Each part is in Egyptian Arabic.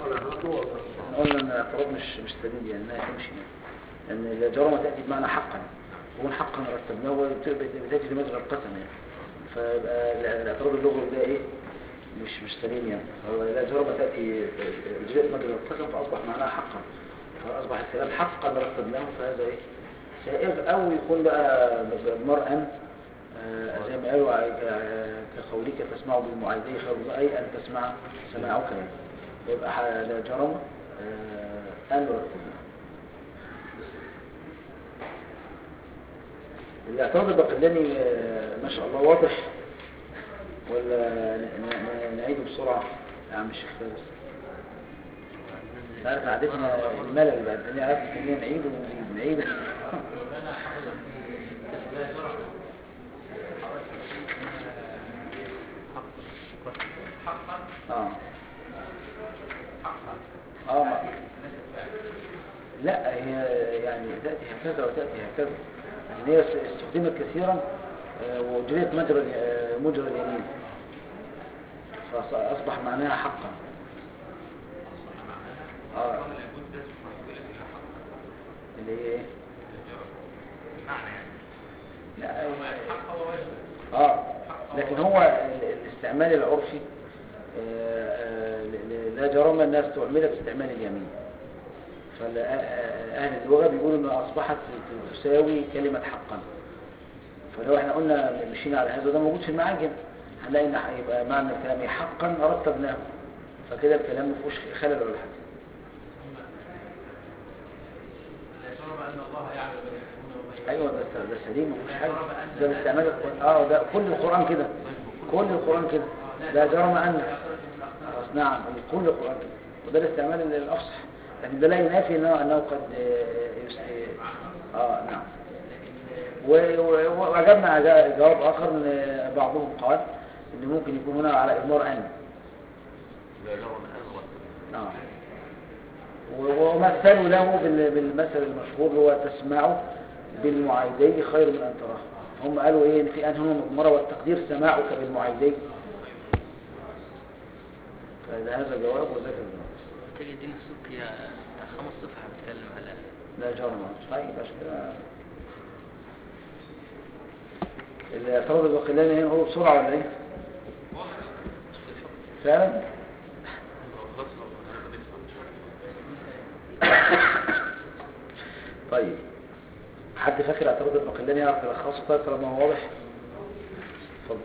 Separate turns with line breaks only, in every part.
قلنا ان الاعتراض مش مش سليم يعني لا يمشي لان الجرامه تاتي بمعنى حقا يكون حقا رتبناه وبتاتي في مجرى القسم يعني فيبقى الاعتراض اللغوي ده ايه مش مش سليم يعني هو لا جرامه تاتي بجزء مجرى القسم فاصبح معناها حقا فاصبح الكلام حقا رتبناه فهذا ايه سائغ او يكون بقى مرءا آه، زي ما قالوا آه، كقولك تسمع بالمعايدة خير الله، أي أن تسمع سماعك يعني يبقى ح- لا جرم آه، أن رتبنا الاعتراض البقلاني آه، ما شاء الله واضح ولا ن- ن- نعيده بسرعة يا عم الشيخ فارس عارف عادتنا الملل بعد الدنيا عارف ان نعيده ونزيد نعيده اه اه ما- لا هي يعني تأتي هكذا وتأتي هكذا لكن هي استخدمت كثيرا آه، وجريت مجرى آه، مجرى اليمين فأصبح معناها حقا اه اللي هي ايه لا اه لكن هو ال- الاستعمال العرفي آه، آه، ل- ل- لا جرم الناس تعملها باستعمال اليمين فأهل اللغة بيقولوا انها أصبحت تساوي كلمة حقا فلو احنا قلنا مشينا على هذا ده موجود في المعاجم هنلاقي ان هيبقى معنى الكلام إيه؟ حقا رتبناه فكده الكلام ما فيهوش خلل ولا حاجه ايوه ده ده سليم ما فيهوش حاجه ده باستعمال القرآن. اه ده كل القران كده كل القران كده لا جرم ان خلاص نعم كل القران كده وده الاستعمال الافصح لكن ده لا ينافي انه انه قد آه، يس- اه نعم و- و- وأجبنا على جواب آخر إن بعضهم قال إن ممكن يكون هنا على إضمار أن
لا جرم أن رتبنا
آه. و- ومثلوا له بال- بالمثل المشهور اللي هو تسمع بالمعايدين خير من أن تراه هم قالوا إيه إن في أن هنا مضمرة والتقدير سماعك بالمعايدين فهذا هذا جواب وذاك الجواب
تجد الدين السبكي بتاع خمس صفحة بيتكلم على
لا جرم طيب عشان كده الاعتراض البقلاني هنا هو بسرعة ولا ايه؟ فعلا؟ طيب حد فاكر اعتراض البقلاني يعرف يلخصه طيب طالما هو واضح؟ اتفضل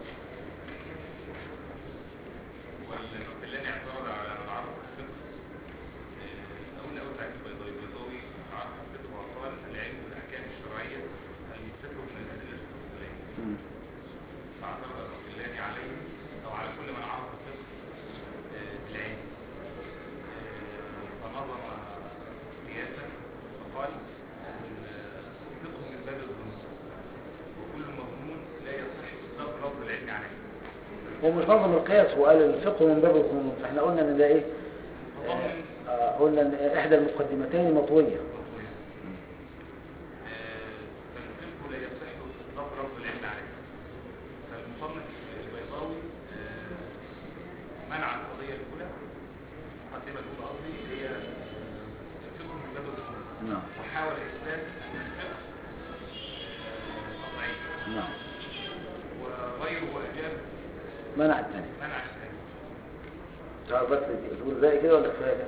والبقلاني اعترض على من عرف الفقه أول أول تعريف البيضاوي البيضاوي عرف الفقه وقال العلم بالأحكام الشرعية المستفر من الأدلة التفصيلية
مم.
فاعترض البقلاني عليه أو على كل من عرف الفقه آه، بالعلم آه، فنظم قياسا فقال الفقه من باب الظنون وكل مظنون لا يصح إطلاق لفظ العلم عليه
هو مش نظم القياس هو قال الفقه من باب الظنون فاحنا قلنا ان ده ايه؟ آه، آه، قلنا ان احدى المقدمتين مطوية
فالفقه لا يصح اطلاق لفظ العلم عليه فالمصنف البيضاوي آه، منع القضيه الاولى المقدمه الاولى قصدي اللي هي آه، الفقه من باب الظنون
نعم
وحاول اثبات ان الفقه آه، قطعي
نعم
وغيره اجاب
منع الثاني
منع الثاني
تعرف بس تقول زي كده ولا كفايه كده؟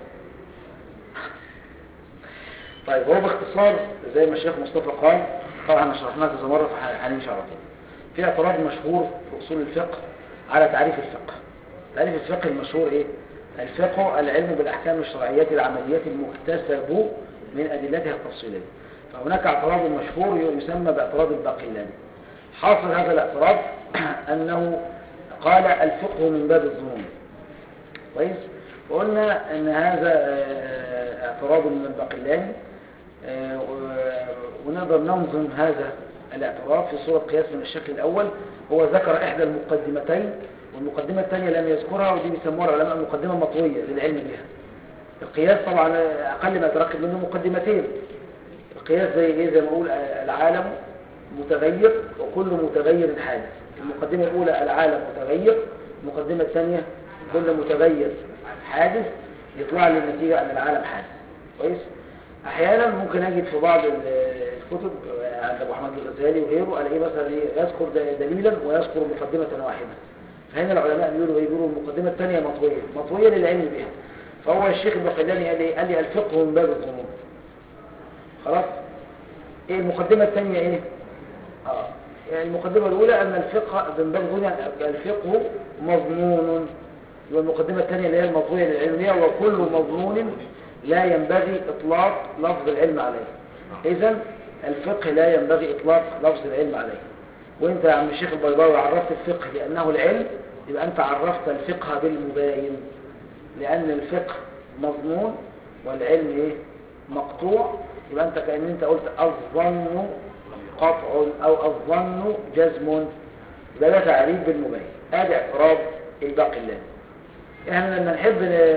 طيب هو باختصار زي ما الشيخ مصطفى قال طبعا احنا شرحناه كذا مره فهنمشي على طول في اعتراض مشهور في اصول الفقه على تعريف الفقه تعريف الفقه المشهور ايه الفقه العلم بالاحكام الشرعيه العمليه المكتسب من ادلتها التفصيليه فهناك اعتراض مشهور يسمى باعتراض الباقلاني حاصل هذا الاعتراض انه قال الفقه من باب الظنون كويس وقلنا ان هذا آه، اعتراض من الباقلاني آه، و- ونقدر ننظم هذا الاعتراض في صورة قياس من الشكل الأول هو ذكر إحدى المقدمتين والمقدمة الثانية لم يذكرها ودي بيسموها العلماء مقدمة مطوية للعلم بها القياس طبعا أقل ما يتركب منه مقدمتين القياس زي إيه زي ما أقول آه، العالم متغير وكل متغير حادث المقدمة الأولى العالم متغير المقدمة الثانية كل متغير حادث يطلع لي النتيجة أن العالم حادث كويس أحيانا ممكن أجد في بعض ال- الكتب عند أبو حمد الغزالي وغيره ألاقيه مثلا إيه يذكر د- دليلا ويذكر مقدمة واحدة فهنا العلماء بيقولوا إيه؟ بيقولوا المقدمة الثانية مطوية مطوية للعلم بها فهو الشيخ البقلاني قال لي قال لي الفقه من باب الظنون خلاص ايه المقدمة الثانية ايه اه يعني المقدمة الاولى ان الفقه من باب الظنون يعني الفقه مظنون يبقى المقدمة الثانية اللي هي المطوية للعلمية وكل مظنون لا ينبغي اطلاق لفظ العلم عليه اذا الفقه لا ينبغي اطلاق لفظ العلم عليه وانت يا عم الشيخ البيضاوي عرفت الفقه لانه العلم يبقى انت عرفت الفقه بالمباين لأن الفقه مضمون والعلم إيه؟ مقطوع يبقى أنت كأن أنت قلت الظن قطع أو الظن جزم يبقى ده تعريف بالمبين هذا اعتراض الباقي الله احنا لما نحب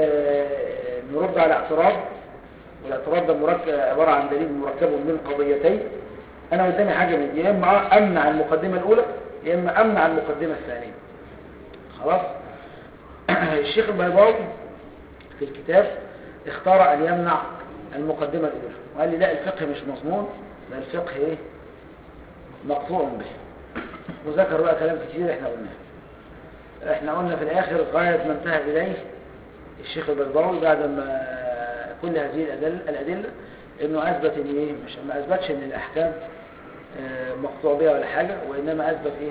ن- نرد على اعتراض والاعتراض ده مركب عبارة عن دليل مركب من قضيتين انا قدامي حاجة من يا اما امنع المقدمة الاولى يا اما امنع المقدمة الثانية خلاص الشيخ البيضاوي في الكتاب اختار ان يمنع المقدمة الاولى وقال لي لا الفقه مش مضمون ده الفقه ايه مقطوع به وذكر بقى كلام كتير احنا قلناه احنا قلنا في الاخر غاية ما انتهى اليه الشيخ البيضاوي بعد ما كل هذه الأدلة, الأدلة انه اثبت ان ايه مش ما اثبتش ان الاحكام آه، مقطوع بها ولا حاجة وانما اثبت ايه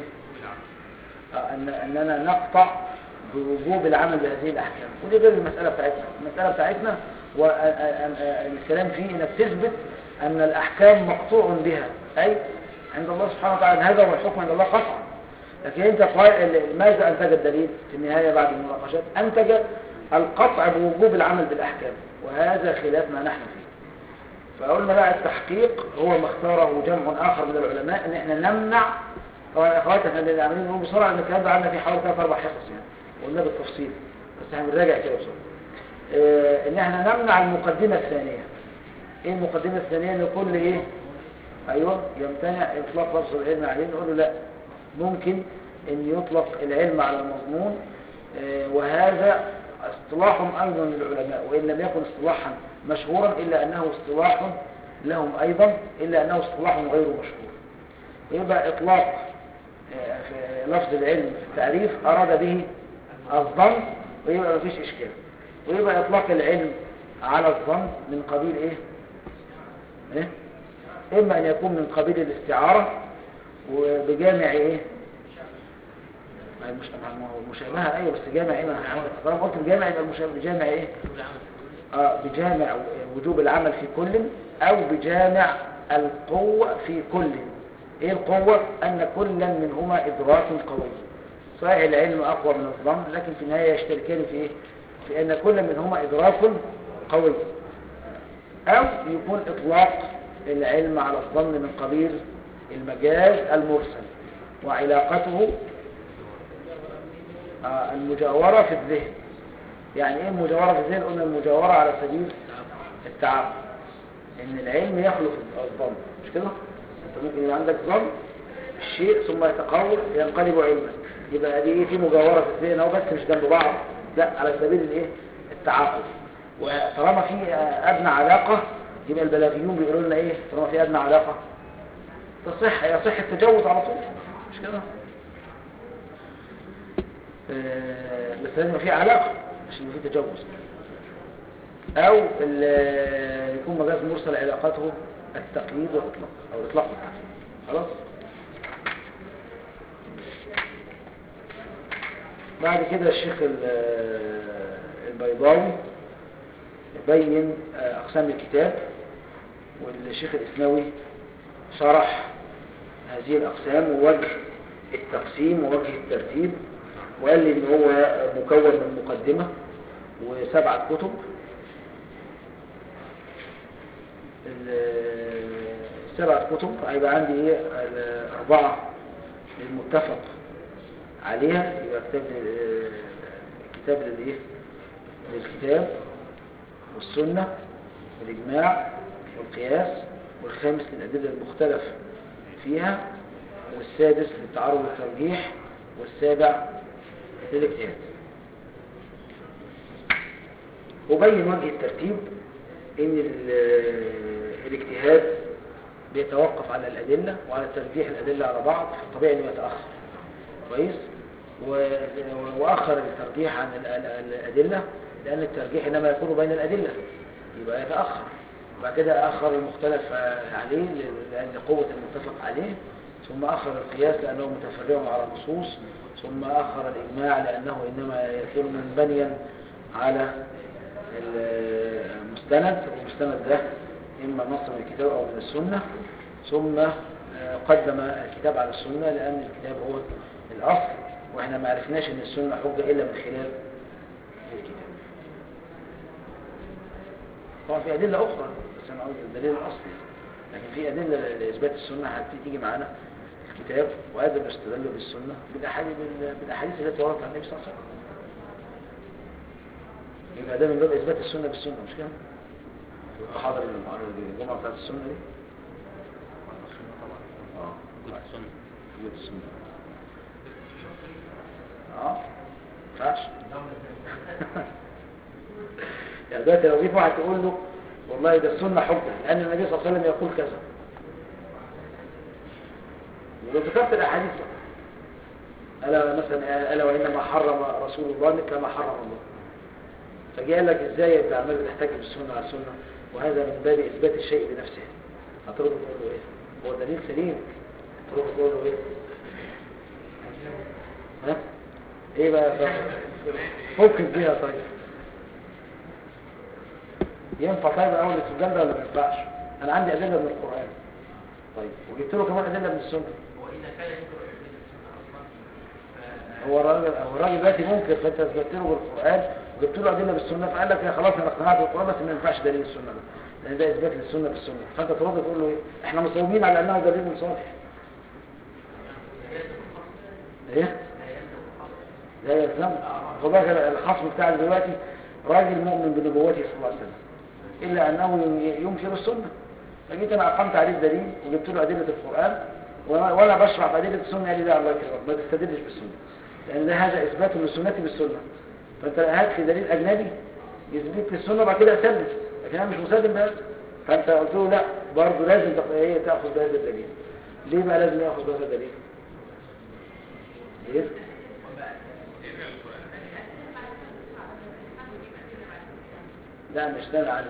آه، ان اننا نقطع بوجوب العمل بهذه الاحكام ودي غير المسألة بتاعتنا المسألة بتاعتنا والكلام فيه انك تثبت ان الاحكام مقطوع بها اي عند الله سبحانه وتعالى هذا هو الحكم عند الله قطعا لكن انت قا- ماذا انتج الدليل في النهاية بعد المناقشات انتج القطع بوجوب العمل بالاحكام وهذا خلاف ما نحن فيه فقلنا بقى التحقيق هو ما اختاره جمع اخر من العلماء ان احنا نمنع طبعا يا اخواتي احنا اللي عاملين نقول بسرعه ان الكلام ده عندنا فيه حوالي ثلاث اربع حصص يعني قلنا بالتفصيل بس هنراجع كده بسرعه اه ان احنا نمنع المقدمه الثانيه ايه المقدمه الثانيه ان كل ايه ايوه يمتنع اطلاق لفظ العلم عليه نقول له لا ممكن ان يطلق العلم على المضمون اه وهذا اصطلاح ايضا للعلماء وان لم يكن اصطلاحا مشهورا الا انه اصطلاح لهم ايضا الا انه اصطلاح غير مشهور يبقى اطلاق اه، في لفظ العلم في التعريف اراد به الظن ويبقى مفيش اشكال ويبقى اطلاق العلم على الظن من قبيل ايه ايه اما ان يكون من قبيل الاستعارة وبجامع ايه ما هي مش ما هو المشابهة ايوه بس جامع ايه ما انا طالما قلت بجامع يبقى المشابهة بجامع ايه اه بجامع وجوب العمل في كل او بجامع القوة في كل ايه القوة ان كلا منهما ادراك قوي صحيح العلم اقوى من الظن لكن في النهاية يشتركان في ايه في ان كل منهما ادراك قوي او يكون اطلاق العلم على الظن من قبيل المجاز المرسل وعلاقته آه، المجاورة في الذهن يعني ايه المجاورة في الذهن قلنا المجاورة على سبيل التعاقد ان العلم يخلق الظن مش كده انت ممكن يبقى عندك ظن الشيء ثم يتقوى ينقلب علما يبقى دي ايه في مجاورة في الذهن اهو بس مش جنب بعض لا على سبيل الايه التعاقد وطالما في آه، ادنى علاقة يبقى البلاغيون بيقولوا لنا ايه طالما في ادنى علاقة تصح يصح التجوز على طول مش كده آه، بس لازم يبقى في علاقة عشان يبقى في تجوز او ال- يكون مجاز مرسل علاقته التقييد والاطلاق او الاطلاق والتقييد خلاص بعد كده الشيخ ال- البيضاوي بين آه، اقسام الكتاب والشيخ الاسنوي شرح هذه الاقسام ووجه التقسيم ووجه الترتيب وقال لي ان هو مكون من مقدمة وسبعة كتب ال- السبعة كتب هيبقى عندي ايه الأربعة المتفق عليها يبقى كتاب لل- كتاب للايه للكتاب والسنة والإجماع والقياس والخامس للأدلة المختلف فيها والسادس للتعارض والترجيح والسابع للاجتهاد وبين وجه الترتيب ان ال- الاجتهاد بيتوقف على الأدلة وعلى ترجيح الأدلة على بعض فالطبيعي انه يتأخر كويس و- وأخر الترجيح عن ال- ال- الأدلة لأن الترجيح إنما يكون بين الأدلة يبقى يتأخر وبعد كده أخر المختلف عليه ل- لأن قوة المتفق عليه ثم أخر القياس لأنه متفرع على النصوص ثم أخر الإجماع لأنه إنما يكون منبنيا على المستند والمستند ده إما نص من الكتاب أو من السنة ثم آه، قدم الكتاب على السنة لأن الكتاب هو الأصل وإحنا ما عرفناش إن السنة حجة إلا من خلال الكتاب طبعا في أدلة أخرى بس أنا قصدي الدليل الأصلي لكن في أدلة لإثبات السنة هتيجي معانا في الكتاب وهذا بيستدل بالسنة بالأحاديث بالأحاديث التي وردت عن النبي صلى الله عليه وسلم يبقى ده من باب إثبات السنة بالسنة مش كده؟ يبقى حاضر الجمعة بتاعت السنة دي
السنة طبعا
اه
وجود السنة
وجود السنة اه ما ينفعش يعني دلوقتي لو جيت واحد تقول له والله ده السنة حجة لأن النبي صلى الله عليه وسلم يقول كذا ولو ذكرت الأحاديث بقى. ألا مثلا ألا وإنما حرم رسول الله مثل ما حرم الله فجاء لك إزاي أنت عمال بتحتاج بالسنة على السنة وهذا من باب إثبات الشيء بنفسه هترد تقول له إيه هو دليل سليم ترد تقول له إيه ها إيه بقى طب فكك بيها طيب ينفع طيب اول الاستدلال ده ولا ما ينفعش انا عندي ادله من القران طيب وجبت له كمان ادله من السنه
وإذا كان ينكر إثبات السنة أصلا ف-
هو الراجل هو الراجل دلوقتي ممكن فانت اثبتت له بالقران وجبت له ادله بالسنه فقال لك يا خلاص انا اقتنعت بالقران بس ما ينفعش دليل السنه ده لان ده اثبات للسنه بالسنه فانت ترد تقول له ايه احنا مصومين على انه دليل صالح ايه لا يلزم خد بالك الخصم بتاعك دلوقتي راجل مؤمن بنبوته صلى الله عليه وسلم الا انه ينكر السنه فجيت انا اقمت عليه الدليل وجبت له ادله القران وانا وأنا بشرح في ادله السنه قال لي لا الله يكرمك ما تستدلش بالسنه لان ده هذا اثبات للسنه بالسنه فانت هات لي دليل اجنبي يثبت لي السنه وبعد كده اسلم لكن انا مش مسلم بهذا فانت قلت له لا برضه لازم تق- ايه تاخذ بهذا الدليل ليه بقى لازم ياخذ بهذا الدليل ليه لا مش ده العزم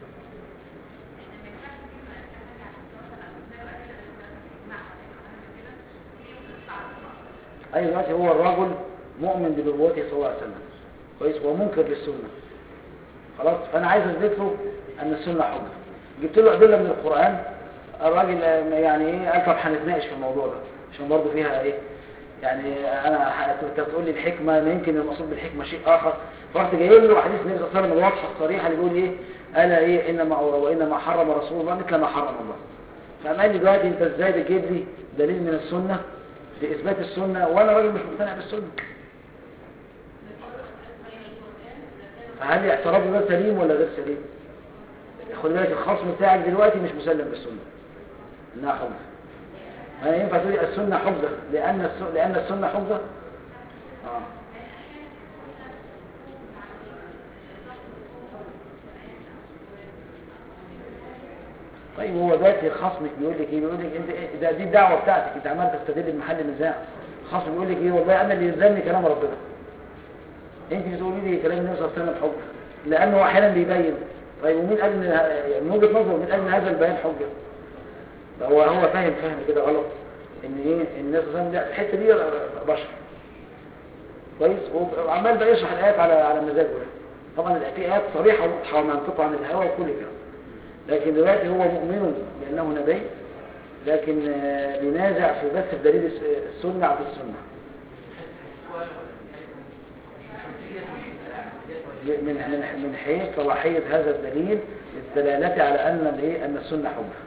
اي دلوقتي هو الرجل مؤمن بنبوته صلى الله عليه وسلم كويس هو منكر للسنه خلاص فانا عايز اثبت له ان السنه حجه جبت له ادله من القران الراجل آه، يعني ايه قال طب هنتناقش في الموضوع ده عشان برضه فيها ايه يعني انا ح- انت بتقول لي الحكمه ما يمكن المقصود بالحكمه شيء اخر فرحت جايب له حديث النبي صلى الله عليه وسلم الواضحه الصريحه اللي بيقول ايه الا ايه انما وانما حرم رسول الله مثل ما حرم الله فقام قال لي دلوقتي انت ازاي بتجيب لي دليل من السنه لاثبات السنه وانا راجل مش مقتنع بالسنه فهل اعتراضه ده سليم ولا غير سليم خد بالك الخصم بتاعك دلوقتي مش مسلم بالسنه انها حجه ما ينفع تقول السنه حجه لان الس- لان السنه حجه اه طيب هو دلوقتي خصمك بيقول لك ايه بيقول لك انت إيه؟ ده دي الدعوه بتاعتك انت عمال تستدل بمحل النزاع خصم بيقول لك ايه والله انا اللي يلزمني كلام ربنا انت بتقولي لي كلام النبي صلى الله عليه وسلم حجه لانه احيانا بيبين طيب ومين قال ان يعني من وجهه نظره مين قال ان هذا البيان حجه ده هو هو فاهم فهم كده غلط ان ايه الناس صلى الله عليه وسلم لا الحته دي بشر كويس وعمال بقى يشرح الايات على على مزاجه يعني. طبعا في ايات صريحه واضحه ومنطقه عن الهوى وكل كده لكن دلوقتي هو مؤمن بانه نبي لكن آه، بينازع في بس في دليل الس- السنه على السنه من من من حيث صلاحيه هذا الدليل للدلاله على ان الايه ان السنه حجه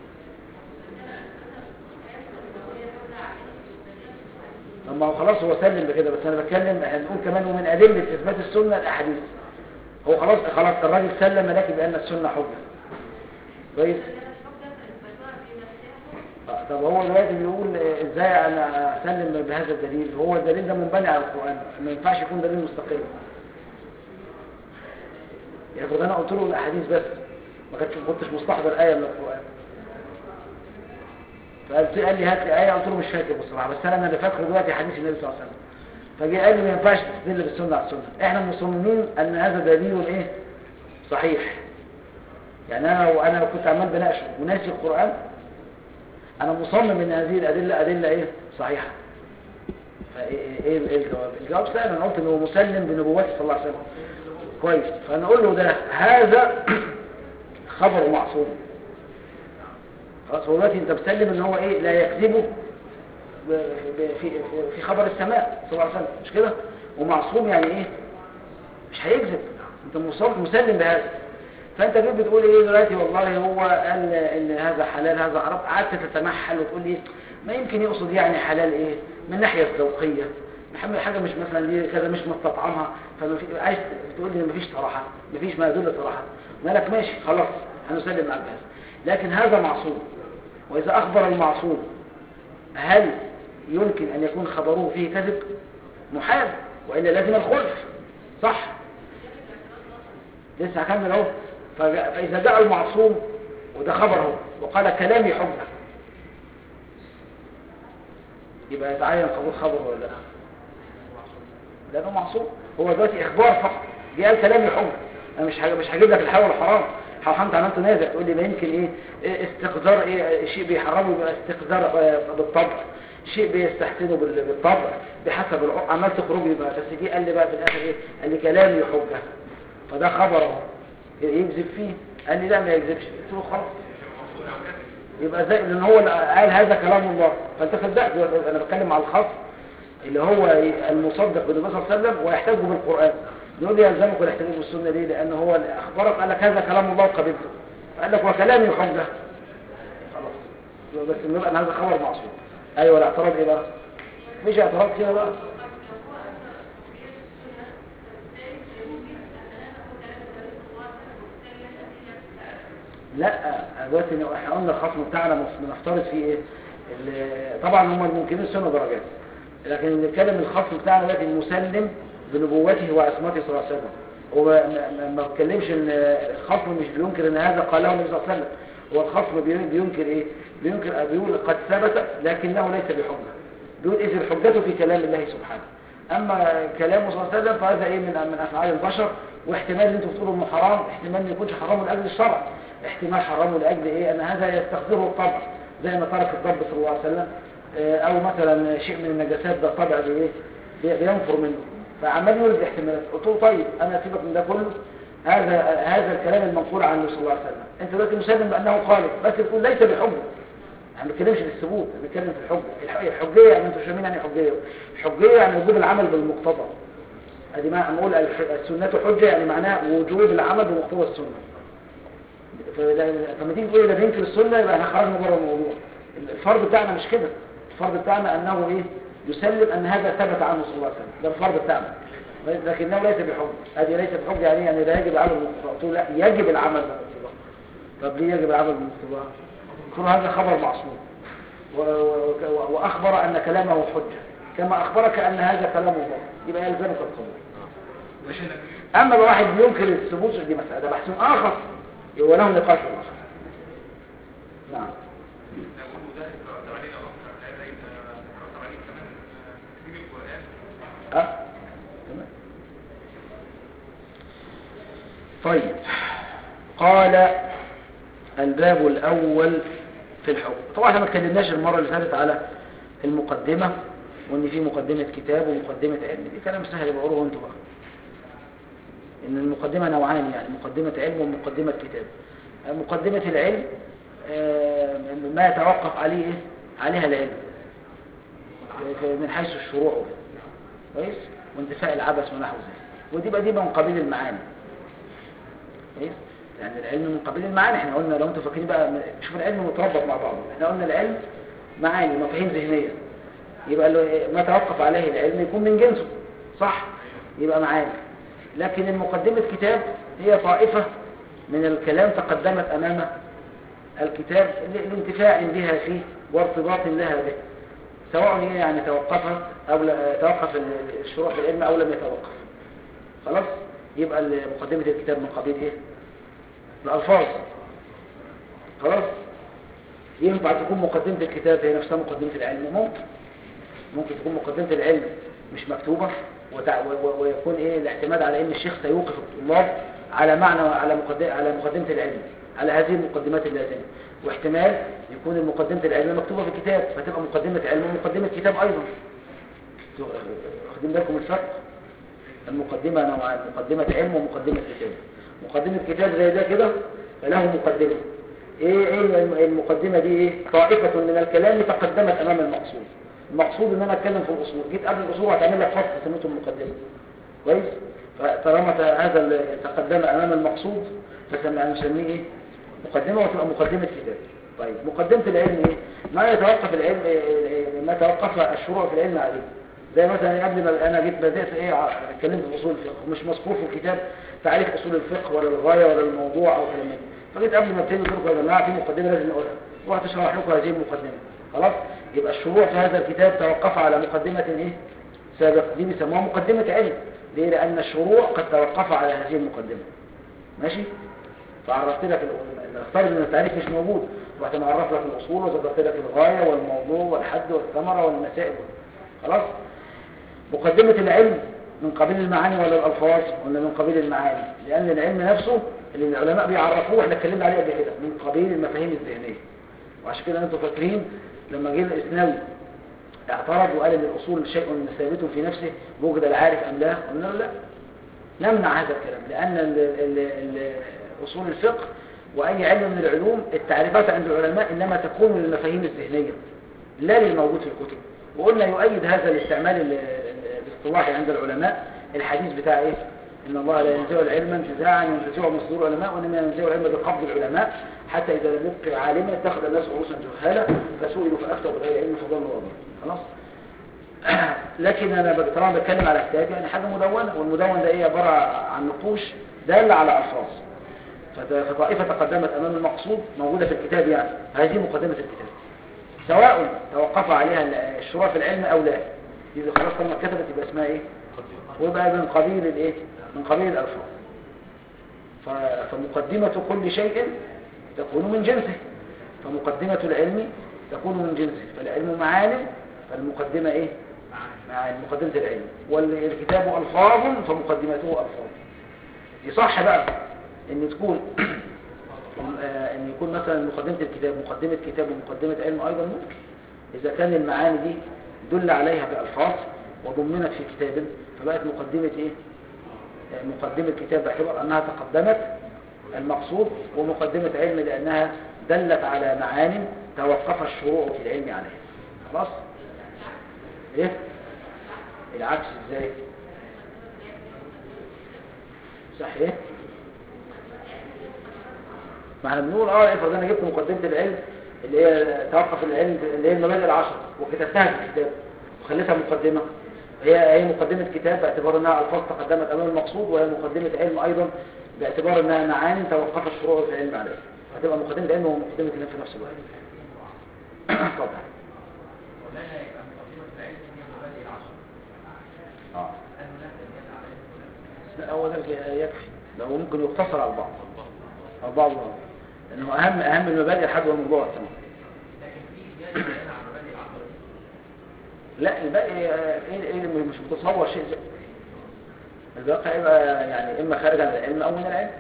طب ما هو خلاص هو سلم بكده بس انا بتكلم هنقول كمان ومن ادله اثبات السنه الاحاديث هو خلاص خلاص الراجل سلم لك بان السنه حجه كويس آه، طب هو دلوقتي بيقول آه، ازاي انا اسلم بهذا الدليل هو الدليل ده منبني على القران ما ينفعش يكون دليل مستقل يفرض انا قلت له الاحاديث بس ما كنتش ما كنتش مستحضر ايه من القران فقال قال لي هات لي ايه قلت له مش فاكر بصراحه بس انا اللي فاكره دلوقتي حديث النبي صلى الله عليه وسلم فجاء قال لي ما ينفعش تستدل بالسنه على السنه احنا مصممين ان هذا دليل ايه صحيح يعني انا وانا لو كنت عمال بناقشه وناسي القران انا مصمم ان هذه الادله ادله ايه صحيحه فايه ايه إيه الجواب الجواب سهل انا قلت انه مسلم بنبوته صلى الله عليه وسلم كويس فانا اقول له ده هذا خبر معصوم خلاص هو دلوقتي انت مسلم ان هو ايه لا يكذبه ب- ب- في في- في خبر السماء صلى الله عليه وسلم مش كده ومعصوم يعني ايه مش هيكذب انت مصاب مسلم بهذا فانت جيت بتقول ايه دلوقتي والله هو قال ان هذا حلال هذا حرام قعدت تتمحل وتقول لي ما يمكن يقصد يعني حلال ايه من الناحيه الذوقيه محمد حاجه مش مثلا دي كذا مش مستطعمها فما في عايز تقول لي ما فيش صراحه ما فيش ما يدل صراحه مالك ماشي خلاص هنسلم معك بهذا لكن هذا معصوم واذا اخبر المعصوم هل يمكن ان يكون خبره فيه كذب محال والا لازم الخلف صح لسه هكمل اهو فجاء- فاذا جاء المعصوم وده خبره وقال كلامي حجه يبقى يتعين قبول خبره ولا لا لانه معصوم هو دلوقتي اخبار فقط جه قال كلامي حجه انا مش هج- مش هجيب لك الحلال والحرام حرام انت عملت نازع تقول لي ما يمكن ايه إيه استقذار ايه شيء بيحرمه يبقى استقذار آه، بالطبع شيء بيستحسنه بال- بالطبع بحسب العرف عمال تخرج لي بقى بس جه قال لي بقى في الاخر ايه قال لي كلامي حجه فده خبره يكذب فيه قال لي لا ما يكذبش قلت له خلاص يبقى زي لان هو اللي قال هذا كلام الله فانت صدقت انا بتكلم على الخاص اللي هو المصدق بالنبي صلى الله عليه وسلم ويحتاج بالقران يقول لي يلزمك الاحتجاج بالسنه ليه لان هو اللي اخبرك قال لك هذا كلام الله وقبلته قال لك وكلامي حجه خلاص يبقى بس نبقى ان هذا خبر معصوم ايوه الاعتراض ايه بقى مفيش اعتراض كده بقى لا دلوقتي لو احنا قلنا الخصم بتاعنا مف- بنفترض فيه ايه ال- طبعا هم الممكنين السنه درجات لكن بنتكلم الخصم بتاعنا دلوقتي المسلم بنبوته وعصمته صلى الله عليه وسلم هو ما- ما- ما بتكلمش ان الخصم مش بينكر ان هذا قاله النبي صلى الله عليه وسلم هو الخصم بي- بينكر ايه بينكر بيقول قد ثبت لكنه ليس بحجه بيقول اذ الحجه في كلام الله سبحانه اما كلامه صلى الله عليه وسلم فهذا ايه من من افعال البشر واحتمال ان انتوا بتقولوا انه حرام احتمال ما يكونش حرام لاجل الشرع احتمال حرامه لاجل ايه ان هذا يستقدره الطبع زي ما ترك الضب صلى الله عليه وسلم آه، او مثلا شيء من النجاسات ده طبع بايه بي- بينفر منه فعمال يولد احتمالات قلت له طيب انا سيبك من ده كله هذا هذا الكلام المنقول عنه صلى الله عليه وسلم انت دلوقتي مسلم بانه خالق بس تقول ليس بحجه احنا ما بنتكلمش في الثبوت بنتكلم في الحجه الح- الحجيه يعني انتوا فاهمين يعني إيه حجيه الحجيه يعني وجوب العمل بالمقتضى ادي ما نقول الح- السنه حجه يعني معناها وجوب العمل بمقتضى السنه فلا- فلما تيجي تقول ده بينكر السنه يبقى احنا خرجنا بره الموضوع الفرض بتاعنا مش كده الفرض بتاعنا انه ايه يسلم ان هذا ثبت عنه صلى الله عليه وسلم ده الفرض بتاعنا لكنه ليس بحجه هذه ليس بحجه يعني إيه؟ يعني لا يجب العمل بالمقتضى قلت له لا يجب العمل بالمقتضى طب ليه يجب العمل بالمقتضى قلت له هذا خبر معصوم و- و- و- واخبر ان كلامه حجه كما اخبرك ان هذا كلام الله يبقى يلزمك القبول ماشي اما لو واحد بينكر الثبوت دي مساله ده بحث اخر يبقى له نقاش اخر نعم
نقول ده يترتب عليه لو اكثر هذا يترتب عليه كمان آه، تكذيب القران
اه تمام طيب قال الباب الاول في الحكم طبعا احنا ما اتكلمناش المره اللي فاتت على المقدمه وان في مقدمه كتاب ومقدمه علم دي كلام سهل بقوله انتوا بقى ان المقدمه نوعان يعني مقدمه علم ومقدمه كتاب مقدمه العلم آه، ما يتوقف عليه إيه؟ عليها العلم من حيث الشروع وكده. كويس وانتفاء العبث ونحو ذلك ودي بقى دي من قبيل المعاني كويس يعني العلم من قبيل المعاني احنا قلنا لو انتوا فاكرين بقى شوف العلم متربط مع بعضه احنا قلنا العلم معاني مفاهيم ذهنيه يبقى لو ما توقف عليه العلم يكون من جنسه صح يبقى معاني لكن المقدمة كتاب هي طائفة من الكلام تقدمت أمام الكتاب ل- لانتفاع بها فيه وارتباط لها به سواء هي يعني توقفها أو لا توقف ال- الشروع في العلم أو لم يتوقف خلاص يبقى ال- مقدمة الكتاب من قبيل ايه الألفاظ خلاص ينفع تكون مقدمة الكتاب هي نفسها مقدمة العلم ممكن ممكن تكون مقدمة العلم مش مكتوبة وتع... و... و... ويكون ايه الاعتماد على ان الشيخ سيوقف الطلاب على معنى على مقدمة على مقدمة العلم على هذه المقدمات اللازمة واحتمال يكون المقدمة العلم مكتوبة في الكتاب فتبقى مقدمة علم ومقدمة كتاب ايضا واخدين بالكم الفرق المقدمة نوعان مقدمة علم ومقدمة كتاب مقدمة كتاب زي ده كده فله مقدمة ايه ايه الم- المقدمة دي ايه طائفة من الكلام تقدمت امام المقصود المقصود ان انا اتكلم في الاصول جيت قبل الاصول هتعمل لك فصل سميته المقدمة كويس فطالما ت- هذا اللي تقدم امام المقصود فسميه ايه مقدمة وتبقى مقدمة كتاب طيب مقدمة العلم ايه ما يتوقف العلم إيه- إيه- ما توقف الشروع في العلم عليه زي مثلا قبل ما انا جيت بدات ايه ع- اتكلمت في اصول الفقه مش مذكور في الكتاب تعريف اصول الفقه ولا الغايه ولا الموضوع او كلام من ده. فجيت قبل ما ابتدي قلت لكم يا جماعه في مقدمه لازم اقولها رحت اشرح لكم هذه المقدمه خلاص يبقى الشروع في هذا الكتاب توقف على مقدمه ايه سابقه دي بيسموها مقدمه علم ليه لان الشروع قد توقف على هذه المقدمه ماشي فعرفت لك ال- نفترض ان التعريف مش موجود رحت معرف لك الاصول وذكرت لك الغايه والموضوع والحد والثمره والمسائل خلاص مقدمة العلم من قبيل المعاني ولا الألفاظ ولا من قبيل المعاني لأن العلم نفسه اللي العلماء بيعرفوه احنا اتكلمنا عليه قبل كده من قبيل المفاهيم الذهنية وعشان كده انتوا فاكرين لما جه الإسناوي اعترض وقال ان الأصول شيء ثابت في نفسه وجد العارف أم لا قلنا له لا نمنع هذا الكلام لأن ال ال ال أصول الفقه وأي علم من العلوم التعريفات عند العلماء إنما تكون للمفاهيم الذهنية لا للموجود في الكتب وقلنا يؤيد هذا الاستعمال ال- ال- الاصطلاحي عند العلماء الحديث بتاع ايه ان الله لا ينزع العلم انتزاعا ينتزعه من صدور العلماء وانما ينزع العلم بقبض العلماء حتى اذا لم يبقي عالما اتخذ الناس رؤوسا جهالا فسئلوا فافتوا بغير علم فضلوا وضلوا خلاص لكن انا ب- طبعا بتكلم على كتاب يعني حاجه مدونه والمدون ده ايه عباره عن نقوش داله على الفاظ فت- فطائفه تقدمت امام المقصود موجوده في الكتاب يعني هذه مقدمه الكتاب سواء توقف عليها ال- الشروع في العلم او لا يبقى خلاص لما كتبت يبقى اسمها ايه ويبقى من قبيل الايه من قبيل الالفاظ ف- فمقدمة كل شيء تكون من جنسه فمقدمة العلم تكون من جنسه فالعلم معالم فالمقدمة ايه معالم مقدمة العلم والكتاب ألفاظ فمقدمته ألفاظ يصح بقى ان تكون آه، ان يكون مثلا مقدمة الكتاب مقدمة كتاب ومقدمة علم ايضا ممكن اذا كان المعاني دي دل عليها بألفاظ وضمنت في كتاب فبقت مقدمة ايه آه، مقدمة كتاب باعتبار انها تقدمت المقصود ومقدمة علم لانها دلت على معان توقف الشروع في العلم عليها خلاص ايه العكس ازاي صح ايه ما احنا بنقول اه افرض انا جبت مقدمة العلم اللي هي توقف العلم اللي هي المبادئ العشر وكتبتها في الكتاب وخليتها مقدمة هي هي مقدمة كتاب باعتبار انها الفاظ تقدمت امام المقصود وهي مقدمة علم ايضا باعتبار انها معاني توقف الشروع في العلم عليها هتبقى مقدمة علم ومقدمة كتاب في نفس الوقت اتفضل
ولا يبقى مقدمة العلم هي مبادئ العشر
اه
أن هناك زيادة عليه
لا هو ده يكفي ده هو ممكن يقتصر على البعض على البعض والبعض. لانه اهم اهم المبادئ الحد والموضوع تمام
لكن في زيادة زيادة عن مبادئ العشر
لا الباقي آه، ايه ايه اللي مش متصور شيء زي الباقي هيبقى يعني اما خارج عن العلم او من العلم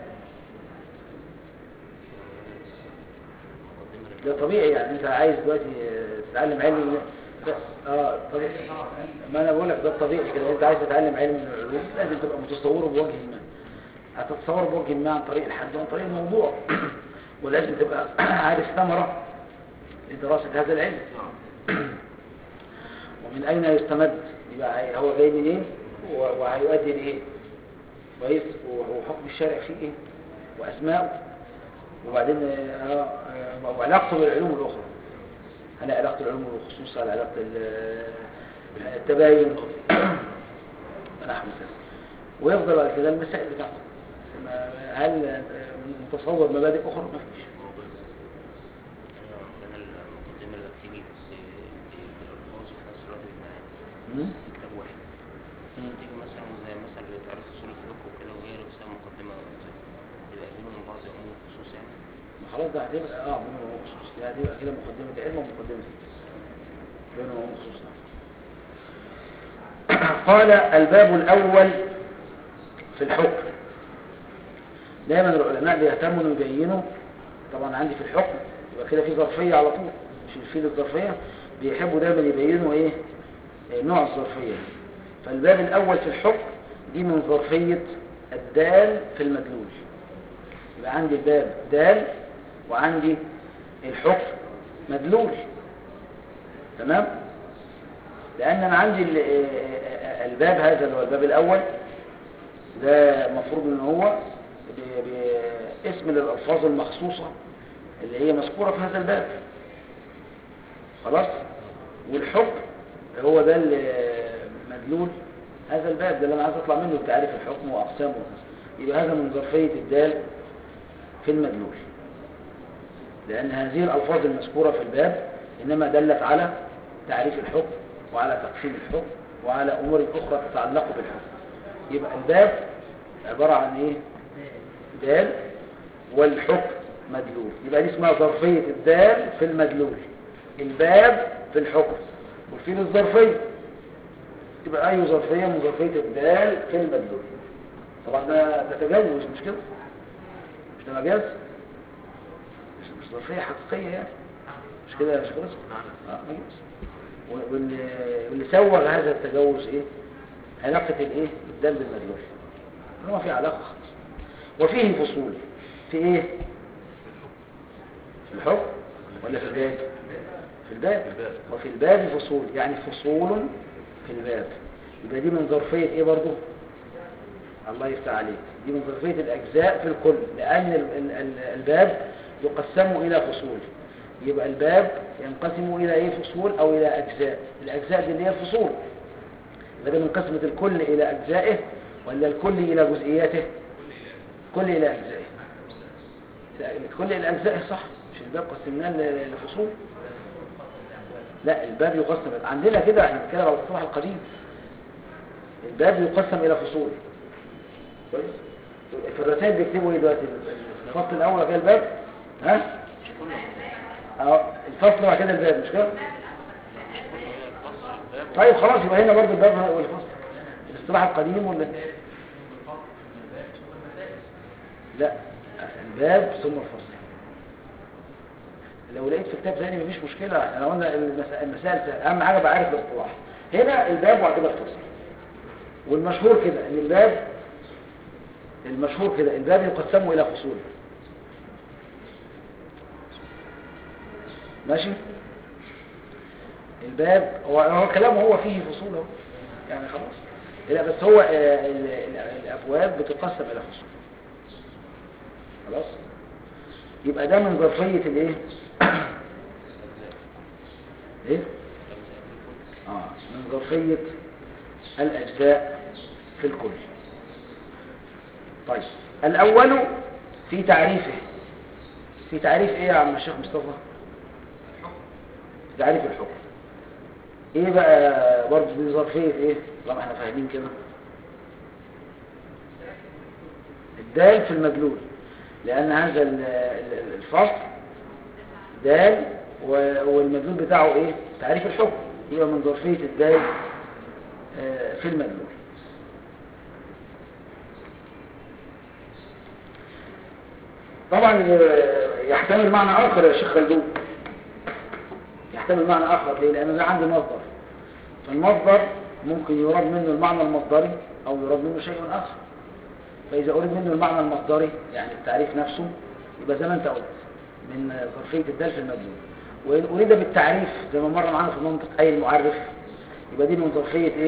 ده طبيعي يعني انت عايز دلوقتي آه، تتعلم علم بس اه طبيعي ما انا بقول لك ده الطبيعي كده انت عايز تتعلم علم من العلوم لازم تبقى متصوره بوجه ما هتتصور بوجه ما عن طريق الحد وعن طريق الموضوع ولازم تبقى عارف ثمرة لدراسة هذا العلم ومن أين يستمد يبقى هي- هو جاي منين و- وهيؤدي لإيه كويس وحكم الشارع فيه إيه وأسماءه وبعدين آه، آه، وعلاقته بالعلوم الأخرى هل علاقة العلوم والخصوص هل علاقة ال- التباين نحو كذا ويفضل بعد كده المسائل بتاعته ما- هل آه، متصور مبادئ أخرى ما فيش
عندنا المقدمة اللي بتيجي في في الألفاظ وفي نفس الوقت بالمعاني
مم؟
في كتاب واحد تيجي مثلا زي مثلا اللي تعرف أصول الفقه وكده وهي
خلاص ده هتبقى اه بينه وهو مخصوص ده هتبقى كده مقدمة علم ومقدمة الجنس بينه وهو مخصوص نعم. قال الباب الأول في الحكم دايما العلماء بيهتموا انه يبينوا طبعا عندي في الحكم يبقى كده في ظرفية على طول مش الفيل الظرفية بيحبوا دايما يبينوا ايه إيه نوع الظرفية فالباب الأول في الحكم دي من ظرفية الدال في المدلول يبقى عندي الباب دال وعندي الحكم مدلول تمام لأن أنا عندي ال- آه، الباب هذا اللي هو الباب الأول ده مفروض ان هو ب- باسم للألفاظ المخصوصة اللي هي مذكورة في هذا الباب خلاص والحكم هو ده المدلول هذا الباب ده اللي انا عايز اطلع منه بتعريف الحكم واقسامه وكذا. يبقى هذا من ظرفية الدال في المدلول لأن هذه الألفاظ المذكورة في الباب إنما دلت على تعريف الحكم وعلى تقسيم الحكم وعلى أمور أخرى تتعلق بالحكم يبقى الباب عبارة عن إيه؟ دال والحكم مدلول يبقى دي اسمها ظرفية الدال في المدلول الباب في الحكم والفيل الظرفية تبقى أي ظرفية من ظرفية الدال في المدلول طبعا ده ده تجوز مش كده مش ده مجاز مش مش ظرفية حقيقية يعني مش كده مش كده اه مجاز و- واللي واللي سوغ هذا التجوز ايه علاقة الايه الدال بالمدلول هو في علاقة خالص وفيه فصول في ايه في الحكم ولا في الباب في الباب وفي الباب فصول يعني فصول في الباب يبقى دي من ظرفية ايه برضو الله يفتح عليك دي من ظرفية الأجزاء في الكل لأن ال- ال- ال- الباب يقسم إلى فصول يبقى الباب ينقسم إلى إيه فصول أو إلى أجزاء الأجزاء دي اللي هي الفصول بدل من قسمة الكل إلى أجزائه ولا الكل إلى جزئياته كل إلى أجزائه الكل إلى أجزائه صح مش الباب قسمناه ل- لفصول لا الباب يقسم عندنا كده احنا بنتكلم على الصلاح القديم الباب يقسم إلى فصول كويس في الرسائل بيكتبوا ايه دلوقتي الفصل الاول كده الباب ها اه الفصل بعد كده الباب مش كده طيب خلاص يبقى هنا برضه الباب والفصل الاصطلاح القديم ولا لا الباب ثم الفصل لو لقيت في كتاب ثاني مفيش مشكله احنا قلنا المسا- المسائل سهلة. اهم حاجه بعرف الاصطلاح هنا الباب وبعد كده الفصل والمشهور كده ان الباب المشهور كده الباب يقسم الى فصول ماشي الباب هو هو كلامه هو فيه فصول اهو يعني خلاص لا بس هو آه، ال- ال- الابواب بتقسم الى فصول خلاص يبقى ده من ظرفيه الايه ايه اه من ظرفيه الاجزاء في الكل طيب الأول في تعريفه في تعريف إيه يا عم الشيخ مصطفى في تعريف الحكم إيه بقى برضه دي ظرفية إيه طالما إحنا فاهمين كده الدال في المدلول لأن هذا ال- ال- الفصل دال و- والمدلول بتاعه إيه تعريف الحكم يبقى من ظرفية الدال آه، في المدلول طبعا آه، يحتمل معنى آخر يا شيخ خلدون يحتمل معنى آخر ليه؟ لأن أنا عندي مصدر فالمصدر ممكن يراد منه المعنى المصدري أو يراد منه شيء آخر فإذا أريد منه المعنى المصدري يعني التعريف نفسه يبقى زي ما أنت قلت من ظرفية الدال في المدلول وإن أريد بالتعريف زي ما مر معانا في المنطق أي المعرف يبقى دي من ظرفية إيه؟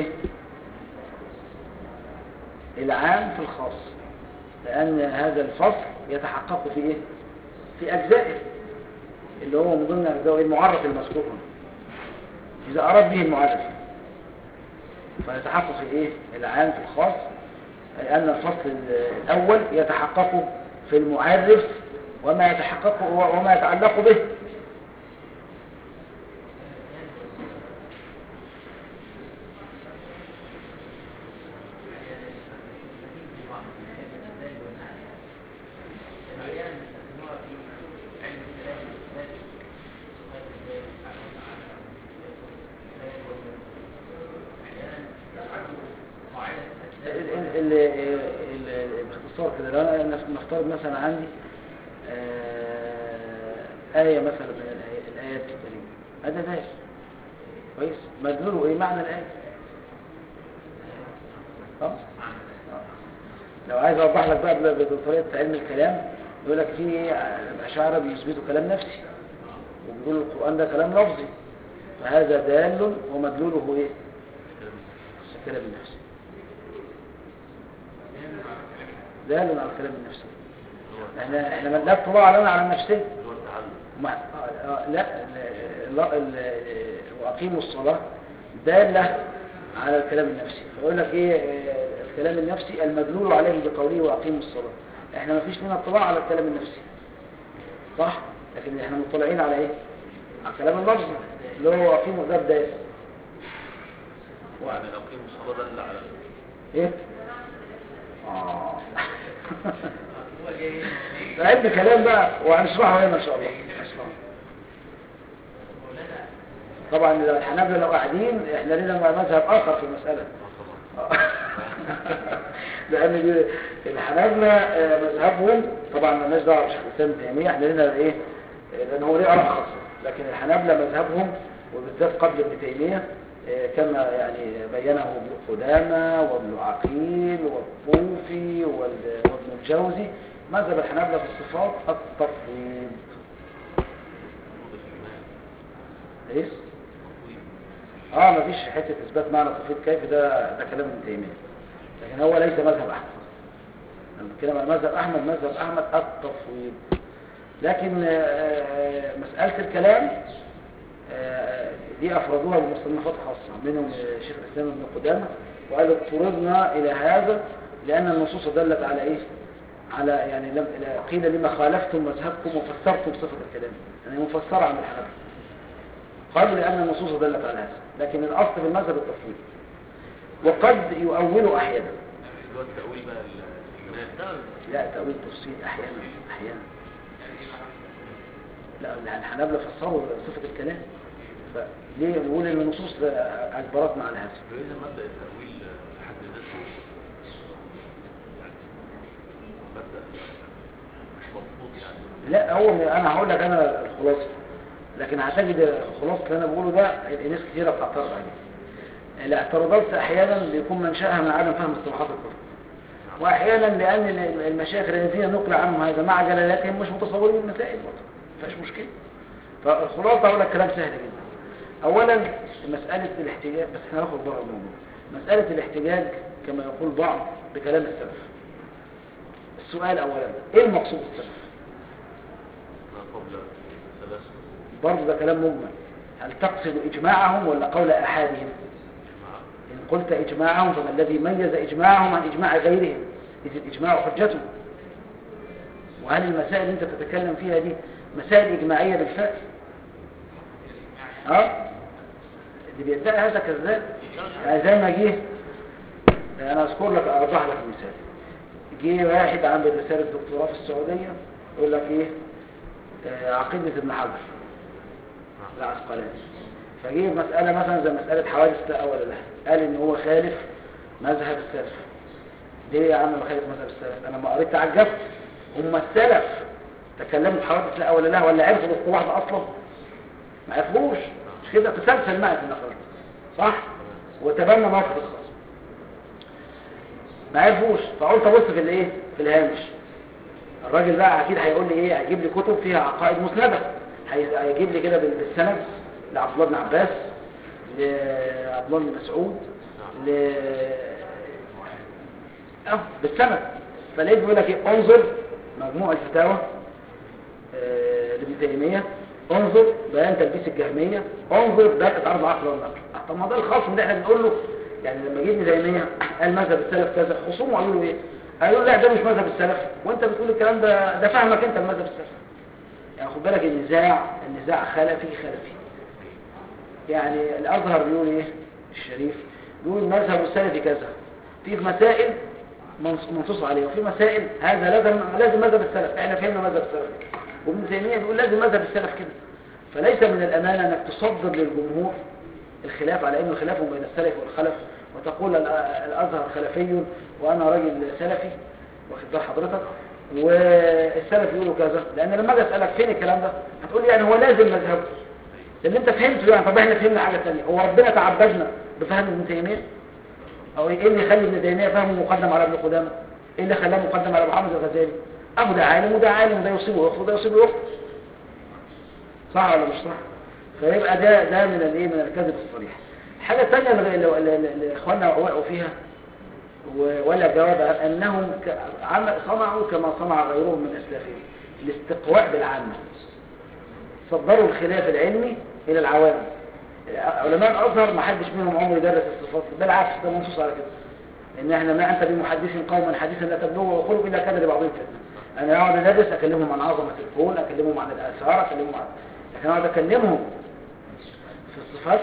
العام في الخاص لأن هذا الفصل يتحقق في إيه؟ في أجزائه اللي هو من ضمن أجزائه المعرف المذكور هنا إذا أراد به المعرف فيتحقق في إيه؟ العام في الخاص أي أن الفصل الأول يتحقق في المعرف وما يتحقق وما يتعلق به ال- ال- باختصار كده لو انا نف- نفترض مثلا عندي آه، آية مثلا من الآي- الآيات الكريمة هذا داش كويس مدلوله ايه معنى الآية خلاص آه. لو عايز اوضح لك بقى ب- بطريقة علم الكلام يقول لك في الأشاعرة بيثبتوا كلام نفسي وبيقولوا القرآن ده كلام لفظي فهذا دال ومدلوله ايه الكلام النفسي دال على الكلام النفسي احنا احنا لا اطلاع لنا على نفسنا
هو التعلم
ما آه، آه، لا ال- لا ال- واقيموا الصلاه داله على الكلام النفسي فيقول لك ايه آه، الكلام النفسي المدلول عليه بقوله واقيموا الصلاه احنا ما فيش لنا اطلاع على الكلام النفسي صح لكن احنا مطلعين على ايه على الكلام اللفظي اللي هو واقيموا ده بدايه
يعني لو قيموا الصلاة دل على
ايه اه
هو جاي
عد كلام بقى وهنشرحه هنا ان شاء الله هنشرحه.
مولانا
طبعا لو الحنابلة لو قاعدين احنا لنا مذهب اخر في المسألة لان دي- الحنابلة آه، مذهبهم طبعا مالناش دعوه بشيخ الاسلام ابن تيميه احنا لنا ايه آه، لان هو ليه اراء خاصه لكن الحنابلة مذهبهم وبالذات قبل ابن تيميه آه، كما يعني بينه ابن قدامه وابن عقيل والطوفي وال- وابن الجوزي مذهب الحنابلة في الصفات التفويض ايه اه مفيش حته اثبات معنى تفويض كيف ده ده كلام ابن تيميه لكن هو ليس مذهب احمد لما بنتكلم عن مذهب احمد مذهب احمد التفويض لكن آه، آه، مساله الكلام آه، دي افردوها بمصنفات خاصه منهم آه، شيخ الاسلام ابن قدامه وقال اضطررنا الى هذا لان النصوص دلت على ايه على يعني لم قيل لما خالفتم مذهبكم وفسرتم صفه الكلام يعني مفسره عن الحنفي قالوا لأن النصوص دلت على هذا لكن الأصل في المذهب التفويض وقد يؤول أحيانا
اللي هو التأويل بقى الإجمال
لا تأويل تفصيل أحيانا أحيانا لا الحنابلة فسروا صفة الكلام فليه نقول ان النصوص أجبرتنا على هذا
فإذا مبدأ التأويل في حد ذاته يعني مبدأ مش مرفوض يعني
لا هو انا هقول لك انا الخلاصه لكن هتجد خلاصه اللي انا بقوله ده الناس كثيره بتعترض عليه الاعتراضات احيانا بيكون منشاها من عدم فهم اصطلاحات الكفر واحيانا لان المشايخ الذين نقل عنهم هذا مع جلالاتهم مش متصورين المسائل برضه ما فيهاش مشكله فالخلاصه اقول لك كلام سهل جدا اولا مساله الاحتجاج بس احنا هناخد بره الموضوع مساله الاحتجاج كما يقول بعض بكلام السلف السؤال اولا ايه المقصود بالسلف
ما قبل ثلاث
برضه ده كلام مجمل هل تقصد إجماعهم ولا قول أحادهم
جماعة
إن قلت إجماعهم فما الذي ميز إجماعهم عن إجماع غيرهم إذ الإجماع حجته وهل المسائل اللي أنت تتكلم فيها دي مسائل إجماعية بالفعل ها اللي بيدعي هذا كذاب يعني زي ما جه انا اذكر لك اوضح لك مثال جه واحد عامل رساله دكتوراه في السعوديه يقول لك ايه آه، عقيده ابن حجر العسقلاني فجه مساله مثلا زي مساله حوادث لا اول لها قال ان هو خالف مذهب السلف ليه يا عم ما خالف مذهب السلف انا ما قريت تعجبت هم السلف تكلموا في حوادث لا اول لها ولا عرفوا الاصطلاح ده اصلا ما عرفوش مش كده تسلسل معي في النقل صح وتبنى موقف الخاص ما عرفوش فقلت ابص في الايه في الهامش الراجل بقى اكيد هيقول لي ايه هيجيب لي كتب فيها عقائد مسنده هي- هيجيب لي كده بال- بالسند لعبد الله بن عباس لعبد الله بن مسعود ل اه بالسند فلقيت بيقول لك ايه انظر مجموع الفتاوى آه، لابن تيميه انظر بيان تلبيس الجهميه انظر دقه عرض العقل والنقل آه، طب ما ده الخصم اللي احنا بنقول له يعني لما جه ابن تيميه قال مذهب السلف كذا خصومه قالوا له ايه؟ قالوا له لا ده مش مذهب السلف وانت بتقول الكلام ده ده فهمك انت المذهب السلف يعني خد بالك النزاع النزاع خلفي خلفي يعني الازهر بيقول ايه الشريف بيقول مذهب السلفي كذا في مسائل منص- منصوص عليه وفي مسائل هذا لازم لازم مذهب السلف احنا فهمنا مذهب السلف كده وابن تيميه بيقول لازم مذهب السلف كده فليس من الامانه انك تصدر للجمهور الخلاف على انه خلاف بين السلف والخلف وتقول ال- الازهر خلفي وانا راجل سلفي واخد بال حضرتك والسلف يقولوا كذا لان لما اجي اسالك فين الكلام ده هتقول لي يعني هو لازم مذهبه اللي انت فهمته يعني طب احنا فهمنا حاجه ثانيه هو ربنا تعبدنا بفهم ابن تيميه او ايه اللي يخلي ابن تيميه فهمه مقدم على ابن قدامه ايه اللي خلاه مقدم على محمد الغزالي ابو ده عالم وده عالم وده يصيبه يخطئ وده يصيبه يخطئ صح ولا مش صح فيبقى ده ده من الايه من الكذب الصريح الحاجه الثانيه اللي اللي- اللي اللي اخواننا وقعوا فيها و- ولا جواب عنها، انهم ك- عم- صنعوا كما صنع غيرهم من اسلافهم الاستقواء بالعامه صدروا الخلاف العلمي الى العوام علماء الازهر ما حدش منهم عمره يدرس الصفات بالعكس ده منصوص على كده ان احنا ما انت بمحدث قوما حديثا لا تبلغه وقلوا الا كان لبعضهم فتنه انا اقعد ادرس اكلمهم عن عظمه الكون اكلمهم عن الاثار اكلمهم عن لكن اقعد اكلمهم في الصفات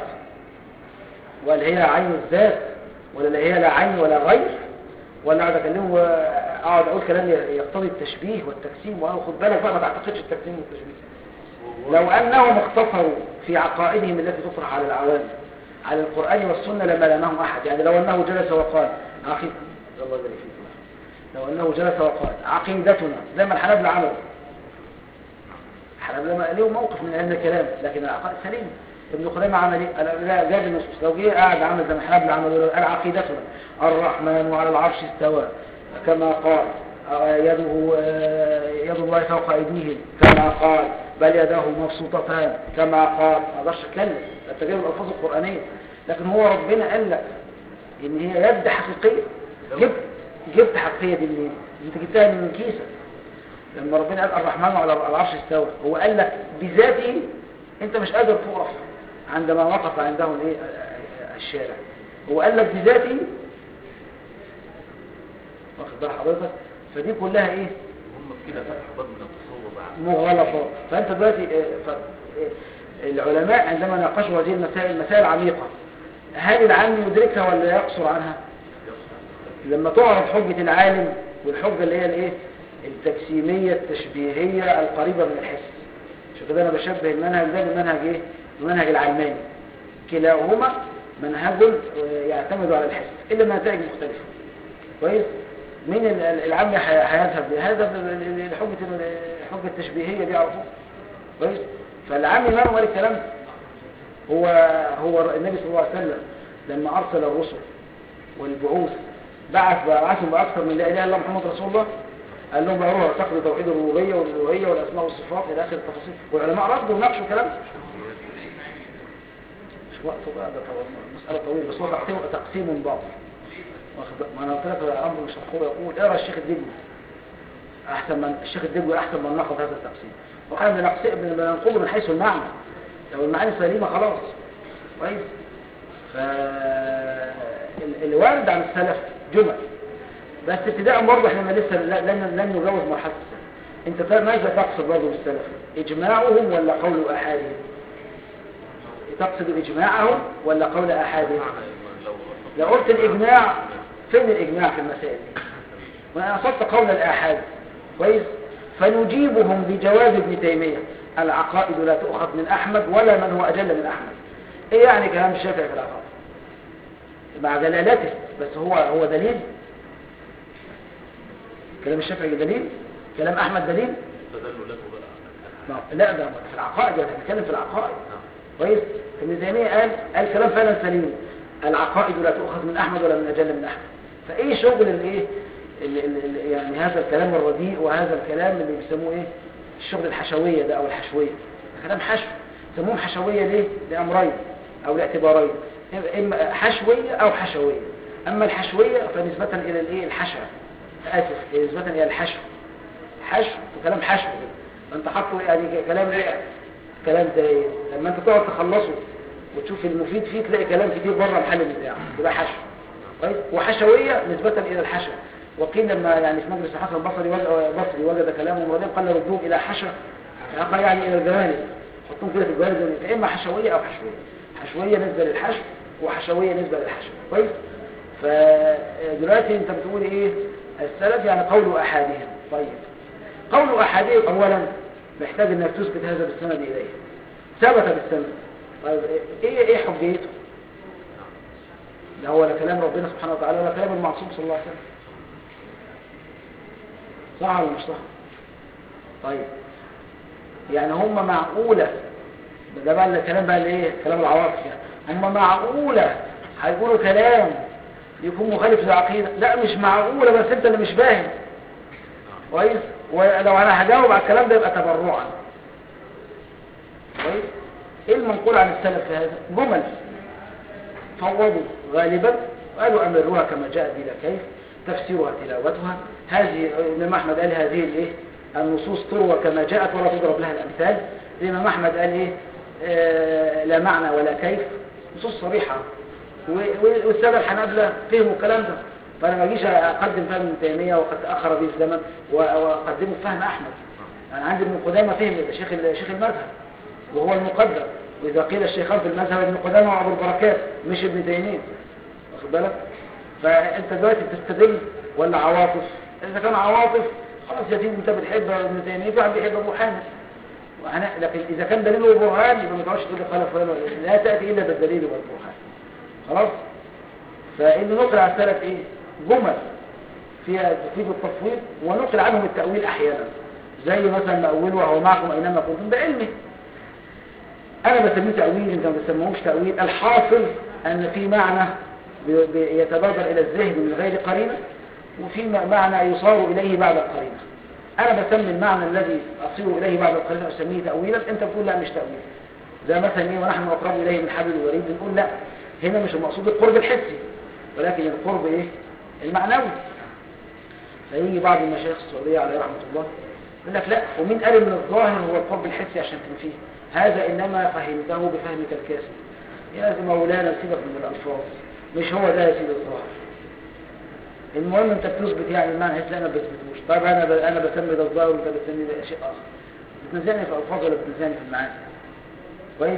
ولا هي عين الذات ولا لا هي لا عين ولا غير ولا اقعد اكلمه واقعد اقول كلام يقتضي التشبيه والتقسيم وانا خد بالك بقى ما تعتقدش التقسيم والتشبيه لو انهم اختصروا في عقائدهم التي تطرح على العوام على القران والسنه لما لامهم احد يعني لو انه جلس وقال عقيد الله يبارك فيكم لو انه جلس وقال عقيدتنا زي ما الحنابلة عملوا الحنابلة ما ليهم موقف من علم الكلام لكن العقائد سليم ابن قدامة عمل ايه؟ قال لا جاب النصوص لو جه قاعد عمل زي ما الحنابلة عملوا قال عقيدتنا الرحمن على العرش استوى كما قال آه، يده آه، يد الله فوق ايديهم كما قال بل يداه مبسوطتان كما قال ما اقدرش اتكلم ده تجارب الالفاظ القرانيه لكن هو ربنا قال لك ان هي يد حقيقيه جبت جبت حقيقيه دي منين؟ انت جبتها من كيسك لما ربنا قال الرحمن على العرش استوى هو قال لك بذاته انت مش قادر تقف عندما وقف عنده الايه الشارع هو قال لك بذاته واخد بال حضرتك فدي كلها ايه
هم في كده فتح من التصور بقى
مغالطات فانت دلوقتي آه، ف- آه، العلماء عندما ناقشوا هذه المسائل مسائل عميقة هل العالم يدركها ولا يقصر عنها لما تعرض حجة العالم والحجة اللي هي الايه التجسيمية التشبيهية القريبة من الحس شوف كده انا بشبه المنهج ده بالمنهج ايه المنهج العلماني كلاهما منهج آه، يعتمد على الحس الا نتائج مختلفة كويس مين ال- ال- العام هي- هيذهب لهذا الحجة الحجة التشبيهية دي عرفوه كويس فالعام ما هو الكلام ده؟ هو هو النبي صلى الله عليه وسلم لما ارسل الرسل والبعوث بعث بعثهم باكثر من لا اله الا الله محمد رسول الله قال لهم بقى روحوا اعتقدوا توحيد الربوبيه والالوهيه والاسماء والصفات الى اخر التفاصيل والعلماء ردوا وناقشوا الكلام ده. مش وقته بقى ده طبعا مساله طويله بس هو تقسيم تقسيم باطل واخد بالك؟ ما انا قلت لك الامر مش مقبول يقول اقرا الشيخ الدجوي احسن من الشيخ الدجوي احسن من نقض هذا التقسيم واحنا بنقسم بننقله من حيث المعنى لو المعاني سليمه خلاص كويس ف ال- الوارد عن السلف جمل بس ابتداء برضه احنا ما لسه لا- لن لن نجاوز مرحله السلف انت فاهم ماذا تقصد برضه بالسلف اجماعهم ولا قول احادهم تقصد اجماعهم ولا قول احادهم لو قلت الإجماع فين الإجماع في المسائل دي وأنا أصدت قول الآحاد كويس فنجيبهم بجواب ابن تيمية العقائد لا تؤخذ من أحمد ولا من هو أجل من أحمد إيه يعني كلام الشافعي في العقائد مع دلالته بس هو هو دليل كلام الشافعي دليل كلام أحمد دليل
تدلوا له بقى
ما هو- لا ده في العقائد يعني بنتكلم في العقائد كويس ابن تيميه قال قال كلام فعلا سليم العقائد لا تؤخذ من احمد ولا من اجل من احمد فايه شغل الايه ال- ال- ال- يعني هذا الكلام الرديء وهذا الكلام اللي بيسموه ايه الشغل الحشويه ده او الحشويه ده كلام حشو يسموهم حشويه ليه لامرين او لاعتبارين اما حشويه او حشويه اما الحشويه فنسبه الى الايه الحشو اسف نسبه الى الحشو حشو وكلام حشو كده فانت حاطه يعني كلام ايه كلام ده ايه لما انت تقعد تخلصه وتشوف المفيد فيه تلاقي كلام كتير بره محل النزاع يبقى حشو كويس وحشويه نسبه الى الحشو وقيل لما يعني في مجلس الحسن البصري وجد, بصري وجد كلامهم رديء قال ردوهم الى حشو يعني الى الجوانب حطهم كده في الجوانب دي اما حشويه او حشويه حشويه نسبه للحشو وحشويه نسبه للحشو كويس فدلوقتي انت بتقول ايه السلف يعني قول احادهم طيب قول احادهم اولا محتاج انك تثبت هذا بالسند اليه ثبت بالسند طيب ايه ايه حجيته لا هو لا كلام ربنا سبحانه وتعالى ولا كلام المعصوم صلى الله عليه وسلم صح ولا مش صح طيب يعني هم معقولة ده بقى الكلام بقى الايه كلام العواطف يعني هم معقولة هيقولوا كلام يكون مخالف للعقيدة لا مش معقولة بس انت اللي مش فاهم كويس ولو انا هجاوب على الكلام ده يبقى تبرعا كويس ايه المنقول عن السلف في هذا جمل فوضوا غالبا وقالوا امروها كما جاء بلا كيف تفسيرها تلاوتها هذه الامام احمد قال هذه الايه النصوص تروى كما جاءت ولا تضرب لها الامثال الامام احمد قال ايه آه لا معنى ولا كيف نصوص صريحه و- و- والساده الحنابلة فهموا الكلام ده فانا ما اجيش اقدم فهم ابن تيميه وقد تاخر به الزمن و- واقدمه فهم احمد انا عندي ابن قدامه فهم شيخ ال- شيخ المذهب وهو المقدر واذا قيل الشيخان في المذهب ابن قدامه وابو البركات مش ابن تيميه واخد بالك فانت دلوقتي بتستدل ولا عواطف اذا كان عواطف خلاص يا سيدي انت بتحب ابن تيميه في واحد بيحب ابو حامد وأنا لكن اذا كان دليله برهان يبقى ما تقعدش تقول لي قال فلان ولا لا تاتي الا بالدليل والبرهان خلاص فإن نقل على السلف إيه جمل فيها تفيد التفويض ونقل عنهم التأويل أحيانا زي مثلا مأول وهو معكم أينما كنتم بعلمه أنا بسميه تأويل أنت ما بتسموهوش تأويل الحاصل أن في معنى بي- بي- يتبادر إلى الذهن من غير قرينة وفي م- معنى يصار إليه بعد القرينة أنا بسمي المعنى الذي أصير إليه بعد القرينة أسميه تأويلا أنت بتقول لا مش تأويل زي مثلا إيه ونحن أقرب إليه من حبل الوريد بنقول لا هنا مش المقصود القرب الحسي ولكن القرب إيه المعنوي فيجي بعض المشايخ السعودية عليه رحمة الله يقول لك لا ومين قال ان الظاهر هو القرب الحسي عشان تنفيه هذا انما فهمته بفهمك الكاسد يا مولانا سيبك من الالفاظ مش هو ده يا سيدي الظاهر المهم انت بتثبت يعني المعنى لا انا ما بثبتوش طيب انا ب... انا بسمي ده الظاهر وانت بتسمي ده شيء اخر بتنزعني في الفاظ ولا بتنزعني في المعاني كويس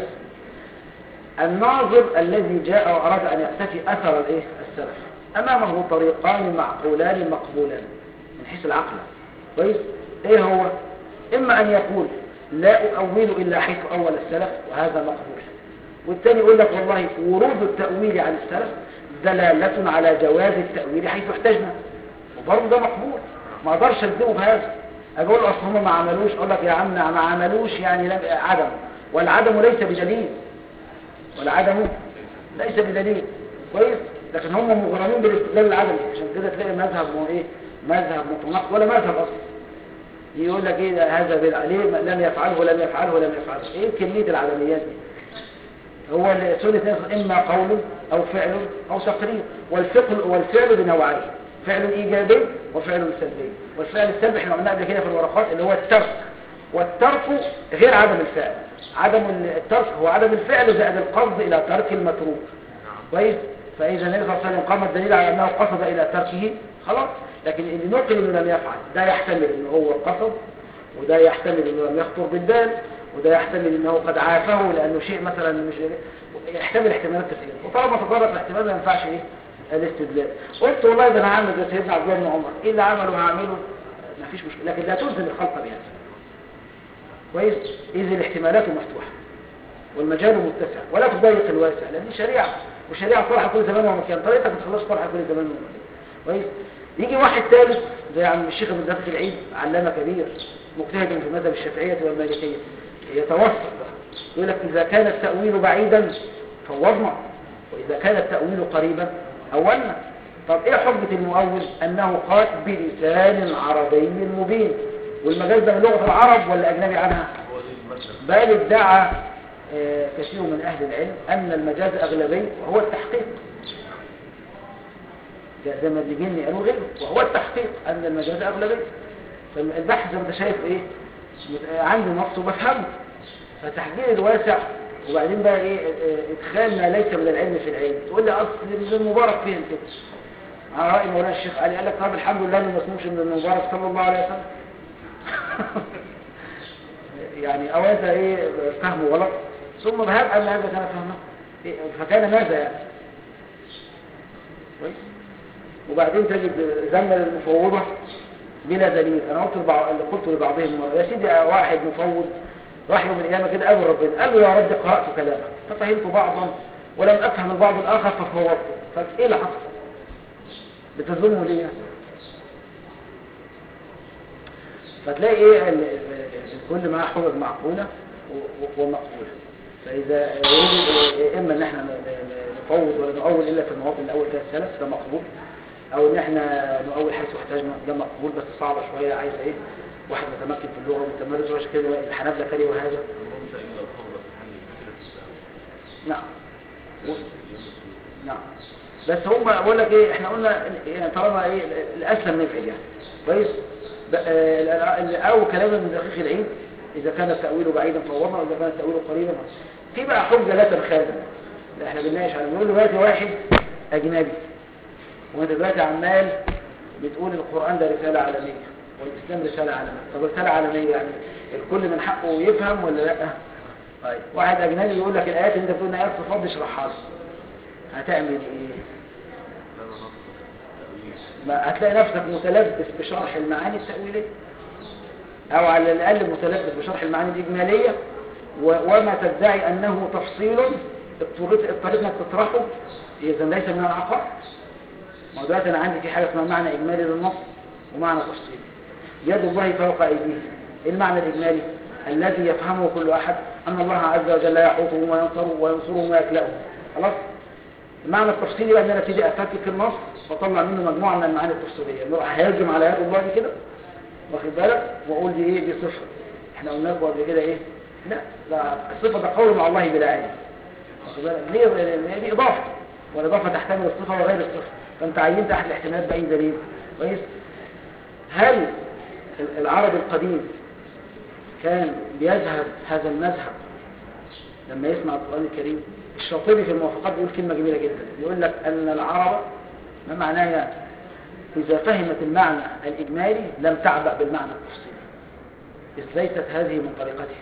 الناظر الذي جاء واراد ان يقتفي اثر الايه السلف امامه طريقان معقولان مقبولان من حيث العقل كويس ايه هو اما ان يقول لا اؤول الا حيث اول السلف وهذا مقبول والثاني يقول لك والله ورود التاويل عن السلف دلاله على جواز التاويل حيث احتجنا وبرضه ده مقبول ما اقدرش الزمه بهذا اقول اصل هم ما عملوش اقول لك يا عم ما عملوش يعني لم عدم والعدم ليس بدليل والعدم ليس بدليل كويس لكن هم مغرمين بالاستدلال العدمي عشان كده تلاقي مذهب مو ايه مذهب متناقض ولا مذهب اصلا يقول لك ايه هذا بدعه ليه لم يفعله لم يفعله لم يفعله ايه كميه العدميات دي هو ال- سنة الناس اما قول او فعل او تقرير والفعل والفعل بنوعين فعل ايجابي وفعل سلبي والفعل السلبي احنا قلنا قبل كده في الورقات اللي هو الترك والترك غير عدم الفعل عدم الترك هو عدم الفعل زائد القصد الى ترك المتروك كويس فاذا النبي صلى الله عليه وسلم قام الدليل على انه قصد الى تركه خلاص لكن اللي نقل انه لم يفعل ده يحتمل انه هو قصد وده يحتمل انه لم يخطر بالبال وده يحتمل انه قد عافه لانه شيء مثلا مش يحتمل احتمالات كثيره وطالما تطرق الاحتمال ما ينفعش ايه الاستدلال قلت والله ده انا هعمل زي سيدنا عبد الله بن عمر ايه اللي عمله هعمله ما فيش مشكله لكن لا تلزم الخلق بهذا كويس اذ الاحتمالات مفتوحه والمجال متسع ولا تضيق الواسع لان دي شريعه والشريعه صالحه كل زمان ومكان طريقتك ما تخلصش صالحه كل زمان ومكان كويس يجي واحد ثالث زي عم الشيخ ابن زكي العيد علامه كبير مجتهد في مذهب الشافعيه والمالكيه يتوسط بقى يقول لك اذا كان التاويل بعيدا فوضنا واذا كان التاويل قريبا اولنا طب ايه حجه المؤول انه قال بلسان عربي مبين والمجال ده من لغه العرب ولا اجنبي عنها
هو دي المسألة
بل ادعى آه، كثير من أهل العلم أن المجاز أغلبي وهو التحقيق ده زي ما الجني قالوا غيره وهو التحقيق أن المجاز أغلبي فالبحث زي ما انت شايف إيه مت- عندي نص وبفهمه فتحجير الواسع وبعدين بقى إيه آه، إدخال ما ليس من العلم في العلم تقول لي أصل ابن المبارك فين كده على رأي مولانا الشيخ علي قال لك طب الحمد لله إنه ما اسموش ابن المبارك صلى الله عليه وسلم يعني او انت ايه فهمه غلط ثم بهاب ان هذا كان فهمه إيه، فكان ماذا يعني كويس وبعدين تجد ذم المفوضة بلا دليل انا قلت لبعض اللي قلت لبعضهم مرة يا سيدي واحد مفوض راح يوم القيامة كده قال ربنا قال له يا رب قرأت كلامك ففهمت بعضا ولم افهم البعض الاخر ففوضت فايه اللي حصل بتظلمه ليه فتلاقي ايه ال- ال- الكل معاه حجج معقوله و- و- ومقبوله فاذا يريد اما ان احنا ن- ن- نفوض ولا نؤول الا في المواطن الاول فيها السلف ده مقبول او ان احنا نؤول حيث احتاجنا ده مقبول بس صعبه شويه عايزه ايه واحد متمكن في اللغه ومتمرس وعشان كده الحنابلة كرهوا هذا
المهم إلا الفوضى في حل مشكلة الساعة
نعم نعم بس هم بقول لك ايه احنا قلنا يعني طالما ايه الاسلم نفعل يعني كويس ب- آه، ال- او كلام من دقيق العيد اذا كان التاويل بعيدا فوضنا واذا كان التاويل قريبا في بقى حجه لا تنخالف لا احنا بنناقش على بنقول دلوقتي واحد اجنبي وانت دلوقتي عمال بتقول القران ده رساله عالميه والاسلام رساله عالميه طب رساله عالميه يعني الكل من حقه يفهم ولا لا طيب واحد اجنبي يقول لك الايات اللي انت بتقول ايات صفات دي اشرحها له هتعمل ايه
لا نص تأويل
ما هتلاقي نفسك متلبس بشرح المعاني التأويلية أو على الأقل متلبس بشرح المعاني الإجمالية و- وما تدعي أنه تفصيل اضطريت اضطريت انك تطرحه إذا ليس من العقائد ما هو دلوقتي أنا عندي في حاجة اسمها معنى إجمالي للنص ومعنى تفصيلي يد الله فوق أيديه إيه المعنى الإجمالي الذي يفهمه كل أحد أن الله عز وجل يحوطه وينصره وينصره ويكلأه خلاص المعنى التفصيلي بقى ان انا ابتدي افكك النص واطلع منه مجموعه من المعاني التفصيليه اللي هو هيهجم على يد الله دي كده واخد بالك واقول دي ايه دي صفه احنا قلنا لكم قبل كده ايه لا ده الصفه ده قول مع الله بلا عين واخد بالك ليه لأن دي اضافه والاضافه تحتمل الصفه وغير الصفه فانت عينت احد الاحتمالات باي دليل كويس هل العرب القديم كان بيذهب هذا المذهب لما يسمع القرآن الكريم الشاطبي في الموافقات بيقول كلمة جميلة جدا يقول لك أن العرب ما معناها إذا فهمت المعنى الإجمالي لم تعبأ بالمعنى التفصيلي إذ ليست هذه من طريقته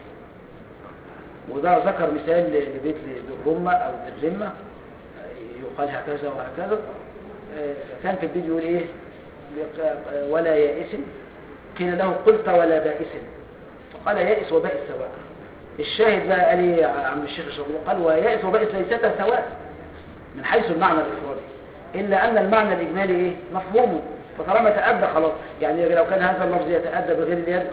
وده ذكر مثال لبيت الرمة أو الذمة يقال هكذا وهكذا آه، كان في الفيديو يقول إيه يق- ولا يائس قيل له قلت ولا بائس فقال يائس وبائس سواء الشاهد بقى قال ايه يا عم الشيخ الشاطبي قال ويائس وبائس ليستا سواء من حيث المعنى الافرادي الا ان المعنى الاجمالي ايه مفهومه فطالما تأدى خلاص يعني لو كان هذا اللفظ يتأدى بغير اليد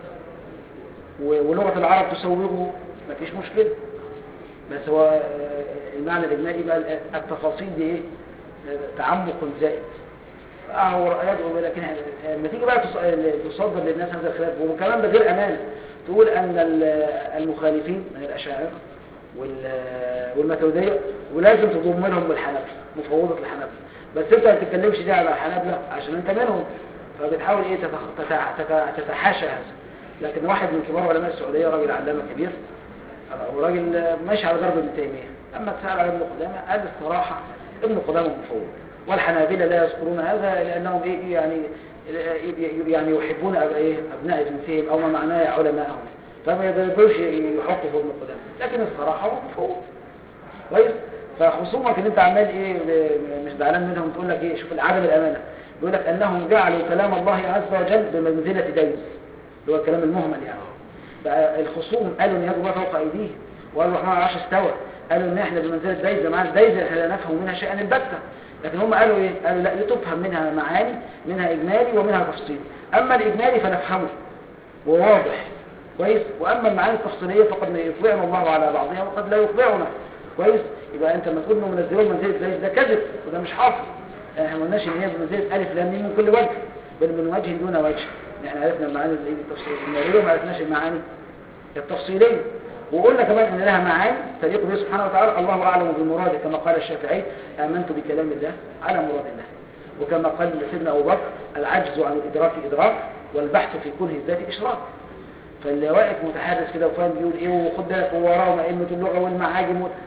و- ولغة العرب تسوغه مفيش مشكلة بس هو آه، المعنى الإجمالي بقى التفاصيل دي إيه آه، تعمق زائد أهو يدعو لكن لما تيجي بقى تص- تصدر للناس هذا الخلاف وكمان بغير أمان تقول أن ال- المخالفين من الأشاعرة وال- والماتريدية ولازم تضم لهم الحنابلة مفوضة الحنابلة بس انت ما بتتكلمش دي على الحنابلة عشان انت منهم فبتحاول ايه تتخ- تتع- تتع- تتحاشى هذا لكن واحد من كبار علماء السعودية راجل علامة كبير وراجل ماشي على ضرب ابن تيمية أما تسأل على ابن قدامة قال الصراحة ابن قدامة مفوض والحنابلة لا يذكرون هذا لأنهم إيه يعني يعني يحبون أب- إيه أبناء جنسهم أو ما معناه علماءهم فما يقدروش يحطوا في ابن قدامة لكن الصراحة هو مفوض كويس فخصومك ان انت عمال ايه ب- مش زعلان منهم تقول لك ايه شوف العدم الامانه بيقول لك انهم جعلوا كلام الله عز وجل بمنزله ديس اللي هو الكلام المهمل يعني بقى الخصوم قالوا ان يد الله فوق ايديه وقالوا الرحمن على العرش استوى قالوا ان احنا بمنزله ديس ده معنى ديس احنا لا نفهم منها شيئا البتة لكن هم قالوا ايه قالوا لا تفهم منها معاني منها اجمالي ومنها تفصيل اما الاجمالي فنفهمه وواضح كويس واما المعاني التفصيليه فقد يطلعنا الله على بعضها وقد لا يطلعنا كويس يبقى انت لما تقول انه منزلون منزله زي ده كذب وده مش حاصل يعني احنا ما قلناش ان هي بمنزله الف لام ميم من كل وجه بل من وجه دون وجه احنا عرفنا المعاني اللي هي التفصيليه وما عرفناش المعاني التفصيليه وقلنا كمان ان لها معاني تليق به سبحانه وتعالى الله اعلم بمراده كما قال الشافعي امنت بكلام الله على مراد الله وكما قال سيدنا ابو بكر العجز عن الادراك ادراك والبحث في كل الذات اشراك فاللي واقف متحرس كده وفاهم بيقول ايه وخد بالك ووراه ائمه اللغه والمعاجم و...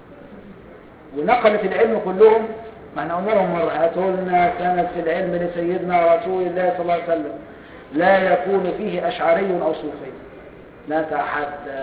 ونقلت العلم كلهم ما احنا قلنا لهم مره هاتوا لنا سند في العلم لسيدنا رسول الله صلى الله عليه وسلم لا يكون فيه اشعري او صوفي نتحدى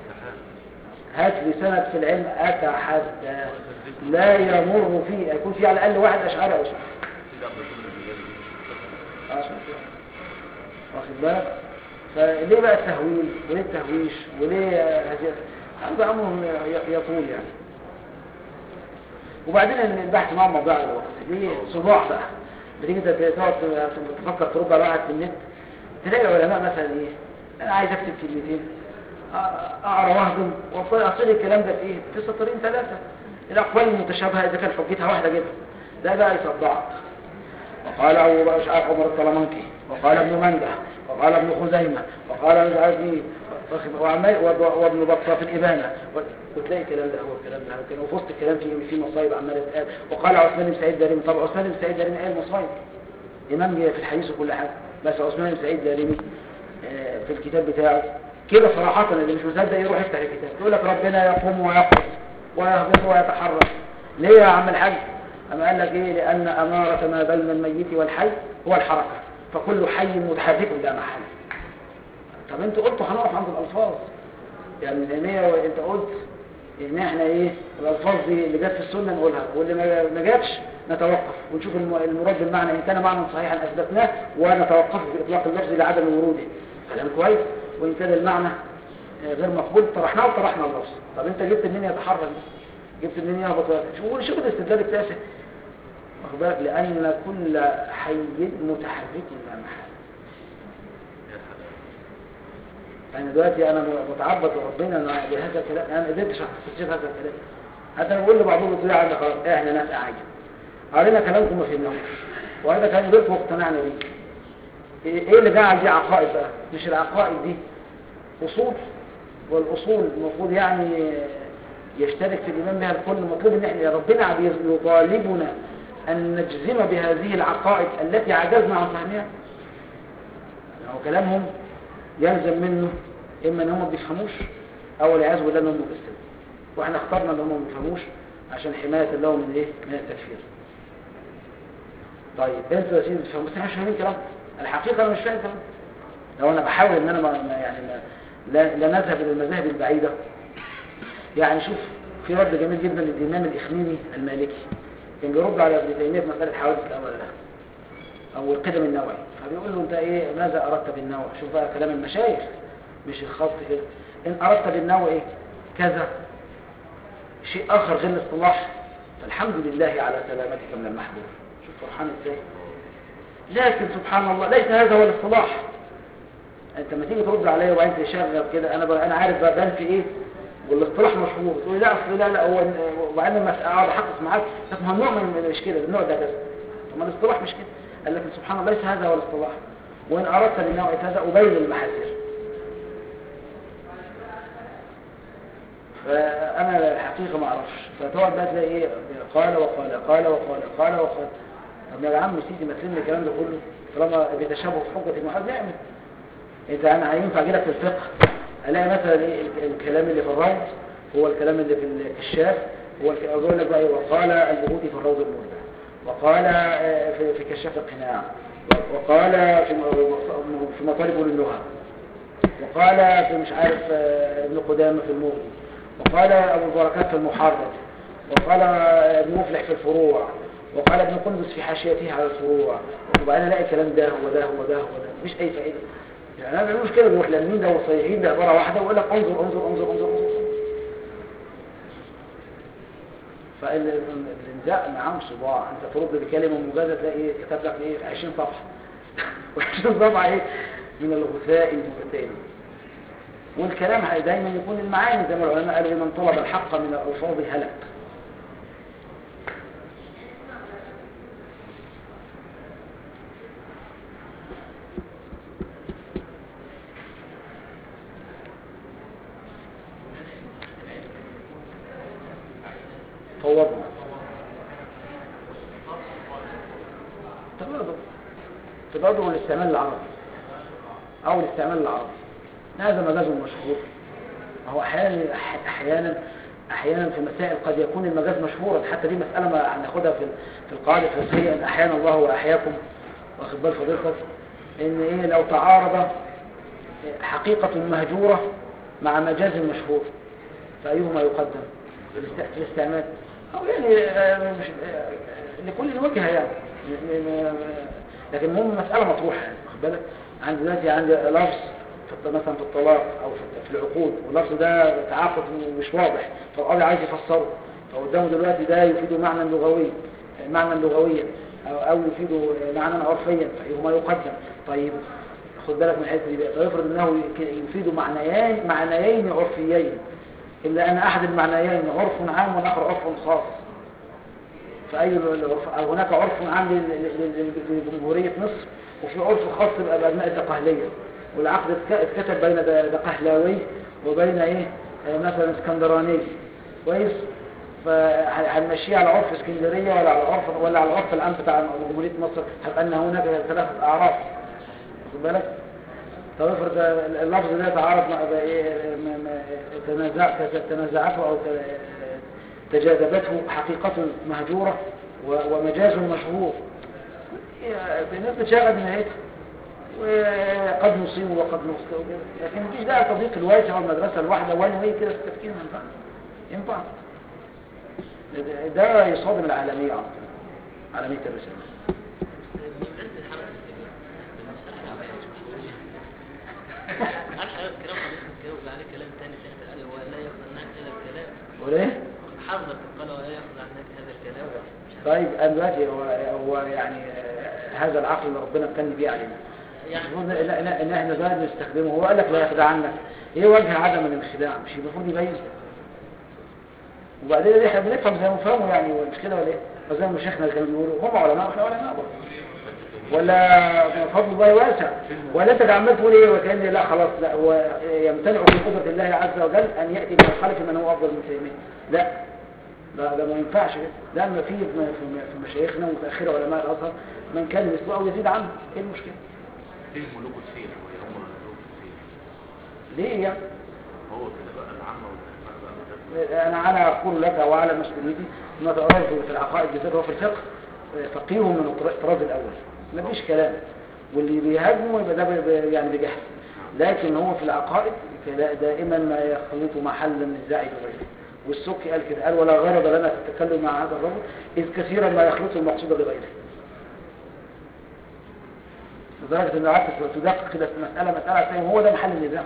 هات لي سند في العلم اتحدى لا يمر فيه يكون فيه على الاقل واحد اشعري او صوفي
سيد عبد الرسول الجلالي
آه. واخد بالك فليه بقى التهويل وليه التهويش وليه هذه هذا امر ي- يطول يعني وبعدين البحث معهم موضوع على الوقت ليه صداع بقى بتيجي تت- تقعد تفكر ترد على واحد في النت تلاقي العلماء مثلا ايه انا عايز اكتب كلمتين أ- اقرا واهضم واصل اصل الكلام ده في ايه في سطرين ثلاثه الاقوال المتشابهه اذا كان حجتها واحده جدا ده بقى يصدعك وقال ابو بكر مش عارف عمر الطلمنكي وقال ابن منده وقال ابن خزيمه وقال مش عارف ايه واخد- وعمال واب- وابن بطه في الابانه و- وتلاقي الكلام ده هو الكلام ده هو الكلام وفي وسط الكلام في في مصايب عماله تتقال وقال عثمان بن سعيد دارمي طب عثمان بن سعيد دارمي قال مصايب امام في الحديث وكل حاجه بس عثمان بن سعيد دارمي آه، في الكتاب بتاعه كده صراحة اللي مش مصدق يروح يفتح الكتاب يقول لك ربنا يقوم ويقف ويهبط ويتحرك ليه يا عم الحاج أما قال لك إيه لأن أمارة ما بين الميت والحي هو الحركة فكل حي متحرك لا محل طب انت قلتوا هنقف عند الألفاظ يعني لأن هي انت قلت ان احنا ايه الألفاظ دي اللي جت في السنة نقولها واللي ما- ما جاتش نتوقف ونشوف الم- المراد بالمعنى ان كان معنى صحيحا اثبتناه ونتوقف باطلاق اللفظ لعدم وروده كلام كويس وان كان المعنى آه، غير مقبول طرحناه وطرحنا اللفظ طب انت جبت منين يتحرك جبت منين يهبط شوف شوف الاستدلال التاسع واخد بالك لان كل حي متحرك لا محل يعني دلوقتي انا متعبد ربنا أنا بهذا الكلام انا ما قدرتش استكشف هذا الكلام حتى انا بقول لبعضهم يقول لي عندك خلاص احنا ناس اعاجم قرينا كلامكم ما فهمناهوش وهذا كلام غيركم واقتنعنا بيه ايه إيه اللي جعل دي عقائد بقى مش العقائد دي اصول والاصول المفروض يعني يشترك في الايمان بها الكل مطلوب ان احنا ربنا عم يطالبنا ان نجزم بهذه العقائد التي عجزنا عن فهمها هو كلامهم يلزم منه اما ان هم ما بيفهموش او والعياذ بالله انهم مكسرين واحنا اخترنا ان هم ما بيفهموش عشان حمايه لهم من ايه من التكفير طيب انتوا يا سيدي بتفهموا بس احنا مش فاهمين كلام الحقيقه انا مش فاهم كلام لو انا بحاول ان انا ما ما- يعني ما لا, لا نذهب الى المذاهب البعيده يعني شوف في رد جميل جدا للامام الاخميني المالكي كان بيرد على ابن تيميه في مساله حوادث الاول والاخر او القدم النوعي فبيقول له انت ايه ماذا اردت بالنوع شوف بقى كلام المشايخ مش الخط كده ان اردت بالنوع ايه كذا شيء اخر غير الاصطلاح فالحمد لله على سلامتك من المحبوب شوف فرحان ازاي لكن سبحان الله ليس هذا هو الاصطلاح انت لما تيجي ترد عليا وانت شغل كده انا بقى انا عارف بقى بان ايه والاصطلاح مشهور تقول لي لا اصل لا لا هو وبعدين لما اقعد احقق معاك طب ما هو النوع من مش كده النوع ده كذا طب ما الاصطلاح مش كده قال لك سبحان الله ليس هذا هو الاصطلاح وان اردت بالنوع كذا ابين المحاذير فانا الحقيقه ما اعرفش فتقعد بقى تلاقي ايه قال وقال قال وقال قال وقال طب يا عم سيدي ما تلم الكلام ده كله طالما بيتشابه في حجه المحاذ نعمل انت انا هينفع اجي لك في الفقه الاقي مثلا ايه ال- الكلام اللي في الروض هو الكلام اللي في ال- في الشاف هو الك- اقول لك بقى ايه وقال البهوتي في الروض المرتع وقال آه، في في كشاف القناع وقال في م- في مطالب اللغه وقال في مش عارف آه، ابن قدامه في المغني وقال ابو البركات في المحرر وقال آه، ابن مفلح في الفروع وقال ابن قندس في حاشيته على الفروع وبعدين الاقي الكلام ده وده وده وده مفيش اي فائده يعني انا مش كده بنروح لامين ده وصيحين بعباره واحده ويقول لك انظر انظر انظر انظر, انظر. فالانزاء معاهم صداع انت ترد بكلمه مجازه تلاقي ايه كتب لك ايه 20 صفحه و20 صفحه ايه من الغثاء المتتالي والكلام هي دايما يكون المعاني زي ما العلماء قالوا من طلب الحق من الالفاظ هلك فوضنا تبادل تبادل الاستعمال العربي او الاستعمال العربي هذا مجاز مشهور هو احيانا احيانا احيانا في مسائل قد يكون المجاز مشهورا حتى دي مساله ما هناخدها في في القاعده الفقهيه ان احيانا الله واحياكم واخد بال فضيلتك ان ايه لو تعارض حقيقه مهجوره مع مجاز مشهور فايهما يقدم في الاستعمال او يعني آه، مش آه، لكل وجهه يعني م- م- لكن المهم مساله مطروحه يعني واخد بالك عندي دلوقتي عندي لفظ في الط- مثلا في الطلاق او في في العقود واللفظ ده تعاقد مش واضح فالقاضي عايز يفسره فقدامه دلوقتي ده يفيد معنى لغوي معنى لغويا أو, أو يفيد معنى عرفيا فهو ما يقدم طيب خد بالك من الحته دي بقى فيفرض انه يفيد معنيين معنيين عرفيين الا ان احد المعنيين عرف عام والاخر عرف خاص فاي العرف أو هناك عرف عام لل- لل- لل- لجمهوريه مصر وفي عرف خاص بقى بابناء الدقهليه والعقد اتك- اتكتب بين د- دقهلاوي وبين ايه آه، مثلا اسكندراني كويس فهنمشيه على عرف اسكندريه ولا على عرف ولا على العرف العام بتاع جمهوريه مصر هيبقى ان هناك ثلاثه اعراف واخد بالك طب افرض اللفظ ده تعارض مع ده ايه م- م- تنازع تنازعته او ت- تجاذبته حقيقة مهجورة و- ومجاز مشهور الناس بتشاغل نهايتها وقد نصيب وقد نخطئ وكده لكن مفيش داعي التضييق الواسع والمدرسة الواحدة ولا هي كده في التفكير ما ينفعش ينفع ده يصادم العالمية على طول. عالمية الرسالة
بمناسبة الحركة السرية بالمسألة العربية مش مشهورة هل حضرتك كلام حضرتك كده ولا عليه كلام تاني سنة قال ولا يأخذ عنك هذا الكلام
وليه؟
حضرتك قال ولا يأخذ عنك هذا الكلام مش عارف.
طيب أنا دلوقتي هو, هو يعني آه، هذا العقل اللي ربنا امتن بيه علينا
يعني
المفروض لا لا ان احنا بقى نستخدمه هو قال لك لا يخدع عنك ايه وجه عدم الانخداع مش المفروض يبين وبعدين احنا بنفهم زي ما فهموا يعني مش كده ولا ايه فزي ما شيخنا كانوا بيقولوا هم علماء واحنا علماء برضه ولا فضل الله واسع ولا انت عمال تقول ايه وكان لا خلاص لا هو يمتنع في قدره الله عز وجل ان ياتي من الخلف من هو افضل من تيميه لا ده ده ما ينفعش كده لما في في في مشايخنا ومتاخره علماء الازهر من كان مثله او يزيد عنه ايه المشكله؟
فيهم ملوك الفيل شوية هم ملوك الفيل
ليه يعني؟
هو كده بقى العامة والأحمد بقى
أنا أنا أقول لك وعلى مسؤوليتي ما تقرأت في العقائد بالذات وفي الفقه فقيه من الطراز الأول ما فيش كلام واللي بيهاجمه يبقى ده بي- يعني بجهل لكن هو في العقائد كلا- دائما ما يخلط محل النزاع بغيره والسكي قال كده قال ولا غرض لنا في التكلم مع هذا الرجل إذ كثيرا ما يخلط المقصود بغيره لدرجة إن قعدت تدقق كده في مسألة مسألة تانية هو ده محل النزاع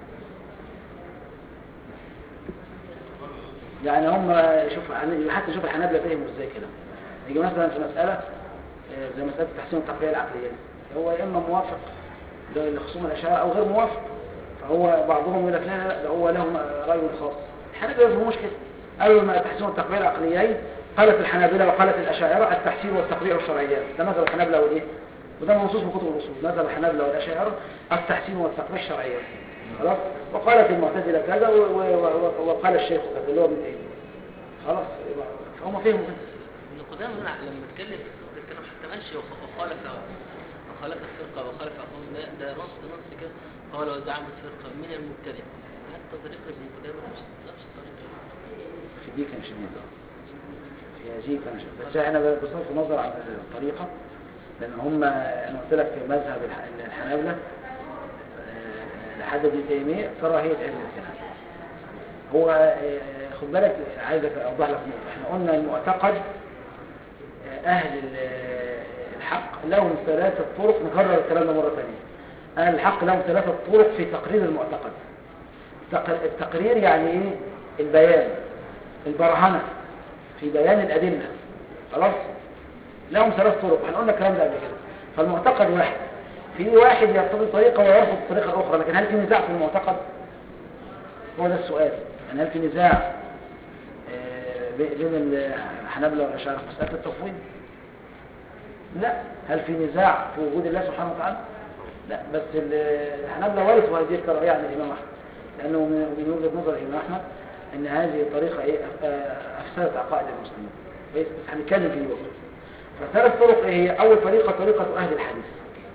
يعني هم شوف حتى شوف الحنابلة فهموا ازاي كده يجي مثلا في مسألة آه، زي مسألة تحسين التقوية العقلية دي. هو يا إما موافق ده لخصوم الأشاعرة أو غير موافق فهو بعضهم يقول لك لا لا ده هو لهم رأي خاص الحنابلة ما يفهموش كده قالوا ما تحسين التقوية العقليين قالت الحنابلة وقالت الأشاعرة التحسين والتقويع والشرعيات ده مثل الحنابلة والإيه وده منصوص من كتب الأصول مثل الحنابلة والأشاعرة التحسين والتقويع الشرعيات خلاص وقالت المعتزلة كذا و- و- و- وقال الشيخ كذا اللي هو من ايه خلاص يبقى فهم فهموا كده
ابن قدامة هنا لما اتكلم في صدر الكلام حتى ماشي وخ- وخالف وخالف الفرقة وخالف أقوام ده ده نص نص كده قال ودعمت فرقة من المبتدع حتى طريقة ابن قدامة نفس نفس الطريقة
في دي كان شديد في هذه كان شديد بس احنا بصرف النظر عن الطريقة لان هم انا قلت لك في مذهب الح- الحنابلة آه، لحد ابن تيمية كراهية علم الكلام هو آه، خد بالك عايزك اوضح لك نقطة احنا قلنا المعتقد آه، اهل ال- الحق لهم ثلاثة طرق نكرر الكلام ده مرة ثانية اهل الحق لهم ثلاثة طرق في تقرير المعتقد تق- التقرير يعني ايه البيان البرهنة في بيان الأدلة خلاص لهم ثلاث طرق احنا قلنا الكلام ده قبل كده فالمعتقد واحد في واحد يقتضي طريقة ويرفض الطريقة الأخرى لكن هل في نزاع في المعتقد هو ده السؤال يعني هل في نزاع آه، بي- بين الحنابلة والأشاعرة في مسألة التفويض لا هل في نزاع في وجود الله سبحانه وتعالى لا بس ال- الحنابلة ورثوا هذه الكراهية عن الإمام أحمد لأنه من من وجهة نظر الإمام أحمد أن هذه الطريقة إيه آه، أفسدت عقائد المسلمين كويس بس هنتكلم فيه برضه فثلاث طرق إيه هي أول طريقة طريقة أهل الحديث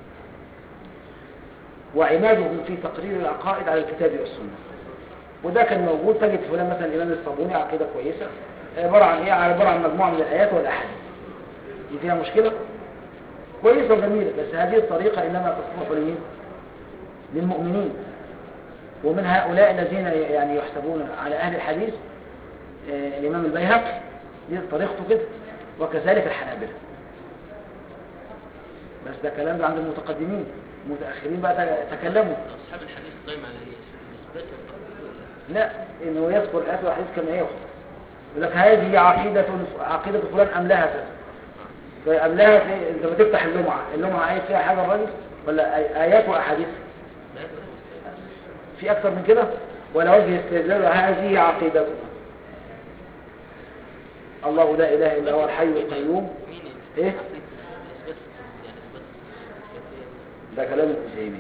وعمادهم في تقرير العقائد على الكتاب والسنة وده كان موجود تجد في فلان مثلا الإمام الصابوني عقيدة كويسة عبارة عن إيه عبارة عن مجموعة من الآيات والأحاديث دي فيها مشكلة كويسة وجميلة بس هذه الطريقة إنما تصلح لمين للمؤمنين ومن هؤلاء الذين يعني يحسبون على أهل الحديث آه، الإمام البيهقي دي طريقته كده وكذلك الحنابلة بس ده كلام ده عند المتقدمين المتأخرين بقى تكلموا
أصحاب الحديث قائم على إيه؟ الإثبات والتقرير ولا
لا انه يذكر الايه والحديث كما هي وخلاص يقول لك هذه عقيدة عقيدة فلان أملاها كذا فأملاها في أنت بتفتح اللمعة اللمعة آيات فيها حاجة الراجل ولا آي- آيات وأحاديث
لا يدرس
في أكثر من كده ولا وجه استدلال هذه عقيدتنا الله لا إله إلا هو الحي القيوم
مين
إيه؟
إيه؟ إثبات يعني إثبات إثبات إيه؟
ده كلام ابن تيمية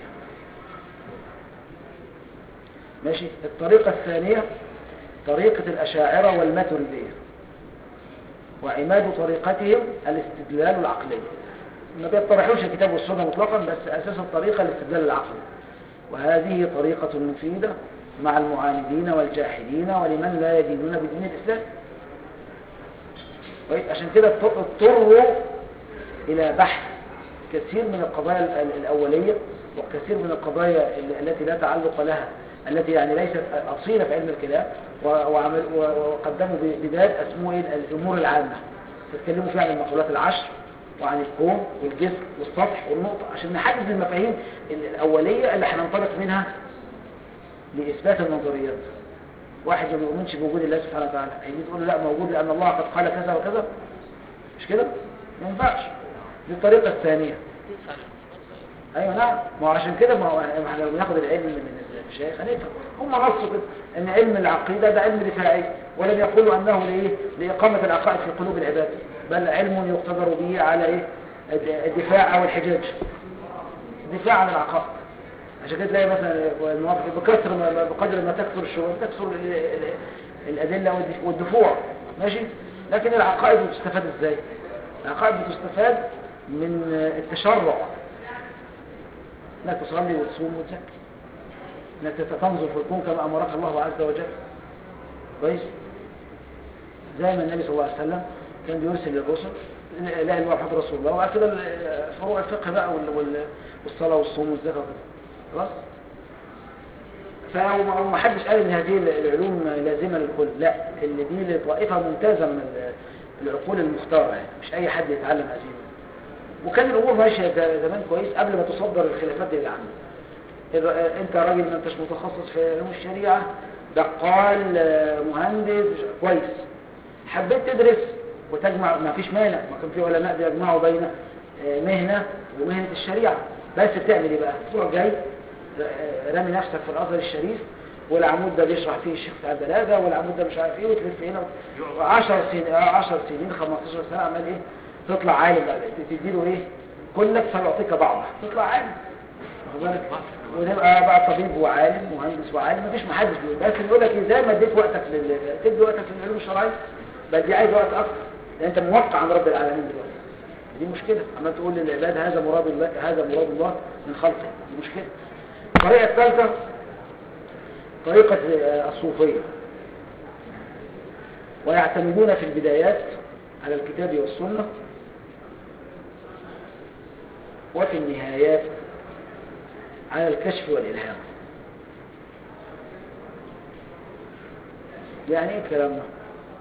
ماشي الطريقة الثانية طريقة الأشاعرة والماتريدية وعماد طريقتهم الاستدلال العقلي ما بيطرحوش الكتاب والسنة مطلقا بس أساس الطريقة الاستدلال العقلي وهذه طريقة مفيدة مع المعاندين والجاحدين ولمن لا يدينون بدين الإسلام كويس؟ عشان كده اضط- اضطروا إلى بحث كثير من القضايا ال- ال- الأولية وكثير من القضايا ال- التي لا تعلق لها التي يعني ليست أصيلة في علم الكلام و- وعمل- و- وقدموا ب- بباب اسمه إيه؟ الأمور العامة تتكلموا فيها عن المقولات العشر وعن الكون والجسم والسطح والنقطة عشان نحدد المفاهيم ال- الأولية اللي هننطلق منها لإثبات النظريات واحد ما بيؤمنش بوجود الله سبحانه وتعالى هيجي تقول له لا موجود لأن الله قد قال كذا وكذا مش كده؟ ما ينفعش دي الطريقة الثانية
تنفع الإثبات
ايوه نعم ما هو عشان كده ما هو ما احنا لو بناخد العلم من المشايخ هنفهم هم نصوا كده ان علم العقيده ده علم دفاعي ولم يقولوا انه لايه لاقامه العقائد في قلوب العباد بل علم يقتدر به على ايه الد- الدفاع او الحجاج دفاع عن العقائد عشان كده تلاقي مثلا المواقف بكثر ما ما- بقدر ما تكثر الشروط تكثر ال- ال- الادله والدف- والدفوع ماشي لكن العقائد بتستفاد ازاي العقائد بتستفاد من التشرع انك تصلي وتصوم وتزكي انك تنظر في الكون كما امرك الله عز وجل كويس زي ما النبي صلى الله عليه وسلم كان بيرسل للرسل لا اله الا الله محمد رسول الله وبعد كده ال- فروع الفقه بقى وال- وال- والصلاه والصوم والزكاه وكده خلاص فما حدش قال ان هذه العلوم لازمه للكل لا اللي دي لطائفه ممتازه من ال- العقول المختاره يعني مش اي حد يتعلم هذه العلوم. وكان الامور ماشيه ز- زمان كويس قبل ما تصدر الخلافات دي للعامه الر- انت راجل ما انتش متخصص في علوم الشريعه بقال آه، مهندس كويس حبيت تدرس وتجمع ما فيش مانع ما كان في علماء بيجمعوا بين آه، مهنه ومهنه الشريعه بس بتعمل ايه بقى تروح جاي آه، رامي نفسك في الازهر الشريف والعمود ده بيشرح فيه الشيخ سعد بلاده والعمود ده مش عارف ايه وتلف هنا 10 سنين 10 سنين 15 سنه عمال ايه تطلع عالم بقى تديله ايه كلك سيعطيك بعضه تطلع عالم واخد بالك ونبقى بقى طبيب وعالم مهندس وعالم مفيش محدش بيقول بس بيقول لك ازاي ما اديت وقتك لل تدي وقتك للعلوم الشرعيه بل دي عايز وقت اكتر لان انت موقع عن رب العالمين دلوقتي دي مشكله عمال تقول للعباد هذا مراد الله هذا مراد الله من خلقه دي مشكله الطريقه الثالثه طريقه آه، الصوفيه ويعتمدون في البدايات على الكتاب والسنه وفي النهايات على الكشف والإلهام يعني ايه الكلام ده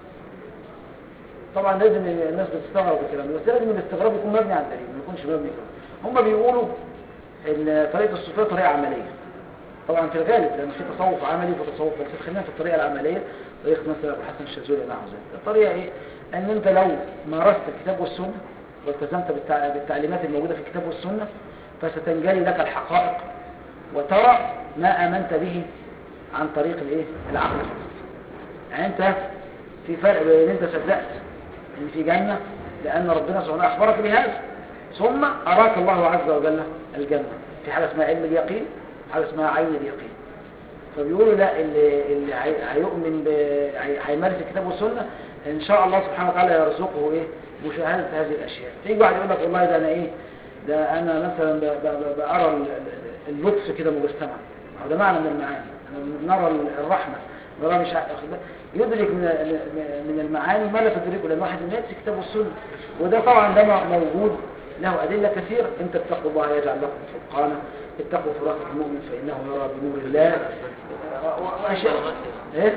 طبعا لازم الناس بتستغرب الكلام ده بس لازم الاستغراب يكون مبني على الدليل ما يكونش مبني كده هم بيقولوا ان طريقه الصوفيه طريقه عمليه طبعا في الغالب لان في تصوف عملي وتصوف فلسفي خلينا في الطريقه العمليه طريقه مثلا ابو حسن الشاذلي نحو ذلك الطريقه ايه ان انت لو مارست الكتاب والسنه والتزمت بالتع- بالتعليمات الموجوده في الكتاب والسنه فستنجلي لك الحقائق وترى ما امنت به عن طريق الايه العقل يعني انت في فرق بين انت صدقت ان في جنه لان ربنا سبحانه اخبرك بهذا ثم اراك الله عز وجل الجنه في حاجه اسمها علم اليقين حاجه اسمها عين اليقين فبيقولوا لا اللي, اللي هي- هيؤمن ب... هي- هيمارس الكتاب والسنه ان شاء الله سبحانه وتعالى يرزقه ايه مشاهده هذه الاشياء تيجي واحد يقول لك والله ده انا ايه ده انا مثلا ب... ب... ب... بارى ال- ال- اللطف كده مجسما هذا معنى من المعاني أنا نرى الرحمه نرى مش عارف واخد بالك؟ يدرك من من المعاني ما لا تدركه لان واحد يمارس الكتاب والسنه وده طبعا ده موجود له ادله كثيره انت اتقوا الله يجعل لكم فرقانا اتقوا فراق المؤمن فانه يرى بنور الله واشياء ايه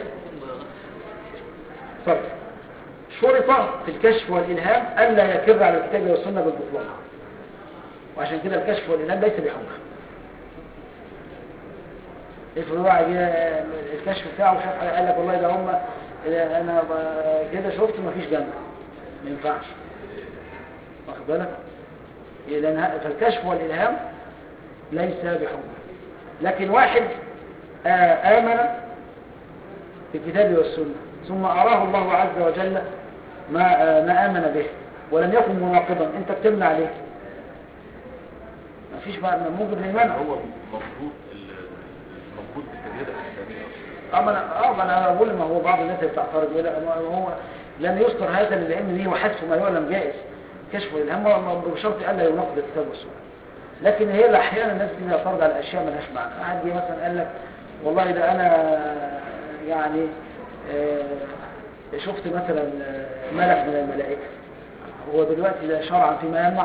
طيب شرط في الكشف والإلهام ألا يكر على الكتاب والسنة بالبطلان وعشان كده الكشف والإلهام ليس بحجة افرض واحد جه الكشف بتاعه شاف حاجة قال لك والله ده هم إذا انا ب- كده شفت مفيش جنب ما ينفعش واخد بالك إيه، لان ه- فالكشف والالهام ليس بحكم لكن واحد آه، امن بالكتاب والسنه ثم اراه الله عز وجل ما آه، ما امن به ولم يكن مناقضا انت بتمنع ليه مفيش بقى موجب للمنع
هو المفروض المفروض بالتجربة الإسلامية أصلا
اه ما انا اه ما انا بقول ما هو بعض الناس اللي بتعترض يقول لا، ما هو لن يذكر هذا للعلم ليه وحذف ما يعلم جائز كشف الالهام ما- بشرط الا يناقض الكتاب والسنه لكن هي احيانا الناس دي بتعترض على اشياء مالهاش معنى واحد جه مثلا قال لك والله ده انا يعني آه، شفت مثلا آه، ملك من الملائكه هو دلوقتي ده شرعا فيما يمنع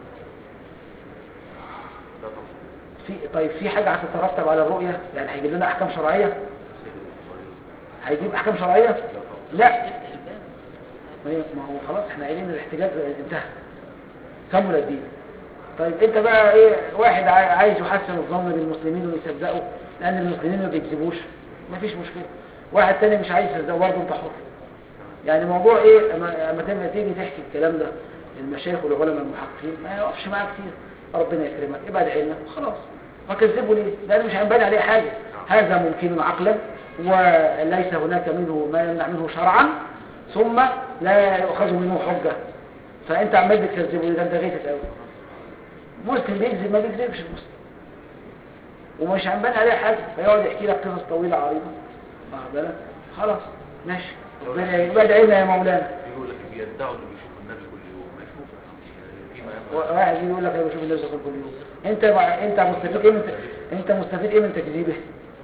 لا طبعا
في طيب في حاجه هتترتب على الرؤيه يعني هيجيب لنا احكام شرعيه هيجيب احكام شرعيه لا
يفتح الباب
ما هي- ما هو خلاص احنا قايلين الاحتجاج انتهى كمل الدين طيب انت بقى ايه واحد عاي- عايز يحسن الظن بالمسلمين ويصدقوا لان المسلمين ما بيكذبوش مفيش مشكله واحد تاني مش عايز يصدقه برضه انت حر يعني موضوع ايه اما اما تيجي تيجي تحكي الكلام ده للمشايخ والعلماء المحققين ما يقفش معاه كتير ربنا يكرمك ابعد عنا وخلاص فكذبوا ليه لان مش هينبني عليه حاجه هذا ممكن عقلا وليس هناك منه ما يمنع منه شرعا ثم لا يؤخذ منه حجه فانت عمال بتكذبه ده انت غيتك قوي مسلم بيكذب ما بيكذبش المسلم ومش هينبني عليه حاجه فيقعد يحكي لك قصص طويله عريضه واخد بالك خلاص ماشي ربنا يبعد عنا يا مولانا
يقول لك بيدعوا انه بيشوف النبي كل يوم ما يشوف فيما يمنع
واحد يجي يقول لك انا بشوف الناس كل يوم انت انت مستفيد ايه من انت مستفيد ايه من تكذيبه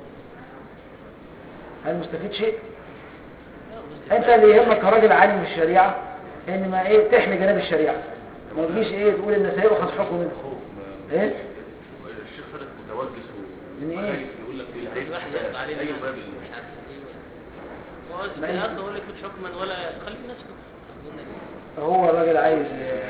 هل مستفيد شيء انت اللي يهمك كراجل عالم في الشريعه ان ما ايه تحمي جناب الشريعه ما تجيش ايه تقول ان سيؤخذ حكم منه
خوف ما-
ايه
الشيخ فارس متوجس
من إيه؟
وخايف يقول لك ايه
كل واحد يقطع عليه
اي
الناس.
باب
مش عارف ايه هو
ما
في
هي-
الاخر يقول لك مش حكما ولا خليه نفسه
هو الراجل عايز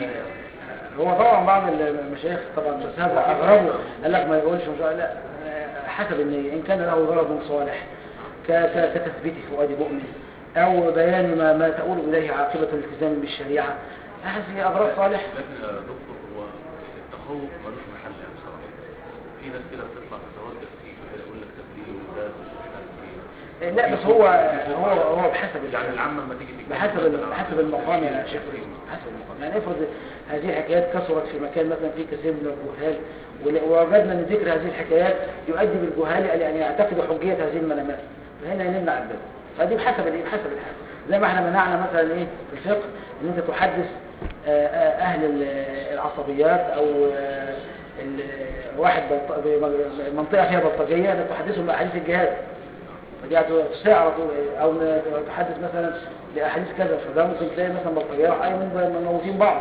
هو طبعا بعض المشايخ طبعا بس هذا اغربه قال لك ما يقولش مش لا حسب النية ان كان له غرض صالح ك- ك- كتثبيت فؤاد مؤمن او بيان ما, ما تؤول اليه عاقبة الالتزام بالشريعة هذه اغراض صالح
لكن يا دكتور هو التخوف ملوش محل يعني بصراحه في ناس كده بتطلع تتوجس فيه كده يقول لك تبليغ وده ومش عارف ايه
لا بس هو هو هو بحسب
يعني العامه لما تيجي تتكلم
بحسب
مثلاً
بحسب المقام يا شيخ بحسب المقام يعني افرض هذه الحكايات كثرت في مكان مثلا فيه كثير من الجهال ول- ووجدنا ان ذكر هذه الحكايات يؤدي بالجهال الى ان يعتقدوا حجيه هذه المنامات فهنا نمنع الباب فدي بحسب الايه بحسب الحال زي ما احنا منعنا مثلا ايه في الفقه ان انت تحدث آه، آه، اهل ال- العصبيات او آه، ال- واحد بلط- بمنطقه فيها بلطجيه لا تحدثهم باحاديث الجهاد فدي تساء على طول او ن- تحدث مثلا باحاديث كذا فده ممكن تلاقي مثلا بلطجيه اي من موتين بعض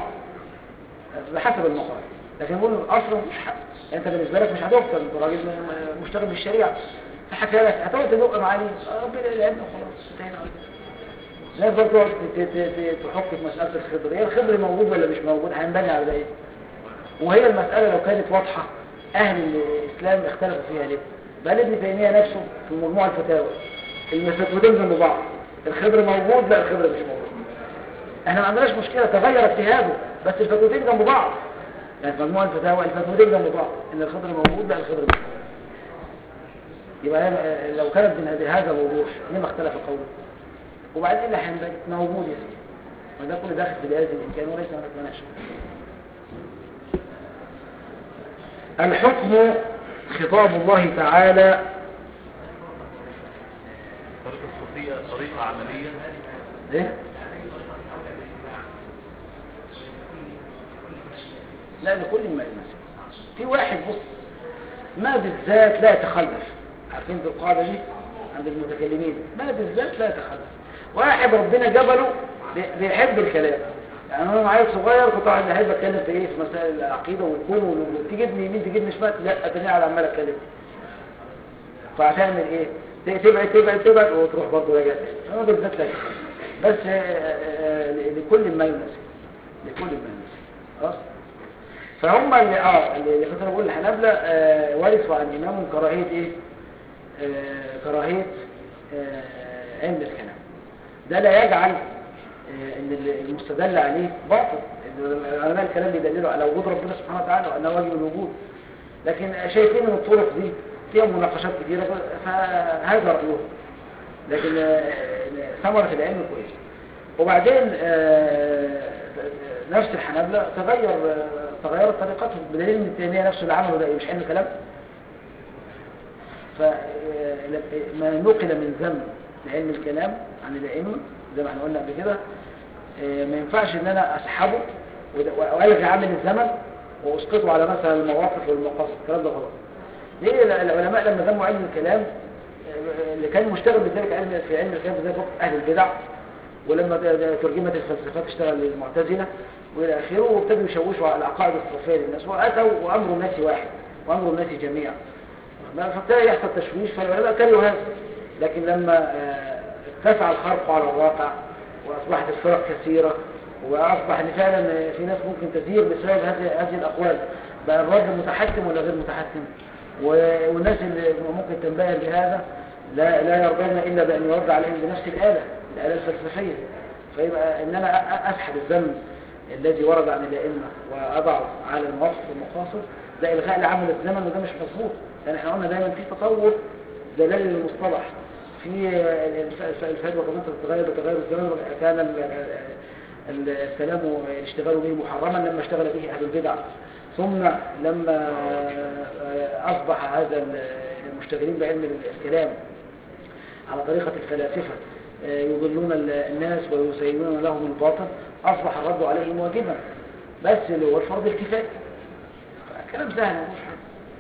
بحسب المقام لكن نقول الاصل مش حق انت بالنسبه لك مش هتفطر انت راجل م- مشتغل بالشريعه فحكى لك هتقعد تدق معاه ليه؟ آه، ربنا يلعبنا وخلاص انتهينا على كده الناس برضه تقعد ت- ت- ت- تحك في مساله الخضر هي الخضر موجود ولا مش موجود هينبني على ده ايه؟ وهي المساله لو كانت واضحه اهل الاسلام اختلفوا فيها ليه؟ بل ابن تيميه نفسه في مجموع الفتاوى الفتوتين جنب بعض الخضر موجود لا الخضر مش موجود احنا ما عندناش مشكله تغير اجتهاده بس الفتوتين جنب بعض يعني في مجموع الفتاوى الفتوتين جنب بعض ان الخضر موجود لا الخضر مش موجود يبقى هي- لو كانت من هذا الوضوح لما اختلف قوله وبعدين ايه اللي هينبغي موجود يا سيدي وده كل داخل في بهذا الامكان وليس هناك مناقشه الحكم خطاب الله تعالى
طريقه الصوفيه طريقه عمليه
ايه لا لكل ما يناسب في واحد بص ما بالذات لا يتخلف عارفين دي القاعده دي عند المتكلمين ما بالذات لا يتخلف واحد ربنا جبله بي- بيحب الكلام يعني انا معايا صغير كنت قاعد احب اتكلم في ايه في مسائل العقيده والكون وتجيبني يمين تجيبني شمال لا اتني على عمال اتكلم فهتعمل ايه ت- تبعد تبعد تبعد وتروح برضه راجع تاني هو بالذات لا يتخلف بس آه، آه، لكل ما يناسب لكل ما يناسب خلاص فهم اللي اه اللي اللي كنت انا بقول الحنابلة آه ورثوا عن امامهم كراهيه ايه؟ آه كراهيه آه علم الكلام ده لا يجعل آه، ان المستدل عليه باطل إن العلماء الكلام بيدللوا على وجود ربنا سبحانه وتعالى وانه واجب الوجود لكن شايفين ان الطرق دي فيها مناقشات كثيره فهذا رايهم لكن آه، ثمره العلم كويسه وبعدين آه، نفس الحنابلة تغير آه، تغيرت طريقتهم بدليل ان التيمية نفسه اللي عمله ده إيه؟ مش علم كلام فما نقل من ذم لعلم الكلام عن الائمه زي ما احنا قلنا قبل كده آه، ما ينفعش ان انا اسحبه وده- والغي عامل الزمن واسقطه على مثلا المواقف والمقاصد الكلام ده غلط ليه العلماء لما ذموا علم الكلام آه، اللي كان مشتغل بذلك علم في علم الكلام زي وقت اهل البدع ولما ده- ده ترجمت الفلسفات اشتغل للمعتزله والى اخره وابتدوا يشوشوا على العقائد الصوفيه للناس واتوا وامر الناس واحد وامر الناس جميعا ما فابتدى يحصل تشويش فالعلماء كرهوا هذا لكن لما آه، اتسع الخرق على الواقع واصبحت الفرق كثيره واصبح ان فعلا آه، في ناس ممكن تزير بسبب هذه هذه الاقوال بقى الرد متحكم ولا غير متحكم و- والناس اللي ممكن تنبهر بهذا لا لا يرضون الا بان يرد عليهم بنفس الاله الاله الفلسفيه فيبقى ان انا أ- اسحب الذنب الذي ورد عن الائمه واضعه على المواقف والمقاصد ده الغاء لعمل الزمن وده مش مظبوط لان احنا قلنا دايما في تطور دلالي للمصطلح في الف- الفائده والقانون تتغير بتغير الزمن كان ال- ال- الكلام الاشتغال به محرما لما اشتغل به اهل البدع ثم لما اصبح هذا المشتغلين بعلم الكلام على طريقة الفلاسفة آه، يضلون ال- الناس ويسيرون لهم الباطل أصبح الرد عليهم واجبا بس اللي هو الفرض الكفاية كلام سهل مفيش حاجة.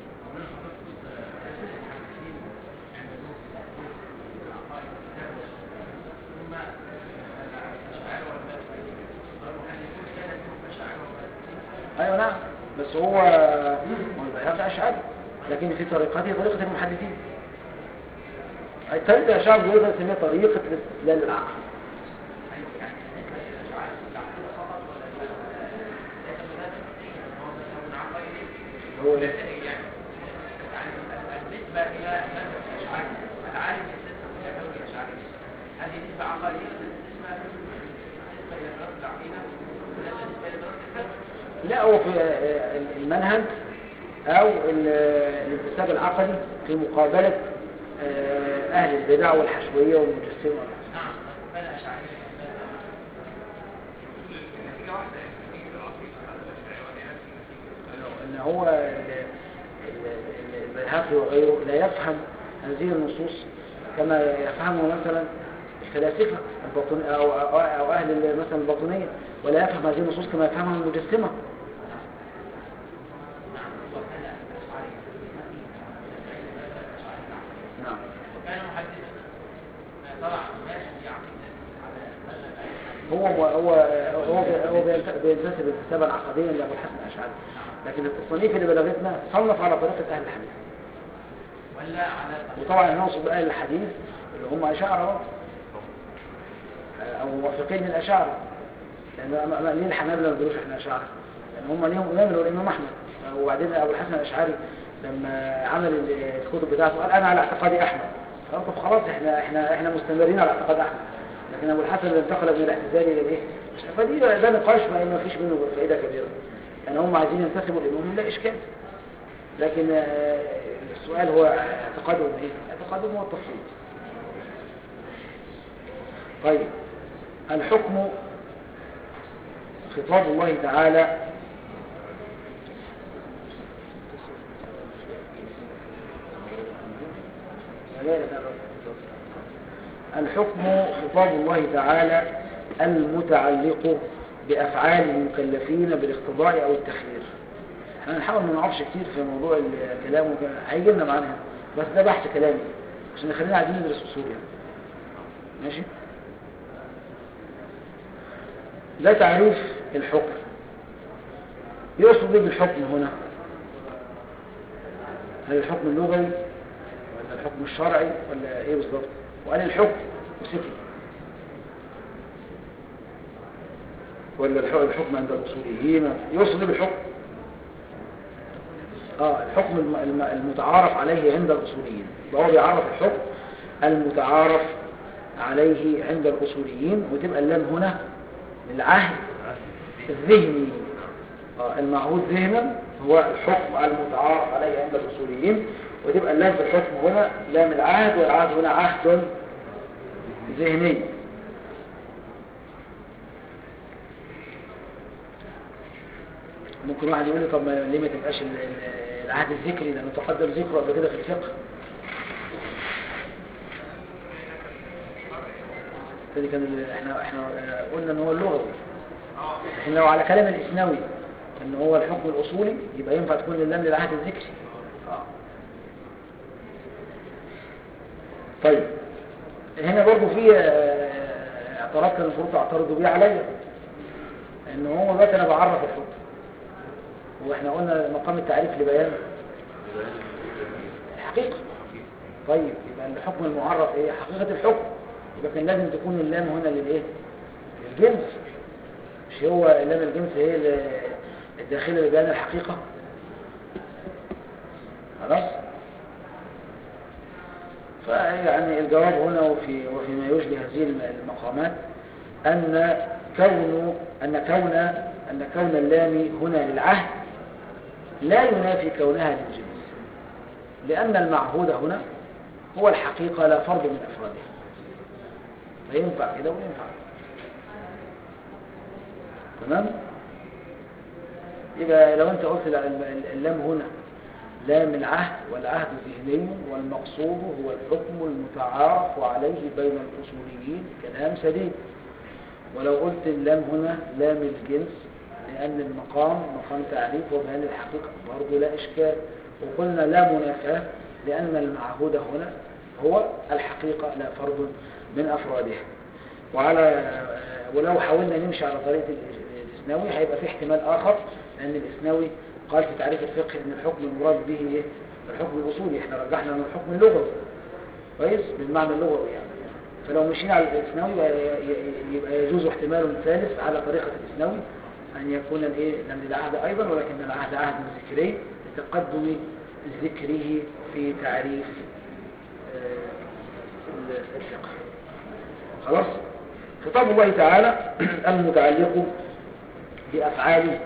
أيوة نعم بس هو ما يبقى أشعري لكن في طريقته طريقة المحدثين أي طريقة الأشعار بيقدر يسميها طريقة الاستدلال العقل هو إيه؟
النسبة إلى مذهب الأشعري العالم يسلسل إلى كون الأشعري هذه نسبة عقلية نسبة نسبة إلى دراسة العقيدة وليس نسبة إلى دراسة الفقه
لا هو في آه، المنهج أو ال- الانتساب العقدي في مقابلة آه، أهل البدع والحشوية والمجسمة
نعم فلا أشعري
النتيجة واحدة يعني نتيجة العقيدة على الأشياء ونهاية النتيجة
ان هو ال- ال- ال- البيهقي وغيره لا يفهم هذه النصوص كما يفهمه مثلا الفلاسفة الباطن أو, أو, أو أهل ال- مثلا الباطنية ولا يفهم هذه النصوص كما يفهمها المجسمة نعم
وكان محدثا طبعا ماشي في عقيدة على مذهب
هو هو هو هو بينت- بينتسب انتسابا عقديا لابو الحسن الاشعري لكن التصنيف اللي بلغتنا صنف على طريقه اهل الحديث
ولا على
وطبعا نقصد اهل الحديث اللي هم اشاعره او موافقين للاشاعره لان ما- ما- ليه الحنابلة ما بيقولوش احنا اشاعره لان هم ليهم امام اللي هو الامام احمد وبعدين ابو الحسن الاشعري لما عمل ال- الكتب بتاعته قال انا على اعتقاد احمد قال طب خلاص احنا احنا احنا مستمرين على اعتقاد احمد لكن ابو الحسن اللي انتقل من الاعتزال الى الايه فدي ده نقاش ما ما فيش منه فائده كبيره يعني هم عايزين ينتسبوا للامام لا اشكال لكن آه، السؤال هو اعتقادهم ايه اعتقادهم هو التفصيل طيب الحكم خطاب الله تعالى الحكم خطاب الله تعالى المتعلق بأفعال المكلفين بالاقتضاء أو التخيير احنا هنحاول ما نقفش كتير في موضوع الكلام وكده هيجي لنا معانا هنا. بس ده بحث كلامي عشان خلينا عايزين ندرس اصول يعني ماشي ده تعريف الحكم يقصد ايه بالحكم هنا هل الحكم اللغوي ولا الحكم الشرعي ولا ايه بالظبط وقال الحكم وسكت ولا الح- الحكم عند الاصوليين يقصد ايه بالحكم اه الحكم الم- الم- المتعارف عليه عند الاصوليين يبقى هو بيعرف الحكم المتعارف عليه عند الأصوليين وتبقى اللام هنا للعهد الذهني آه، المعهود ذهنا هو الحكم المتعارف عليه عند الأصوليين وتبقى اللام في الحكم هنا لام العهد والعهد هنا عهد ذهني ممكن واحد يقول لي طب ما ليه ما تبقاش ال- ال- العهد الذكري لانه تقدم ذكره قبل كده في الفقه فدي كان ال- احنا احنا قلنا ان هو اللغوي لكن لو على كلام الاسنوي ان هو الحكم الاصولي يبقى ينفع تكون اللام للعهد الذكري آه. طيب هنا برضو في آه، اعتراض كان المفروض تعترضوا بيه عليا ان هو دلوقتي انا بعرف الحكم واحنا قلنا مقام التعريف لبيان الحقيقة طيب يبقى الحكم المعرف ايه حقيقة الحكم يبقى كان لازم تكون اللام هنا للايه للجنس مش هو اللام الجنس هي اللي- الداخلة لبيان الحقيقة خلاص فيعني الجواب هنا وفي وفيما يشبه هذه الم- المقامات أن كون أن كون أن كون اللام هنا للعهد لا ينافي كونها للجنس لأن المعهود هنا هو الحقيقة لا فرد من أفرادها فينفع كده وينفع تمام يبقى لو انت قلت لا- الم- اللام هنا لام العهد والعهد ذهني والمقصود هو الحكم المتعارف عليه بين الأصوليين كلام سديد ولو قلت اللام هنا لام الجنس لأن المقام مقام تعريف وبيان الحقيقة برضه لا إشكال وقلنا لا منافاة لأن المعهود هنا هو الحقيقة لا فرد من أفرادها وعلى ولو حاولنا نمشي على طريقة الإسناوي هيبقى في احتمال آخر لأن الإسناوي قال في تعريف الفقه أن الحكم المراد به إيه؟ الحكم الأصولي احنا رجحنا أنه الحكم اللغوي كويس بالمعنى اللغوي يعني فلو مشينا على الإسناوي يبقى- يبقى يجوز احتمال ثالث على طريقة الإسناوي أن يكون الإيه لأن العهد أيضا ولكن العهد عهد ذكري لتقدم ذكره في تعريف آه، الفقه خلاص خطاب الله تعالى المتعلق بأفعال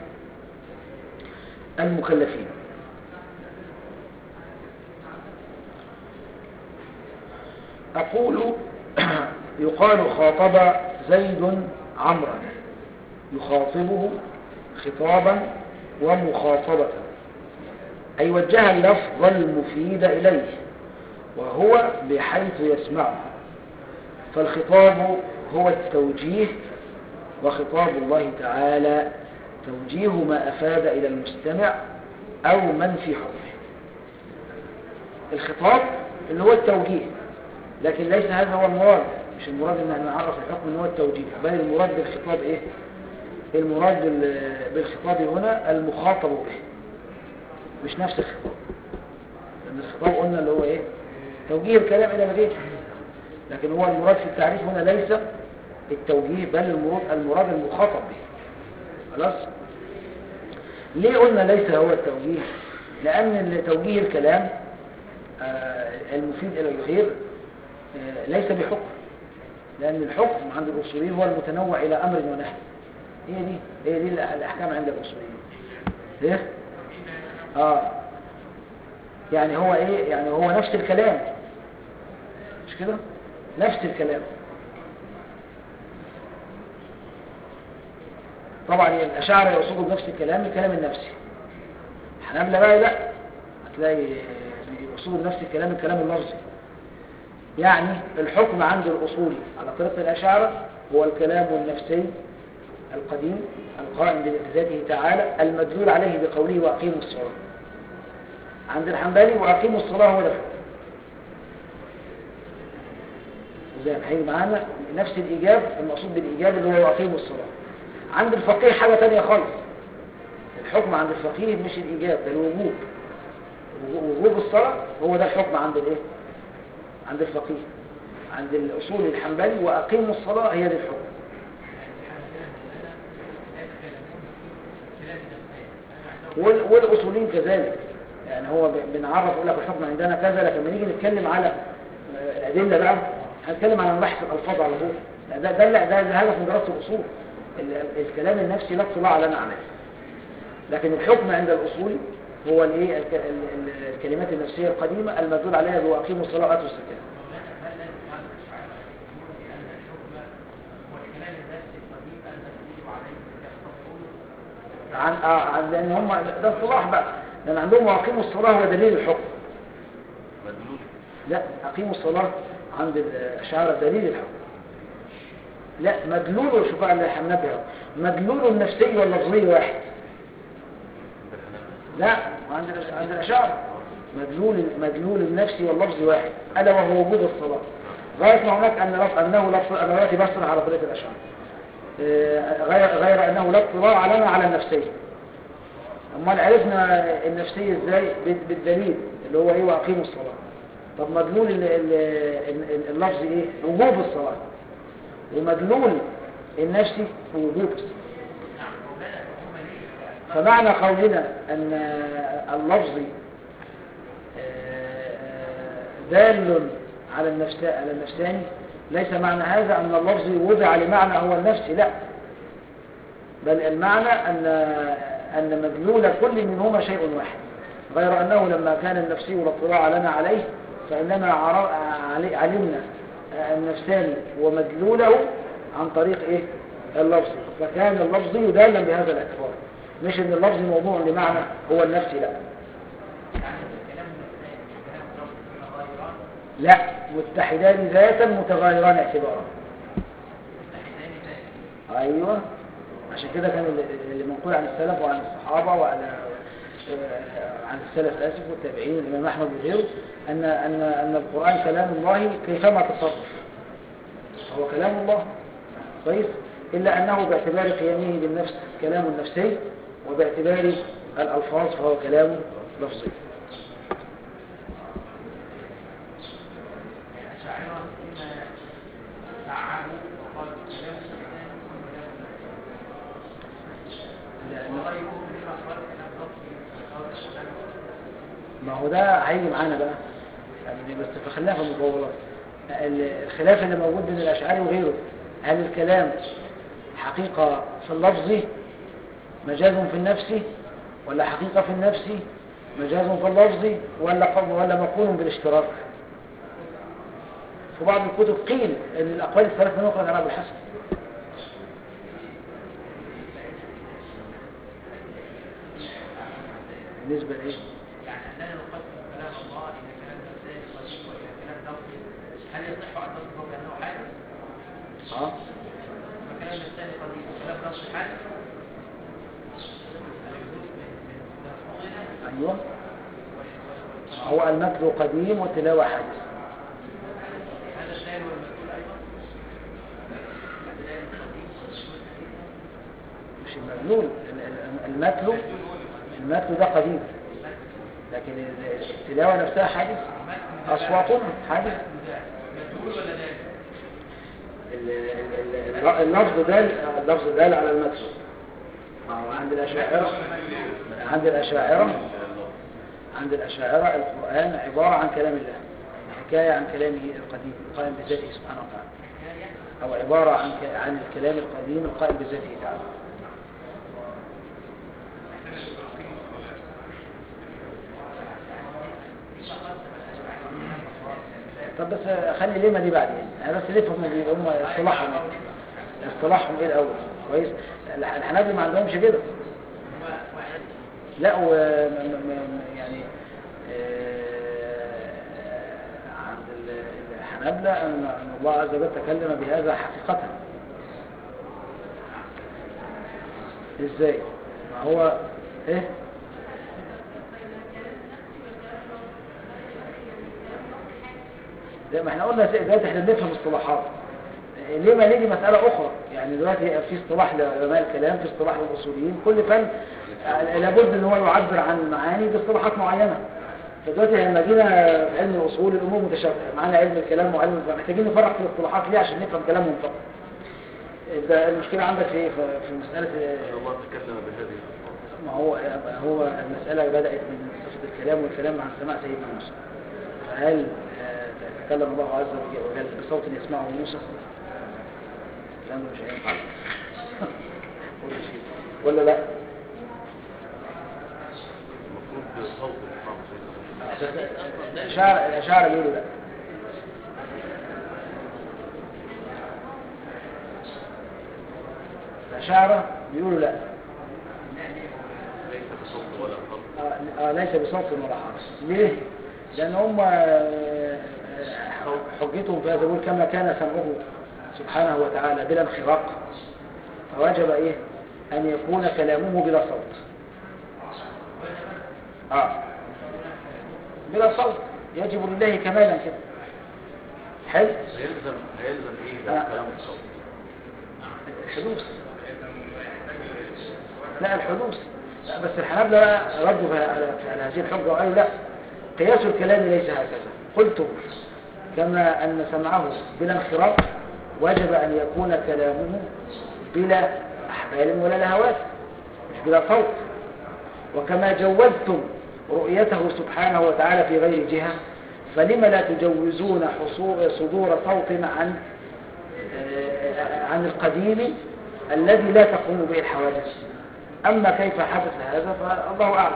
المكلفين أقول يقال خاطب زيد عمرا يخاطبه خطابا ومخاطبة أي وجه اللفظ المفيد إليه وهو بحيث يسمعه فالخطاب هو التوجيه وخطاب الله تعالى توجيه ما أفاد إلى المستمع أو من في حكمه الخطاب اللي هو التوجيه لكن ليس هذا هو المراد مش المراد ان احنا نعرف الحكم ان هو التوجيه بل المراد بالخطاب ايه المراد بال- بالخطاب هنا المخاطب به مش نفس الخطاب لان الخطاب قلنا اللي هو ايه توجيه الكلام الى مجيء لكن هو المراد في التعريف هنا ليس التوجيه بل المراد المراد المخاطب به خلاص ليه قلنا ليس هو التوجيه لان توجيه الكلام آه، المفيد الى الخير آه، ليس بحكم لأن الحكم عند الأصوليين هو المتنوع إلى أمر ونهي هي دي هي دي الأحكام عند الأصوليين ليه؟ آه يعني هو إيه؟ يعني هو نفس الكلام مش كده؟ نفس الكلام طبعا الأشاعرة يقصدوا بنفس الكلام الكلام النفسي حنابلة بقى لا هتلاقي يقصدوا بنفس الكلام الكلام اللفظي يعني الحكم عند الأصولي على طريقة الأشاعرة هو الكلام النفسي القديم القائم بذاته تعالى المدلول عليه بقوله وأقيموا الصلاة عند الحنبلي وأقيموا الصلاة هو ده الحكم زي ما هيجي معانا نفس الإيجاب المقصود بالإيجاب اللي هو وأقيموا الصلاة عند الفقيه حاجة تانية خالص الحكم عند الفقيه مش الإيجاب ده الوجوب وجوب الصلاة هو ده الحكم عند الإيه عند الفقيه عند الأصول الحنبلي وأقيموا الصلاة هي دي الحكم وال- والأصولين كذلك يعني هو ب- بنعرف يقول لك الحكم عندنا كذا لكن لما نيجي نتكلم على آه، الأدلة بقى هنتكلم عن مباحث الالفاظ على طول ده ده ده, ده, ده هدف من دراسه الاصول ال- ال- الكلام النفسي لا اطلاع لنا عليه لكن الحكم عند الاصول هو الايه الك- ال- ال- الكلمات النفسيه القديمه المدلول عليها بواقيموا الصلاه واتوا الزكاه
هل لازم هذا الاشاعره يقولون بان الحكم والكلام النفسي القديم المدلول عليه يختصون
عن آه عن لان هم ده اصطلاح بقى لان عندهم واقيموا الصلاه هو دليل الحكم
مدلول
لا اقيموا الصلاه عند الاشاعره دليل الحكم لا مدلول شوف بقى اللي هننبه أهو. مدلول النفسي واللفظي واحد لا عند الأش- عند الاشاعره مدلول مدلول النفسي واللفظي واحد الا وهو وجود الصلاه غايه ما هناك ان لفظ انه لفظ انا دلوقتي بشرح على طريقه الاشاعره آه، غير غير انه لا اطلاع لنا على النفسيه امال عرفنا النفسيه ازاي بال- بالدليل اللي هو ايه واقيموا الصلاه طب مدلول ال- ال- ال- اللفظ ايه وجوب الصلاه ومدلول النفسي وجوب الصلاه فمعنى قولنا ان اللفظ آه، دال على النفس على النفساني ليس معنى هذا ان اللفظ وضع لمعنى هو النفسي لا بل المعنى ان ان مدلول كل منهما شيء واحد غير انه لما كان النفسي والاطلاع لنا عليه فانما عر- علي- علمنا النفساني ومدلوله عن طريق ايه اللفظ فكان اللفظي دالا بهذا الاعتبار مش ان اللفظ موضوع لمعنى هو النفسي لا
يعني الكلام النفسي والكلام اللفظي متغيران
لا متحدان ذاتا متغيران اعتبارا
متحدان ذات
ايوه عشان كده كان اللي- اللي منقول عن السلف وعن الصحابه وعن آه، عن السلف اسف والتابعين الامام احمد وغيره ان ان ان القران كلام الله كيفما تصرف هو كلام الله كويس الا انه باعتبار قيامه بالنفس كلام نفسي وباعتبار الالفاظ فهو كلام لفظي
الأشاعرة فيما فعلوا وقالوا كلام الإنسان وكلام
لأن-
وغيرهم لما قال كلام لفظي وقال كلام
ما هو ده هيجي معانا بقى يعني بس خلينا في المطولات ال- الخلاف اللي موجود بين الاشعري وغيره هل الكلام حقيقة في اللفظ مجاز في النفس ولا حقيقة في النفس مجاز في اللفظ ولا ق- ولا مقول بالاشتراك في بعض الكتب قيل ان الاقوال الثلاث نقرا عن ابو الحسن بالنسبة لايه
يعني أننا نقسم كلام الله إلى كلام إنساني قديم وإلى كلام لفظي هل يصح أن نصفه بأنه حادث؟
اه
وكلام إنساني قديم وكلام لفظي حادث؟ المجذوب من من لفظنا
ايوه هو المتلو قديم والتلاوة حديث
هذا الدال والمجهول أيضا الدال القديم
مش المجنون ال- ال- المتلو المتلو ده قديم لكن ال- التلاوة نفسها حديث أصواتهم حديث
مجهول ولا دال؟
ال- ال- ال- اللفظ دال اللفظ دال على المتلو ما هو عند الأشاعرة عند الأشاعرة عند الأشاعرة القرآن عبارة عن كلام الله حكاية عن كلامه القديم القائم بذاته سبحانه وتعالى أو عبارة عن ك- عن الكلام القديم القائم بذاته تعالى طب بس خلي ليه دي بعدين انا بس نفهم هم هم اصطلاحهم إيه؟ اصطلاحهم ايه الاول كويس الح- الحنابلة ما عندهمش كده لا و م- م- م- يعني آه، عند ال- الحنابلة ان أن الله عز وجل تكلم بهذا حقيقة ازاي ما هو ايه لا ما احنا قلنا دلوقتي احنا بنفهم اصطلاحات ليه ما نيجي مسألة أخرى يعني دلوقتي في اصطلاح لعلماء الكلام في اصطلاح للأصوليين كل فن آه، لابد ان هو يعبر عن معاني باصطلاحات معينة فدلوقتي لما جينا في علم الأصول الأمور متشابهة معانا علم الكلام وعلم محتاجين نفرق في الاصطلاحات ليه عشان نفهم كلامهم فقط ده المشكلة عندك في إيه؟ في في مسألة
أن الله تكلم بهذه الألفاظ
ما هو هو المسألة بدأت من صفة الكلام والكلام عن سماع سيدنا موسى فهل آه، تكلم الله عز وجل بصوت يسمعه موسى الكلام ده مش هينفع ولا شيء. ولا لا
المفروض بصوت الإسلام سيدنا
الأشاعرة الأشاعرة بيقولوا لا الأشاعرة بيقولوا لا
ليس بصوت ولا صوت
آه، آه، ليس بصوت ولا حرف ليه؟ لأن هم آه، آه، حجتهم في هذا يقول كما كان سمعه سبحانه وتعالى بلا انخراق فوجب إيه؟ أن يكون كلامه بلا صوت آه بلا صوت يجب لله كمالا كده حلو
هيلزم هيلزم ايه
آه.
ده كلام الصوت
الحدوث لا الحدوث لا بس الحنابلة بقى ردوا على على هذه الحجة وقالوا لا قياس الكلام ليس هكذا قلت كما أن سمعه بلا انخراط وجب أن يكون كلامه بلا أحبال ولا لهوات مش بلا صوت وكما جوزتم رؤيته سبحانه وتعالى في غير جهة فلم لا تجوزون حصول صدور صوت عن آه، عن القديم الذي لا تقوم به الحوادث أما كيف حدث هذا فالله أعلم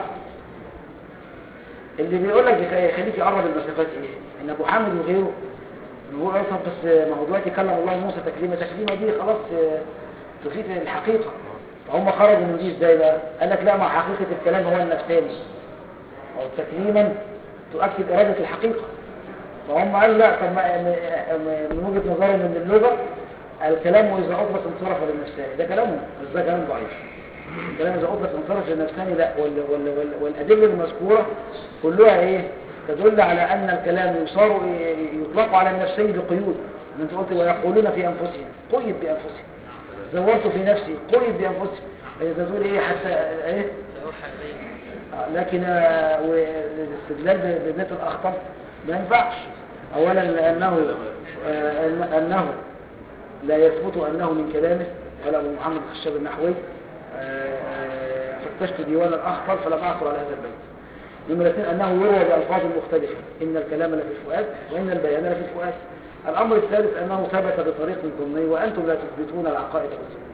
اللي بيقول لك يخليك يقرب المسافات ايه ان ابو حامد وغيره هو طب بس ما هو دلوقتي كلم الله موسى تكليمه تكليمه دي خلاص آه، تفيد الحقيقه فهم خرجوا من دي ازاي بقى قال لك لا ما حقيقه الكلام هو النفساني او تكليما تؤكد اراده الحقيقه فهم قالوا لا طب ما- م- م- من وجهه نظرهم ان اللغه الكلام اذا اطلق انصرف للنفساني ده كلامهم بس ده كلام ضعيف الكلام اذا اطلق انصرف للنفساني لا وال وال وال والادله المذكوره كلها ايه تدل على ان الكلام يصار يطلق على النفسين بقيود ما انت قلت ويقولون في انفسهم قيد بانفسهم زورت في نفسي قيد بانفسهم اذا تقول ايه حتى ايه
سأوحى إليه
آه، لكن آه، والاستدلال بابنة الأخطر ما ينفعش أولا لأنه آه، أن- أنه لا يثبت أنه من كلامه قال أبو محمد الخشاب النحوي آه، آه، فتشت ديوان الأخطر فلم أعثر على هذا البيت نمرة اثنين أنه يروى بألفاظ مختلفة إن الكلام لفي الفؤاد وإن البيان لفي الفؤاد الأمر الثالث أنه ثبت بطريق ضمني وأنتم لا تثبتون العقائد والسنة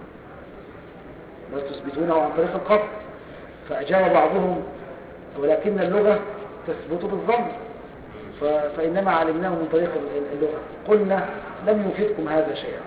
بل تثبتونه عن طريق القطع فأجاب بعضهم ولكن اللغة تثبت بالظن ف- فإنما علمناه من طريق ال- ال- اللغة قلنا لم يفيدكم هذا شيئا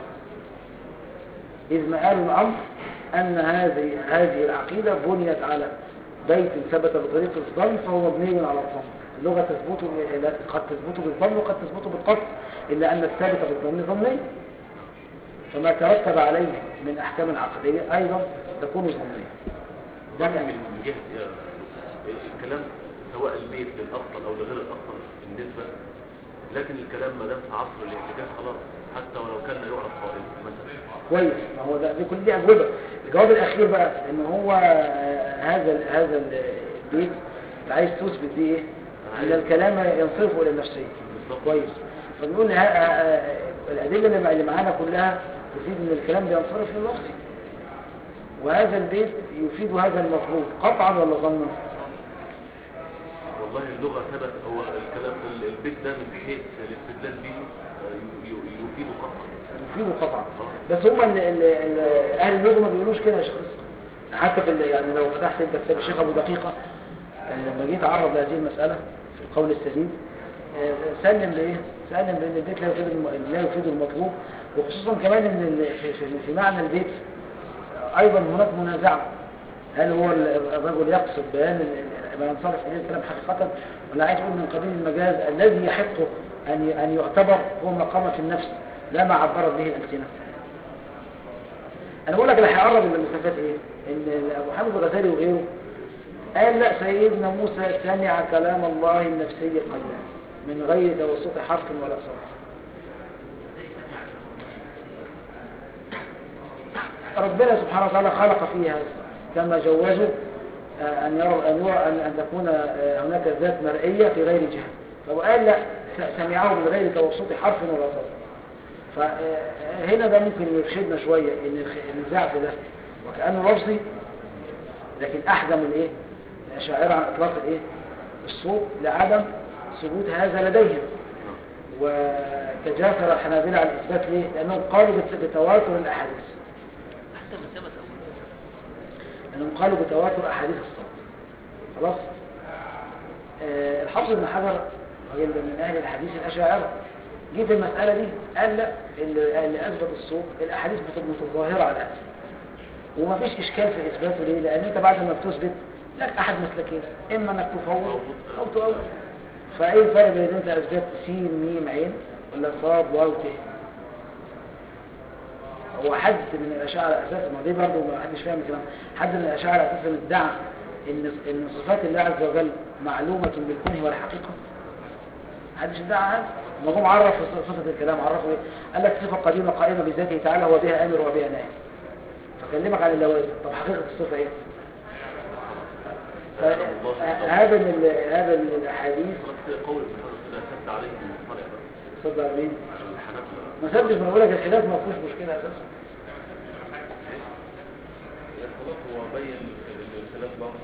إذ مآل الأمر أن هذه هذه العقيدة بنيت على بيت ثبت بطريق الظن فهو مبني على الظن اللغة تثبت لا- قد تثبت بالظن وقد تثبت بالقطع إلا أن الثابت بالظن ظني فما ترتب عليه من أحكام عقدية أيضا تكون ظنية
ده من من جهة آه، الكلام سواء البيت للأفضل أو لغير الأفضل بالنسبة لكن الكلام ما دام في عصر الاحتجاج خلاص حتى ولو كان لا يعرف قائل مثلا
كويس ما هو ده دي كل دي أجوبة الجواب الأخير بقى إن هو آه، هذا ال- هذا ال- البيت اللي عايز تثبت بيه إيه؟ أن الكلام ينصرف إلى النفسية
بالظبط.
كويس فبيقول ها- آه، آه، الأدلة اللي مع- اللي معانا كلها تفيد إن الكلام بينصرف للنفسي وهذا البيت يفيد هذا المفروض قطعا ولا ظنا
والله اللغة ثبت هو الكلام ال- البيت ده من حيث الاستدلال به آه، ي- ي- يفيد قطعا
يفيده قطعا بس هم ال- ال- ال- أهل اللغة ما بيقولوش كده يا شيخ رزق. حتى في ال- يعني لو فتحت انت كتاب الشيخ أبو دقيقة آه، لما جيت أعرض لهذه المسألة في القول السديد آه، سلم لإيه؟ سلم بأن البيت لا يفيد الم- لا يفيد المطلوب وخصوصا كمان إن ال- في, في, في معنى البيت آه، أيضا هناك منازعة هل هو ال- الرجل يقصد بيان ال- ال- ما ينصرف إليه الكلام حقيقة ولا عايز يقول من قبيل المجاز الذي يحق أن ي- أن يعتبر هو مقامة في النفس لا ما عبرت به الألسنة انا بقول لك اللي هيقرب من المسافات ايه ان ابو حامد الغزالي وغيره قال لا سيدنا موسى سمع كلام الله النفسي قليلا من غير توسط حرف ولا صوت ربنا سبحانه وتعالى خلق فيها كما جوزوا آه، ان يروا ان يرى ان ان تكون آه، هناك ذات مرئيه في غير جهه فهو قال لا س- سمعه من غير توسط حرف ولا صوت فهنا ده ممكن يرشدنا شوية ان الخ- النزاع في ده وكأنه لفظي لكن احجم الايه الاشاعرة عن اطلاق الايه الصوت لعدم ثبوت هذا لديهم وتجاسر الحنابلة على الإثبات ليه؟ لأنهم قالوا بت- بتواتر الأحاديث
حتى من ثبت أولا
لأنهم قالوا بتواتر أحاديث الصوت خلاص؟ آه الحافظ ابن حجر راجل من أهل الحديث الأشاعرة جه في المسألة دي قال لا اللي, اللي أثبت الصوت الأحاديث بتبقى متظاهرة على الأسف وما فيش إشكال في إثباته ليه؟ لأن أنت بعد ما بتثبت لك أحد مسلكين إما إنك تفوض أو تؤول فإيه الفرق بين أنت أثبت سين ميم عين ولا صاد واو ت هو حد من الأشاعرة أساسا ما دي برضه ما حدش فاهم الكلام حد من الأشاعرة أساسا ادعى إن إن صفات الله عز وجل معلومة بالكونه والحقيقة محدش ادعى هذا ما جم عرف صفة الكلام عرفوا ايه قال لك صفة قديمة قائمة بذاته تعالى هو بها أمر وبها ناهي فكلمك عن اللوازم طب حقيقة الصفة ايه ف- هذا من ال- هذا من الأحاديث
خلاص قول ابن حجر كده سد عليه المصطلح ده
صدق مين
الحنابلة
ما سدش ما بقول لك الخلاف ما فيهوش مشكلة أساسا
يا خلاص هو بين الخلاف برضه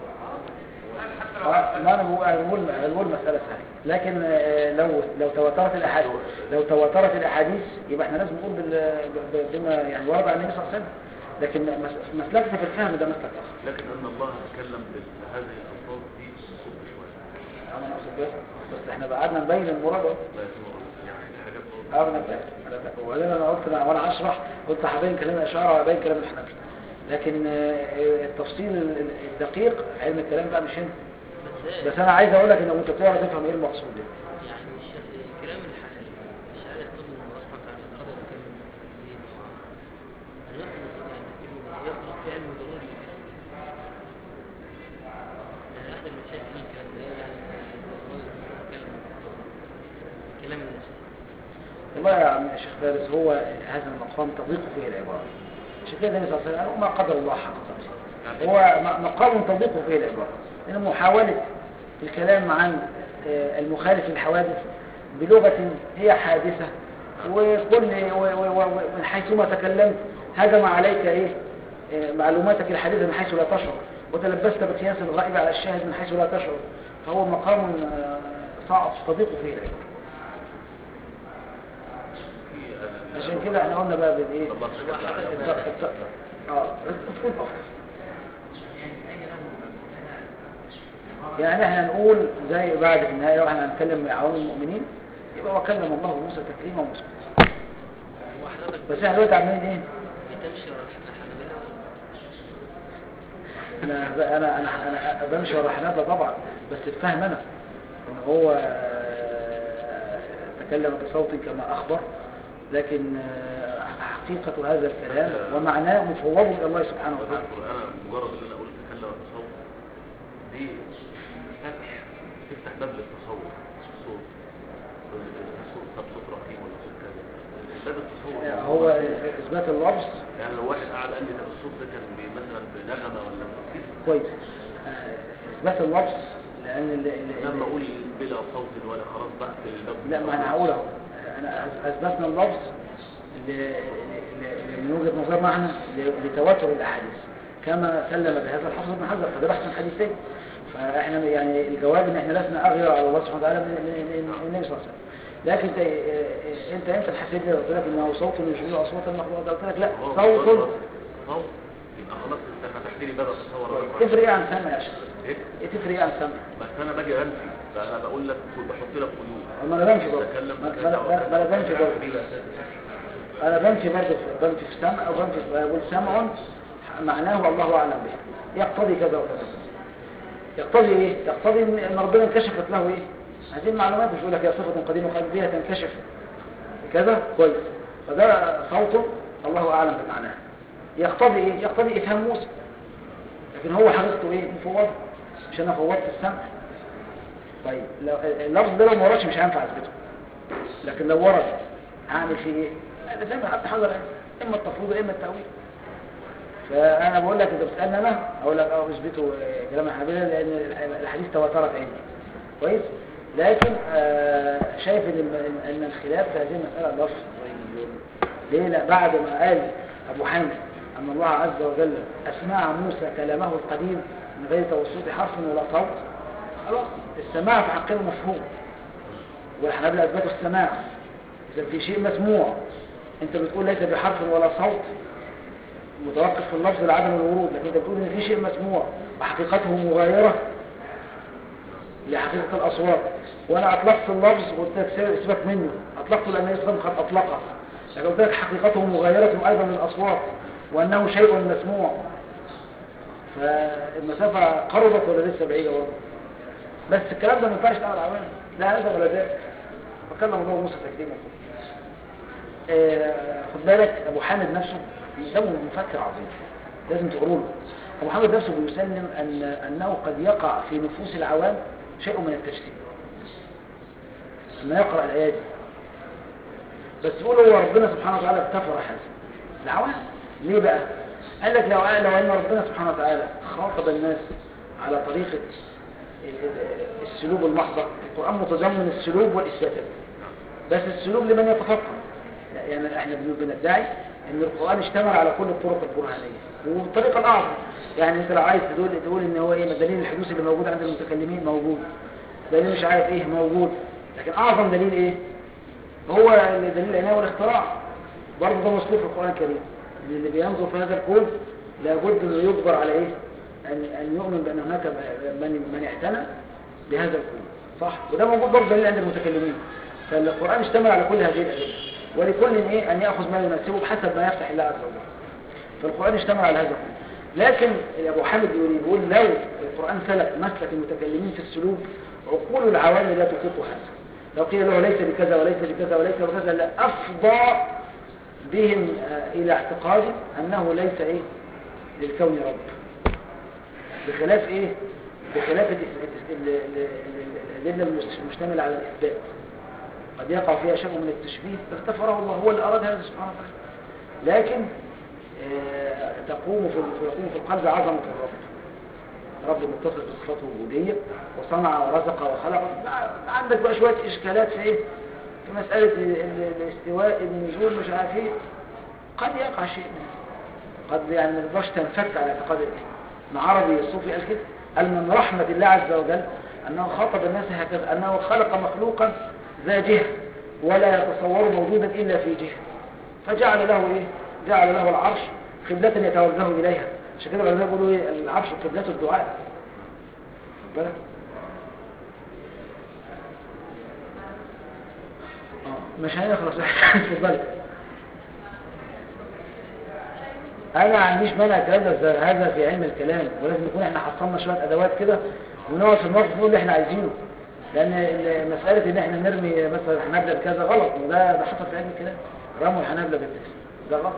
آه، ما انا بقول أنا بقول أنا بقول مسألة سهلة لكن آه، لو لو تواترت الاحاديث لو تواترت الاحاديث يبقى احنا لازم نقول بال- ب- بما يعني ورد عن النبي صلى الله عليه وسلم لكن مس- مسلكنا في الفهم ده مسلك اخر
لكن ان الله تكلم بهذه الالفاظ دي صوت شويه
انا اقصد بس بس احنا قعدنا نبين المراد أهو.
لا يسمع يعني دي حاجات
اه انا فاهم انا فاهم وبعدين انا قلت أنا- وانا اشرح قلت هبين كلام الاشاعره وهبين كلام الحنابلة لكن آه، التفصيل ال- ال- الدقيق علم الكلام بقى مش هنا
بس
بس انا عايز اقول لك ان انت بتقرا تفهم ايه المقصود ده
يعني الش- كلام الحلال الشاعر يقول ان الله سبحانه وتعالى أراد أن يكلم المسلمين وعلى يعني يخلق في علم ضروري يعني أحد المشاكل من كلام ده يعني الله يتكلم كلام الناس
والله يا عم شيخ فارس هو هذا المقام تضيق فيه العبارة عشان كده النبي صلى الله عليه وسلم ما قدر الله حق قدره هو م- مقام تضيق فيه العبارة لأن محاولة الكلام عن آه، المخالف للحوادث بلغة هي حادثة وكل و- و- و- من حيث ما تكلمت هجم عليك ايه آه، معلوماتك الحديثة من حيث لا تشعر وتلبست بقياس الغائب على الشاهد من حيث لا تشعر فهو مقام آه، صعب تضيق فيه العبارة
في
عشان كده احنا قلنا بقى بالايه
الله سبحانه وتعالى
الت- الت- اه تكون افضل يعني احنا نقول زي بعد في النهايه واحنا هنتكلم مع عوام المؤمنين يبقى وكلم الله موسى تكليما ومسكوتا
وحضرتك
بس احنا دلوقتي عاملين ايه؟
بتمشي ورا الحنابلة
انا انا انا, أنا بمشي ورا حنابلة طبعا بس الفهم انا ان هو آه، تكلم بصوت كما اخبر لكن آه، حقيقة هذا الكلام ومعناه مفوض الى الله سبحانه وتعالى
وذكر انا مجرد ان انا اقول تكلم التصوف دي فتح تفتح باب للتصوف الصوت الصوت طب صوت رقيق ولا صوت كذا باب التصوف
هو اثبات اللفظ
يعني لو واحد قاعد قال لي ده الصوت ده كان بي- مثلا بنغمه ولا كده
كويس آه، اثبات اللفظ لان ال- ال-
لما اقول بلا صوت ولا خلاص بقفل الباب
لا ما انا هقول اهو انا أث- اثبتنا اللفظ ل- ل- ل- من وجهه نظرنا احنا ل- لتواتر الاحاديث كما سلم بهذا الحافظ ابن حجر فده بحث حديثين فاحنا يعني الجواب ان احنا لسنا اغير على الله سبحانه وتعالى من من- من النبي صلى الله عليه وسلم لكن انت انت انت تحسب لي قلت لك انه صوت يشبه اصوات المخلوقات قلت لك لا
هو
صوت
صوت صوت يبقى خلاص انت فتحت لي باب اتصور
تفرق ايه عن سمع يا شيخ
ايه
ايه تفرق ايه عن سمع
بس انا باجي انفي فانا بقول لك بحط لك قيود
ما انا بنفي برضه
تكلم
ما ما أنا- ما انا بنفي برضه انا بنفي برضه في- بنفي في سمع او بنفي في- بقول سمع معناه الله اعلم به يقتضي كذا وكذا يقتضي ايه يقتضي ان إن ربنا انكشفت له ايه هذه المعلومات مش يقول لك يا صفه قديمه قد بها تنكشف كذا كويس فده صوت الله اعلم بمعناه يقتضي ايه يقتضي افهام موسى لكن هو حقيقته ايه مفوض مش انا فوضت السمع طيب لو اللفظ ده لو ما وردش مش هينفع اثبته لكن لو ورد هعمل فيه ايه انا زي ما حد حضر اما التفويض اما التاويل فانا بقول لك انت بتسالني انا اقول لك اه اثبتوا آه، كلام الحنابلة لان الحديث تواترت عندي كويس لكن آه، شايف ان ان الخلاف في هذه المساله لفظ ليه لا بعد ما قال ابو حامد ان الله عز وجل اسمع موسى كلامه القديم من غير توسط حرف ولا صوت خلاص السماع في حقنا مفهوم والحنابلة اثبتوا السماع اذا في شيء مسموع انت بتقول ليس بحرف ولا صوت متوقف في اللفظ لعدم الورود لكن انت بتقول ان في شيء مسموع وحقيقته مغايرة لحقيقة الأصوات وأنا أطلقت اللفظ وقلت لك سيبك منه أطلقته لأن يسلم قد أطلقه لكن قلت لك حقيقته مغايرة أيضا للأصوات وأنه شيء مسموع فالمسافة قربت ولا لسه بعيدة برضه بس الكلام ده ما ينفعش تعمل عوام لا هذا ولا ذاك فكرنا موضوع موسى تكريما آه خد بالك أبو حامد نفسه ده مفكر عظيم لازم تقروا له أبو حامد نفسه بيسلم أن أنه قد يقع في نفوس العوام شيء من التجسيم لما يقرأ الآيات دي بس تقول هو ربنا سبحانه وتعالى اغتفر هذا العوام ليه بقى قال لك لو لو ان ربنا سبحانه وتعالى خاطب الناس على طريقة السلوب المحضة القرآن متضمن السلوب والإثباتات بس السلوب لمن يتفقه يعني احنا بندعي ان القرآن اشتمل على كل الطرق البرهانية والطريقة الأعظم يعني انت لو عايز تقول تقول ان هو ايه دليل الحدوث اللي موجود عند المتكلمين موجود دليل مش عارف ايه موجود لكن اعظم دليل ايه هو دليل العناية والاختراع برضه ده مذكور في القرآن الكريم ان اللي بينظر في هذا الكون لابد انه يجبر على ايه ان ان يؤمن بان هناك من من اعتنى بهذا الكون صح وده موجود برضه دليل عند المتكلمين فالقرآن اشتمل على كل هذه الأدلة ولكل ايه ان ياخذ ما يناسبه بحسب ما يفتح الله عز وجل فالقرآن اشتمل على هذا الكون لكن ابو حامد يقول لو القرآن سلك مسلك المتكلمين في السلوك عقول العوام لا تطيق هذا لو قيل له ليس بكذا وليس بكذا وليس بكذا لأفضى بهم إلى اعتقاد أنه ليس إيه للكون رب بخلاف إيه بخلاف الأدلة المشتملة على الإثبات قد يقع فيها شيء من التشبيه فاغتفره الله هو اللي أراد هذا سبحانه وتعالى لكن آه تقوم في يقوم في القلب عظمة الرب رب متصل بصفاته الوجودية وصنع ورزق وخلق عندك بقى شوية إشكالات في إيه في مسألة الاستواء النزول مش عارف ايه قد يقع شيء منه قد يعني ما تقدرش تنفك على اعتقاد ابن عربي الصوفي قال كده قال من رحمة الله عز وجل أنه خاطب الناس هكذا أنه خلق مخلوقا ذا جهة ولا يتصور موجودا إلا في جهة فجعل له إيه جعل له العرش قبلة يتوجه إليها عشان كده العلماء بيقولوا إيه العرش قبلة الدعاء بالك مش هنخلص اتفضلي انا ما عنديش مانع هذا هذا في علم الكلام ولازم نكون احنا حصلنا شويه ادوات كده ونقعد في الموقف نقول اللي احنا عايزينه لان مساله ان احنا نرمي مثلا الحنابله بكذا غلط وده ده حصل في علم الكلام رموا الحنابله بالتكسير ده غلط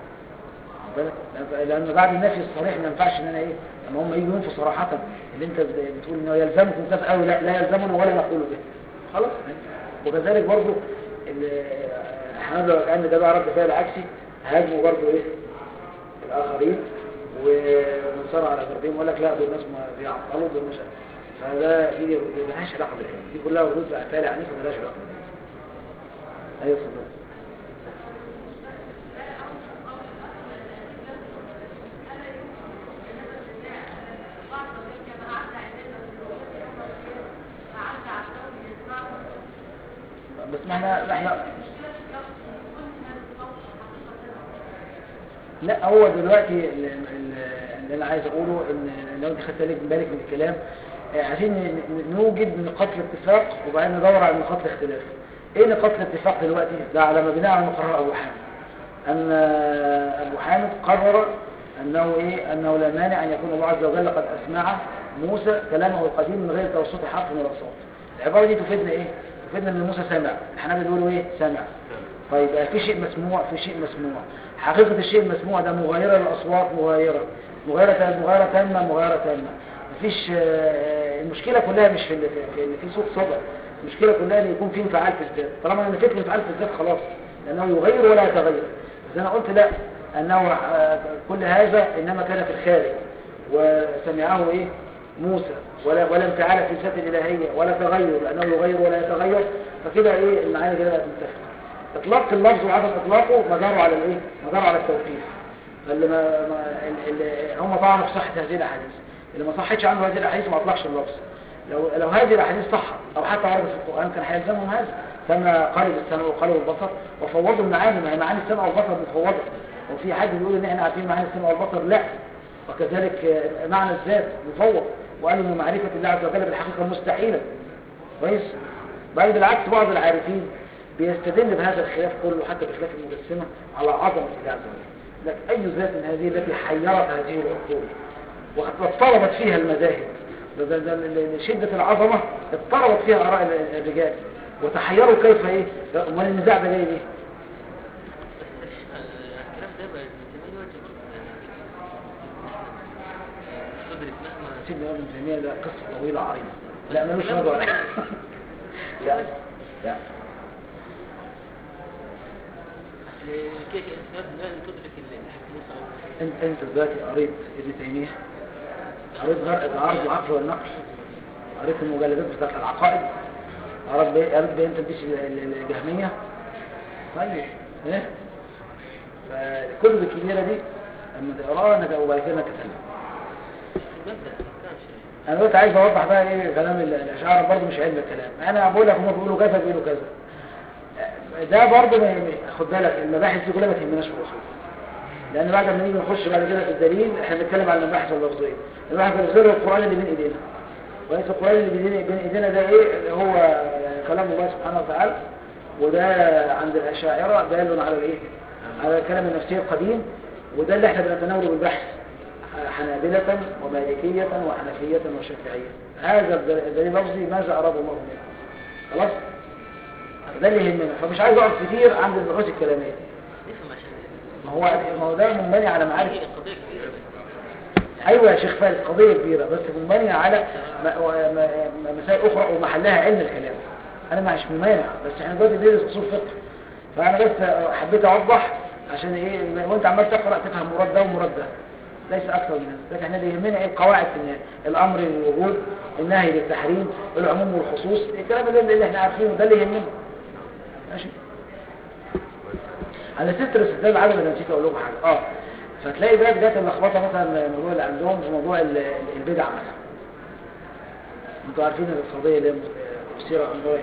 لان بعد النفي الصريح ما ينفعش ان انا ايه لما هم يجوا ينفوا صراحه اللي انت بتقول انه يلزمكم كذا او لا لا يلزمنا ولا نقول به خلاص وكذلك برضه الحنابلة كأن ده بقى رد فعل عكسي هاجموا برضه ايه الآخرين وانصروا على ضربهم وقال لك لا دول ناس بيعطلوا دول مش فده دي ملهاش علاقة بالعلم دي كلها ردود فعل عنيفة ملهاش علاقة بالعلم ايوه صدق بس ما احنا احنا لا هو دلوقتي اللي انا عايز اقوله ان لو انت خدت بالك من الكلام عايزين نوجد نقاط الاتفاق وبعدين ندور على نقاط الاختلاف ايه نقاط الاتفاق دلوقتي ده على مبناه على مقرر ابو حامد ان ابو حامد قرر انه ايه انه لا مانع ان يكون الله عز وجل قد اسمع موسى كلامه القديم من غير توسط حرف ولا صوت العباره دي تفيدنا ايه تفيدنا ان موسى سمع الحنابلة بيقولوا ايه سمع طيب في شيء مسموع في شيء مسموع حقيقة الشيء المسموع ده مغايرة للأصوات مغايرة مغايرة مغايرة تامة مغايرة تامة مفيش المشكلة كلها مش في ان في صوت صدى المشكلة كلها ان يكون في انفعال في الذات طالما ان فكرة انفعال في الذات خلاص لانه يغير ولا يتغير اذا انا قلت لا انه كل هذا انما كان في الخارج وسمعه ايه موسى ولا ولا انفعال في الذات الالهيه ولا تغير لانه يغير ولا يتغير فكده ايه المعاني كده متفقه اطلاق اللفظ وعدم اطلاقه مداره على الايه مداره على التوقيف اللي ما, ما اللي هم طعنوا في صحه هذه الاحاديث اللي ما صحتش عنه هذه الاحاديث ما اطلقش اللفظ لو لو هذه الاحاديث صح او حتى وردت في القران كان هيلزمهم هذا كما قالوا بالسمع وقالوا بالبصر وفوضوا المعاني ما هي معاني السمع والبصر مفوضه وفي حد بيقول ان احنا عارفين معاني السمع والبصر لا وكذلك آه، معنى الذات مفوض وقالوا ان معرفه الله عز وجل بالحقيقه مستحيله كويس بل بالعكس بعض العارفين بيستدل بهذا الخلاف كله حتى بخلاف المجسمه على عظمه الله عز وجل لك اي ذات من هذه التي حيرت هذه العقول واضطربت فيها المذاهب ده- ده- ده ل- لشدة العظمة اضطربت فيها آراء ال- الرجال وتحيروا كيف ايه امال النزاع ده جاي ليه
بس مش الكلام ده بقى زمان وقت برضه يعني مش تدرك مهما
سيدنا ابن تيمية ده قصة طويلة عريضة لا ملوش نظر لا لا
اصل كيف الاسباب لازم تدرك الحكم موسى
انت انت دلوقتي قريت ابن تيمية قريت غرق العرض والعقل والنقل قريت المجلدات بتاعت العقائد قريت بي- قريت بين تلبيس ال- ال- الجهمية طيب ايه فالكتب الكبيرة دي لما تقراها انك وبعد كده تتكلم
المبدا ما كانش
انا دلوقتي عايز اوضح بقى ايه كلام ال- الاشاعره برضه مش علم الكلام انا بقول لك هم بيقولوا كذا بيقولوا كذا ده برضه ما ما- خد بالك المباحث دي كلها ما تهمناش في الاصول لان بعد ما نيجي نخش بعد كده في الدليل احنا بنتكلم عن المباحث اللفظيه المباحث اللفظيه هو القران اللي بين ايدينا وليس القران اللي بين بين ايدينا ده ايه اللي هو يعني كلام الله سبحانه وتعالى وده عند الاشاعره دال على الايه على الكلام النفسي القديم وده اللي احنا بنتناوله بالبحث حنابلة ومالكية وحنفية وشافعية هذا الدليل اللفظي ماذا أراد الله منه خلاص ده اللي يهمنا فمش عايز أقف كتير عند البحوث الكلامية
نفهم عشان
ما هو ما هو ده منبني على معارف
هي قضيه كبيره بس
ايوه يا شيخ فارس قضيه كبيره بس منبنيه على م- و- م- مسائل اخرى ومحلها علم الكلام انا مش ممانع بس احنا دلوقتي بندرس اصول فقه فانا بس حبيت اوضح عشان ايه وانت عمال تقرا تفهم مراد ده ومراد ده ليس اكثر من هذا لكن احنا اللي يهمنا ايه القواعد في النهايه الامر للوجود النهي للتحريم العموم والخصوص الكلام ده اللي احنا عارفينه ده اللي يهمنا ماشي على ستر استدلال العدم انا نسيت اقول لكم حاجه اه فتلاقي بقى جت اللخبطه مثلا الموضوع اللي عندهم في موضوع ال- ال- البدع مثلا انتوا عارفين القضيه اللي هي مثيره في الموضوع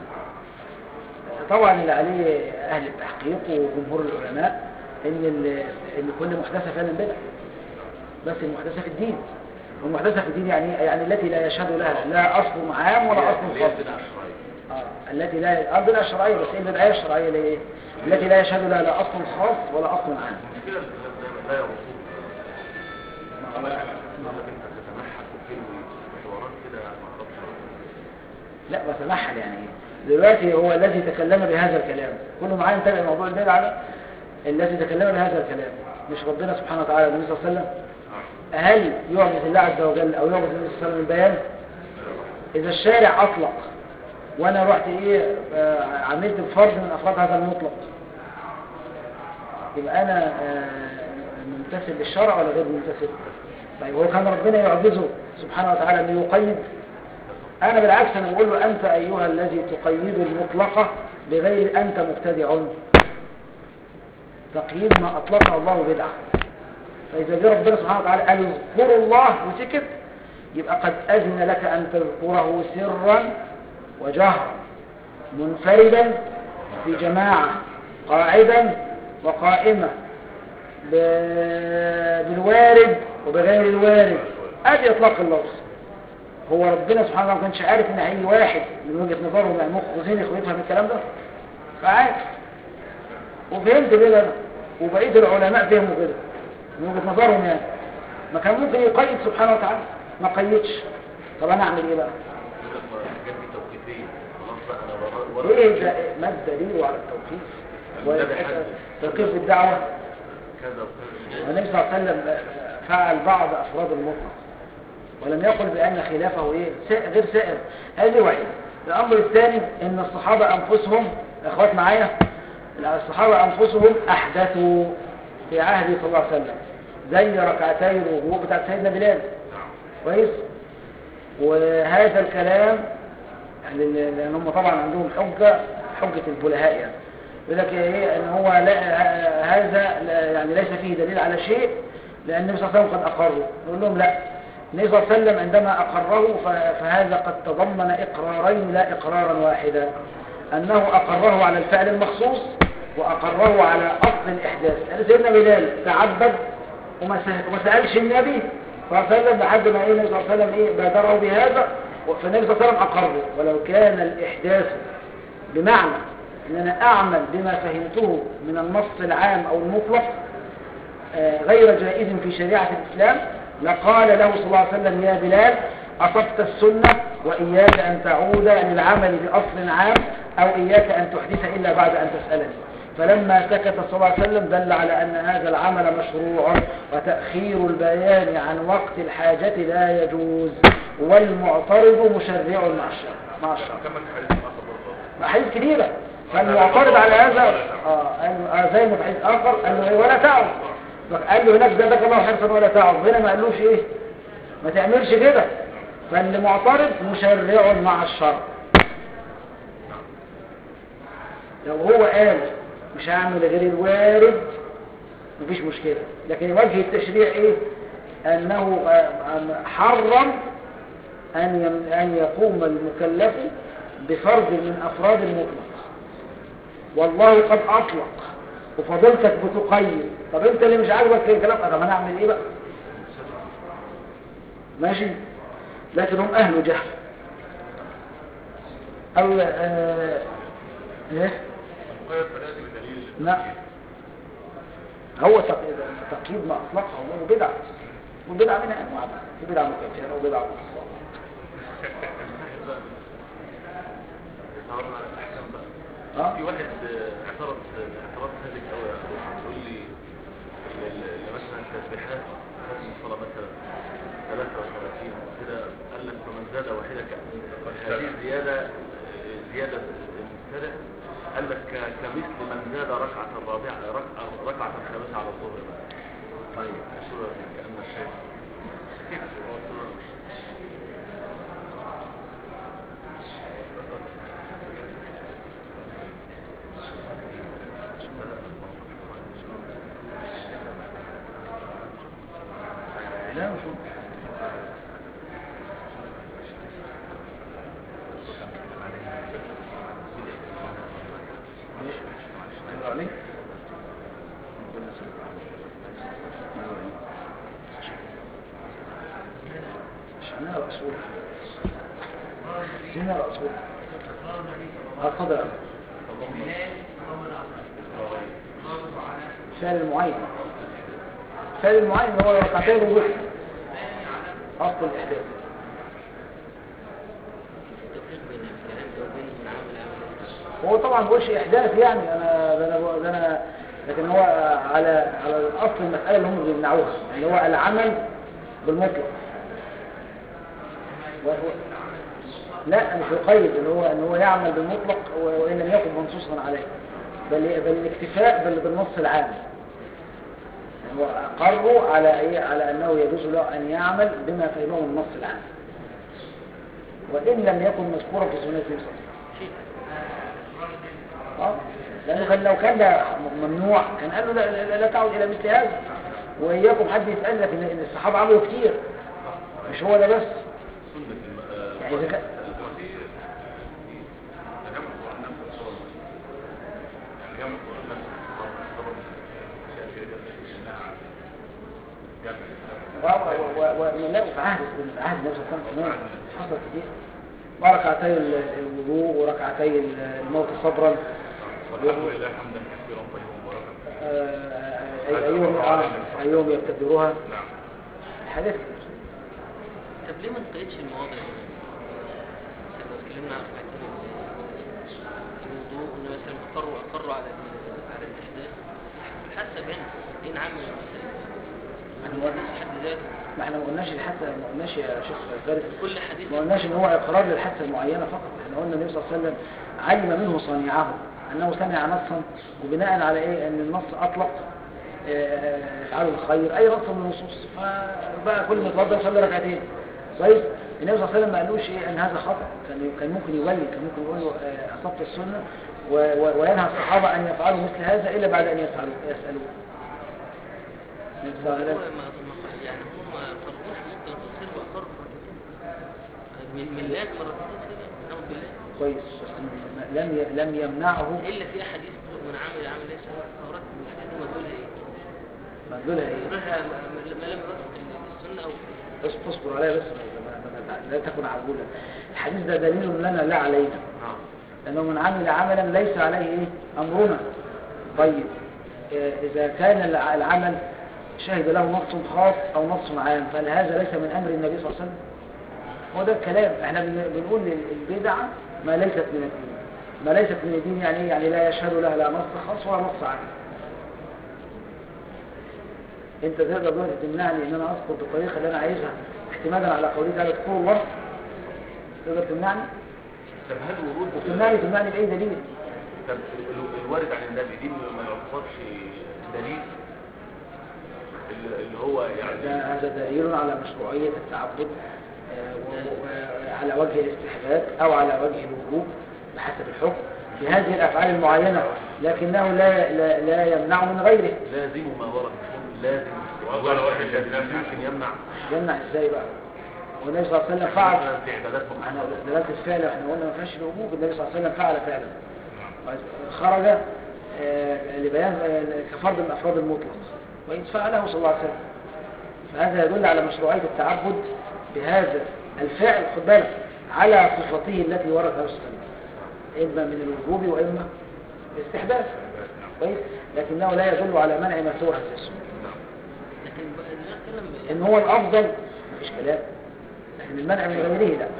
طبعا اللي عليه اهل التحقيق وجمهور العلماء ان ال- ان كل محدثه فعلا بدعه بس المحدثه في الدين والمحدثه في الدين يعني إيه؟ يعني التي لا يشهد لها لا اصل عام ولا اصل
اللي هي
خاص
البدع الشرعية
آه. التي لا البدعه الشرعيه بس ايه البدعيه الشرعيه اللي هي ايه التي لا يشهد لها لا اصل خاص ولا اصل عام
المشكلة الكلام ده لا يرصوه
ما هو- ما هو-
انك انت تتمحك وتلوي حوارات كده ما اعرفش
لا بتمحل يعني ايه دلوقتي هو الذي تكلم بهذا الكلام كله معايا متابع موضوع البدعه ده الذي تكلم بهذا الكلام مش ربنا سبحانه وتعالى النبي صلى الله عليه وسلم هل يعجز الله عز وجل او يعجز النبي صلى الله عليه وسلم البيان اذا الشارع اطلق وانا رحت ايه آه، عملت بفرد من افراد هذا المطلق يبقى انا آه، ممتثل للشرع ولا غير ممتثل طيب هو كان ربنا يعجزه سبحانه وتعالى ان يقيد انا بالعكس انا بقول له انت ايها الذي تقيد المطلقه بغير انت مبتدع تقييد ما اطلقه الله بدعه فاذا جه ربنا سبحانه وتعالى قال اذكروا الله وسكت يبقى قد اذن لك ان تذكره سرا وجهرا منفردا في جماعه قاعدا وقائمه ب- بالوارد وبغير الوارد ادي اطلاق اللفظ هو ربنا سبحانه وتعالى ما كانش عارف ان هيجي واحد من وجهه نظره يعني مخ وذهني يفهم الكلام ده فعارف وفهمت كده انا وبقيه العلماء فهموا كده من وجهه نظرهم يعني ما كان ممكن يقيد سبحانه وتعالى ما قيدش طب انا اعمل ايه بقى
يقول لك ما الحاجات دي توقيفية خلاص بقى انا ورا ورا
ايه ده ما الدليل على التوقيف
النبي حدد.
توقيف الدعوه
كذا وكذا
والنبي صلى الله عليه وسلم فعل بعض افراد المطلق ولم يقل بان خلافه ايه سائر غير سائر هذه واحده الامر الثاني ان الصحابه انفسهم اخوات معايا الصحابه انفسهم احدثوا في عهد صلى الله عليه وسلم زي ركعتي الوضوء بتاعت سيدنا بلال كويس وهذا الكلام يعني لان هم طبعا عندهم حجه حجه البلهاء يعني يقول لك ايه ان هو لا هذا لا يعني ليس فيه دليل على شيء لان النبي صلى الله عليه وسلم قد اقره نقول لهم لا النبي صلى الله عليه وسلم عندما أقره ف- فهذا قد تضمن إقرارين لا إقرارا واحدا أنه أقره على الفعل المخصوص وأقره على أصل الإحداث يعني سيدنا بلال تعبد وما سأل- وما سألش النبي صلى الله عليه وسلم لحد ما إيه النبي صلى الله عليه وسلم إيه بادره بهذا فالنبي صلى الله عليه وسلم أقره ولو كان الإحداث بمعنى أن أنا أعمل بما فهمته من النص العام أو المطلق آه، غير جائز في شريعة الإسلام لقال له صلى الله عليه وسلم يا بلال أصبت السنة وإياك أن تعود للعمل بأصل عام أو إياك أن تحدث إلا بعد أن تسألني فلما سكت صلى الله عليه وسلم دل على أن هذا العمل مشروع وتأخير البيان عن وقت الحاجة لا يجوز والمعترض مشرع مع الشرع مع الشرع
كمل في حديث آخر برضه
حديث كبيرة فالمعترض على هذا اه قال له آه زي ما في حديث اخر قال له ايه ولا تعظ قال له هناك زادك الله حرصا ولا تعظ هنا ما قالوش ايه ما تعملش كده فاللي معترض مشرع مع الشرع لو هو قال مش هعمل غير الوارد مفيش مشكلة لكن وجه التشريع ايه انه آه، آه، حرم أن يم- أن يقوم المكلف بفرد من أفراد المطلق والله قد أطلق وفضلتك بتقيد طب أنت اللي مش عاجبك الكلام طب أنا أعمل إيه بقى ماشي لكن هم أهل جهل أو آه إيه
القيد فلازم بدليل
لا هو تق- تقييد ما أطلقه هو بدعة وبدعة منها أنواع بقى. في بدعة مكفرة وبدعة مكفرة
تعرضنا على الأحكام بقى
اه
في واحد آه، اعترض اعتراض هادف قوي يقول لي ال- ال- ال- مثلا تسبيحات ختم الصلاة مثلا 33 كده قال لك فمن زاد واحدة ك- هذه زيادة آه، زيادة مبتدع قال لك ك- كمثل من زاد ركعة الرابعة ركعة ركعة الخامسة على الظهر طيب صورة كأن الشيء هو صورة
لا مش هو. ماشي ماشي عليك ربنا يسلمك. شعناها رأسول شعناها رأسول اتفضل يا أخي. فعل المعين فعل المعين هو ركعتين الوتر اصل الاحداث
التفريق بين الكلام ده وبين من عمل عمل
هو طبعا بقولش احداث يعني انا ده انا ده انا لكن هو على على الاصل المساله اللي هم بيمنعوها اللي هو العمل بالمطلق وهو لا مش يقيد اللي هو ان هو يعمل بالمطلق و- وان لم يكن منصوصا عليه بل بل الاكتفاء بال- بالنص العام هو اقروا على ايه على انه يجوز له ان يعمل بما فهمه من النص العام وان لم يكن مذكورا في سنه النبي صلى الله عليه وسلم اه لانه كان لو كان ده ممنوع كان قال له لا, لا, لا تعود الى مثل هذا واياكم حد يسال لك ان إن الصحابه عملوا كتير مش هو ده بس
سنة الم- آه،
يعني إذا كان-
هو في تجمع القرآن نفسه الصور يعني جمع القرآن نفسه الصور أشياء كده جمع جمع
و- و- و- ونلاقوا في عهد في عهد النبي صلى الله عليه وسلم كمان حصل كتير وركعتي ال- الوضوء وركعتي ال- الموت صبرا
والحمد لله حمدا كثيرا طيبا مباركا
آه، أي- أيهم آه، أيهم يبتدروها
نعم
حاجات كتير
طب ليه ما نقيدش المواضع دي؟ مثلا لو اتكلمنا عن ركعتين الوضوء ان مثلا اقروا اقروا على ال- على الاحداث حسب هنا ايه نعمل المسائل الحديث في حد ذاته
ما احنا ما قلناش الحادثه ما قلناش يا شيخ فارس
كل حديث
ما قلناش ان هو اقرار للحادثه المعينه فقط احنا قلنا النبي صلى الله عليه وسلم علم منه صانعه انه سمع نصا وبناء على ايه ان النص اطلق آه، افعلوا الخير اي نص من النصوص فبقى كل ما يتوضا يصلي ركعتين كويس النبي صلى الله عليه وسلم ما قالوش ايه ان هذا خطا كان كان ممكن يولي كان ممكن يقول له آه، اصبت السنه و- و- وينهى الصحابه ان يفعلوا مثل هذا الا بعد ان يفعلوا يسالوه النبي صلى الله عليه
هو
وسلم
ما ما- يعني هم ما فرقوش ممكن تصير من ملات مرتين كده نعم بالله
كويس بس م- لم ي- لم يمنعه
الا في احاديث تقول من عمل عمل ليس له فورات من الحديث دي مدلولها ايه؟
مدلولها ايه
مدلولها ما ما لم يوافق السنه او
بس تصبر عليها بس ما- ما- ما- لا تكن عجولا الحديث ده دليل لنا لا علينا
نعم
لأنه من عمل عملا ليس عليه إيه؟ أمرنا طيب آه، إذا كان الع- العمل شهد له نص خاص أو نص عام فهل هذا ليس من أمر النبي صلى الله عليه وسلم هو ده الكلام احنا بن- بنقول للبدعة ما ليست من الدين ما ليست من الدين يعني إيه؟ يعني لا يشهد لها لا نص خاص ولا نص عام انت تقدر دلوقتي تمنعني ان انا اذكر بالطريقه اللي انا عايزها اعتمادا على قوله تعالى اذكروا الله تقدر تمنعني
طب هل ورود
وتمنعني تمنعني باي دليل
طب ال- الوارد عن النبي دي ما يعتبرش دليل ال- اللي هو
ده
يعني
هذا دليل على مشروعية التعبد آه، و- وعلى وجه الاستحباب أو على وجه الوجوب بحسب الحكم في هذه الأفعال المعينة لكنه لا, لا, لا يمنع من غيره
لازم ما ورد لازم
وضع الواحد
الذي
لازم.
يمكن يمنع
يمنع ازاي بقى والنبي صلى الله عليه وسلم فعل
مثلا في عبادات
احنا
محرمة.
دلالة الفعل احنا قلنا ما فيهاش الوجوب النبي صلى الله عليه وسلم فعل فعلا خرج آه، لبيان آه، كفرد من افراد المطلق وإن فعله صلى الله عليه وسلم فهذا يدل على مشروعية التعبد بهذا الفعل خد بالك على صفته التي وردها النبي صلى الله عليه وسلم إما من الوجوب وإما الاستحباب كويس لكنه لا يدل على منع ما سوى هذه السنة
لكن بقى اللي أنا اتكلم
إن هو الأفضل مفيش كلام لكن المنع من غيره لا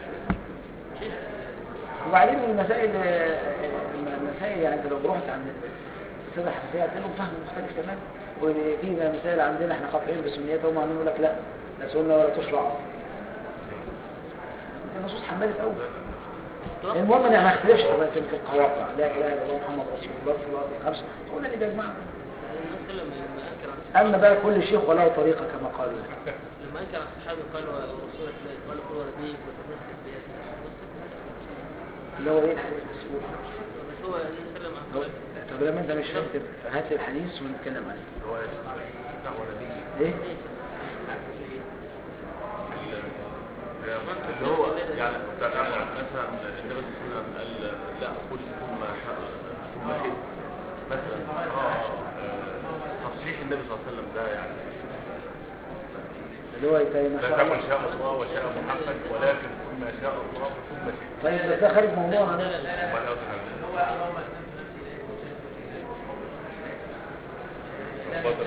وبعدين من المسائل المسائل يعني انت لو رحت عند السادة الحنفية هتلاقي لهم فهم مختلف تماما وفي مسائل عندنا احنا قاطعين بسنيات هم عاملين يقول لك لا لا سنة ولا تشرع النصوص حملت قوي المهم انا ما اختلفش طبعا في في القواطع لا اله الا الله محمد رسول الله صلى الله عليه وسلم هو ده اللي بيجمعنا
الناس لما لما انكر عن الصحابه
اما بقى كل شيخ وله طريقه كما قالوا
لما انكر عن الصحابه قال ورسول الله قال قل رديك وتمسك بيدك
اللي هو ايه الحديث المسؤول
بس هو النبي صلى الله عليه وسلم
طب لما انت مش فاهم تبقى هات لي الحديث ونتكلم عليه
هو دعوة نبي
ايه
اللي هو يعني يعني مثلا النبي صلى الله عليه وسلم قال لا قل ثم شاء ثم شئت مثلا اه تصريح النبي صلى الله عليه وسلم ده يعني
اللي هو يتاي ما
لا
شاء الله
تكن شاء الله وشاء محمد ولكن ثم شاء الله ثم شاء
طيب بس ده خارج موضوعنا ده
ولا أظهر.
هو اللهم
اتفضل.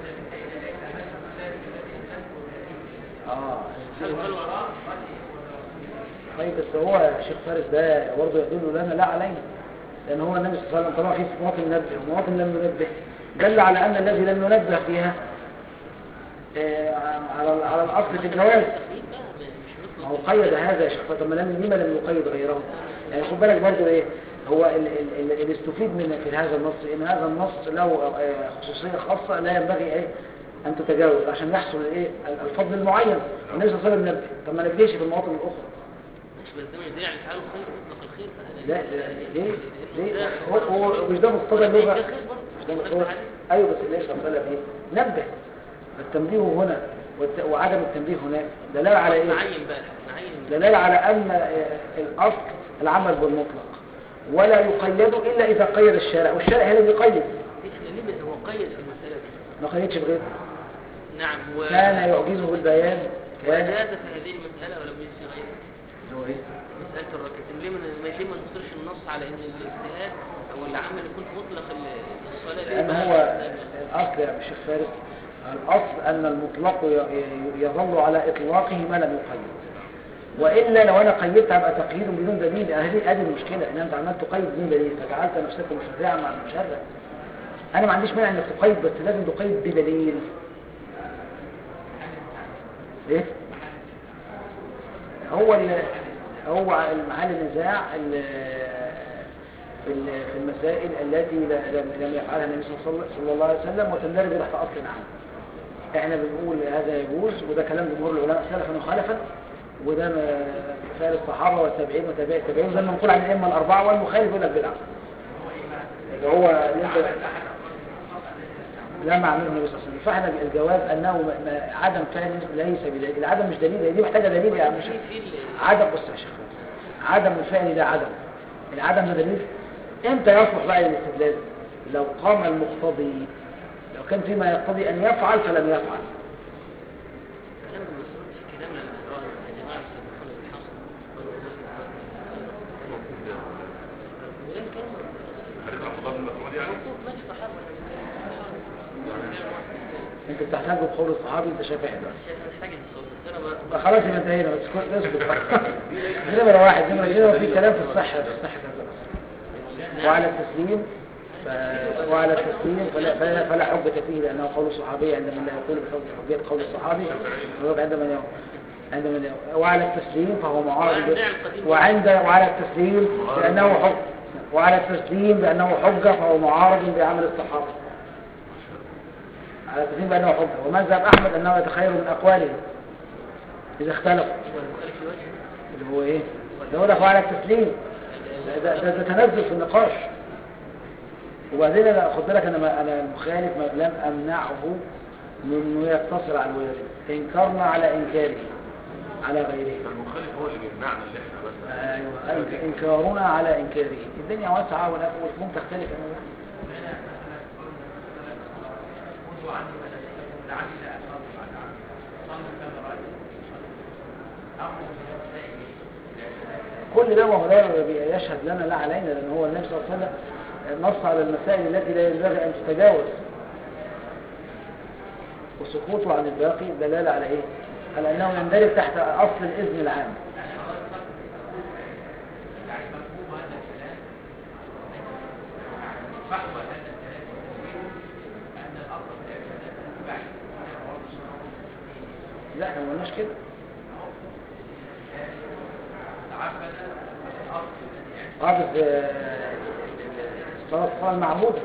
اه
هل قال وراء
طيب بس هو يا شيخ فارس ده برضه يدل لنا لا علينا لان هو النبي صلى الله عليه وسلم طبعا في مواطن نبه ومواطن لم ينبه دل على ان الذي لم ينبه فيها آه، على على الاصل في الجواز
التقييد بقى مش
ما
مثل
هو قيد هذا يا شيخ طب ما لم لما لم يقيد غيره يعني خد بالك برضه ايه هو ال- ال- ال- اللي استفيد من في هذا النص ان هذا النص له آه، خصوصيه خاصه لا ينبغي ايه ان تتجاوز عشان يحصل ايه الفضل المعين والنبي صلى الله عليه وسلم نبه طب ما نبهش في المواطن الاخرى
مش بس ده مش دليل على فعل الخير مطلق الخير فهذا
لا
دليل-
ليه
دليل-
ليه
ده-
هو هو مش ده مقتضى اللغه
ده خير برضه.
مش ده مقتضى ايوه بس النبي صلى الله عليه وسلم ايه نبه التنبيه هنا والت- وعدم التنبيه هناك دلاله على ايه
نعين بقى نعين
دلالة على أن آه، الأصل العمل بالمطلق ولا يقيد إلا إذا قيد الشارع والشارع هنا بيقيد
احنا ليه هو قيد في المسألة دي
ما قيدش بغيره
نعم و...
كان يعجزه البيان كان
وجاز في هذه المسألة ولم يجز في غيرها
هو إيه؟
مسألة الركعتين ليه من ما ليه ما نصرش النص على ان الاجتهاد او العمل يكون في مطلق ال- الصلاة ليه
لأن
بقى
هو
ده-
الأصل يا شيخ فارس الأصل أن المطلق ي- ي- يظل على إطلاقه ما لم يقيد وإلا لو أنا قيدت هبقى تقييد بدون دليل هذه هذه المشكلة إن أنت عمال تقيد بدون دليل فجعلت نفسك مشرعا مع المشرع أنا ما عنديش مانع إنك تقيد بس لازم تقيد بدليل إيه؟ هو ال هو محل النزاع ال- في ال- في المسائل التي ل- لم لم يفعلها النبي صلى الله- صلى الله عليه وسلم وتندرج تحت اصل عام. احنا بنقول هذا يجوز وده كلام جمهور العلماء سلفا وخلفا وده م- فعل الصحابه والتابعين وتابعي التابعين وده المنقول عن الائمه الاربعه والمخالف يقول لك بدعه. اللي هو اللي انت لم عمله النبي صلى الله عليه وسلم فاحنا الجواب انه ما- ما- عدم فعل ليس بدليل العدم مش دليل هي دي محتاجه دليل يا عم
في
شيخ
في ال-
عدم بص يا شيخ عدم الفعل ده عدم العدم ده دليل امتى يصلح بقى الاستدلال لو قام المقتضي لو كان فيما يقتضي ان يفعل فلم يفعل
كلام المسؤول في كلام لما قال يا جماعه سبحان بالحق وده كلام
حديث عبد الله بن مسعود يعني
موقوف ماشي صحابه
انت بتحتاج بقول الصحابي انت شايف احنا
شايف انا حاجه الصوت بس انا ما
بقى خلاص يبقى انتهينا بس كل اسكت دي نمرة واحد نمرة اثنين في كلام في الصحة في الصحة كذا بس وعلى التسليم ف... وعلى التسليم فلا, فلا, فلا حجة فيه لأنه قول الصحابي عندما لا يقول بحجة حجية قول الصحابي ويبقى عندما يقول عندما لا يقول. وعلى التسليم فهو معارض ب- وعند وعلى التسليم بأنه حجة وعلى التسليم بأنه حجة فهو معارض بعمل الصحابة على التسليم بأنه حجة ومذهب أحمد أنه يتخير من أقواله إذا اختلف
هو المخالف في وجه
اللي هو إيه؟ اللي هو ده على التسليم ده, ده, ده تنزل في النقاش وبعدين انا خد بالك انا ما انا المخالف ما لم امنعه من انه يقتصر على الوارد انكرنا على انكاره على غيره
المخالف هو اللي بيمنعنا اللي احنا مثلا
ايوه إنك- انكارنا على انكاره الدنيا واسعه ولا- والفهوم تختلف انا
خذوا عني مناسككم لعلي لا أصلي بعد عام صلوا كما رأيتم أمر بنفسه
كل ده وهو لا يشهد لنا لا علينا لان هو النبي صلى الله عليه وسلم نص على المسائل التي لا ينبغي ان تتجاوز وسكوته عن الباقي دلاله على ايه؟ على انه يندرج تحت اصل الاذن العام
يعني مفهوم هذا الكلام فحوى هذا الكلام وتدويره أن الأصل في العبادات البعيد
لا احنا ما قلناش كده
تعبد الأصل الذي عند
حافظ آه، الصلاه الصلاه المعبوده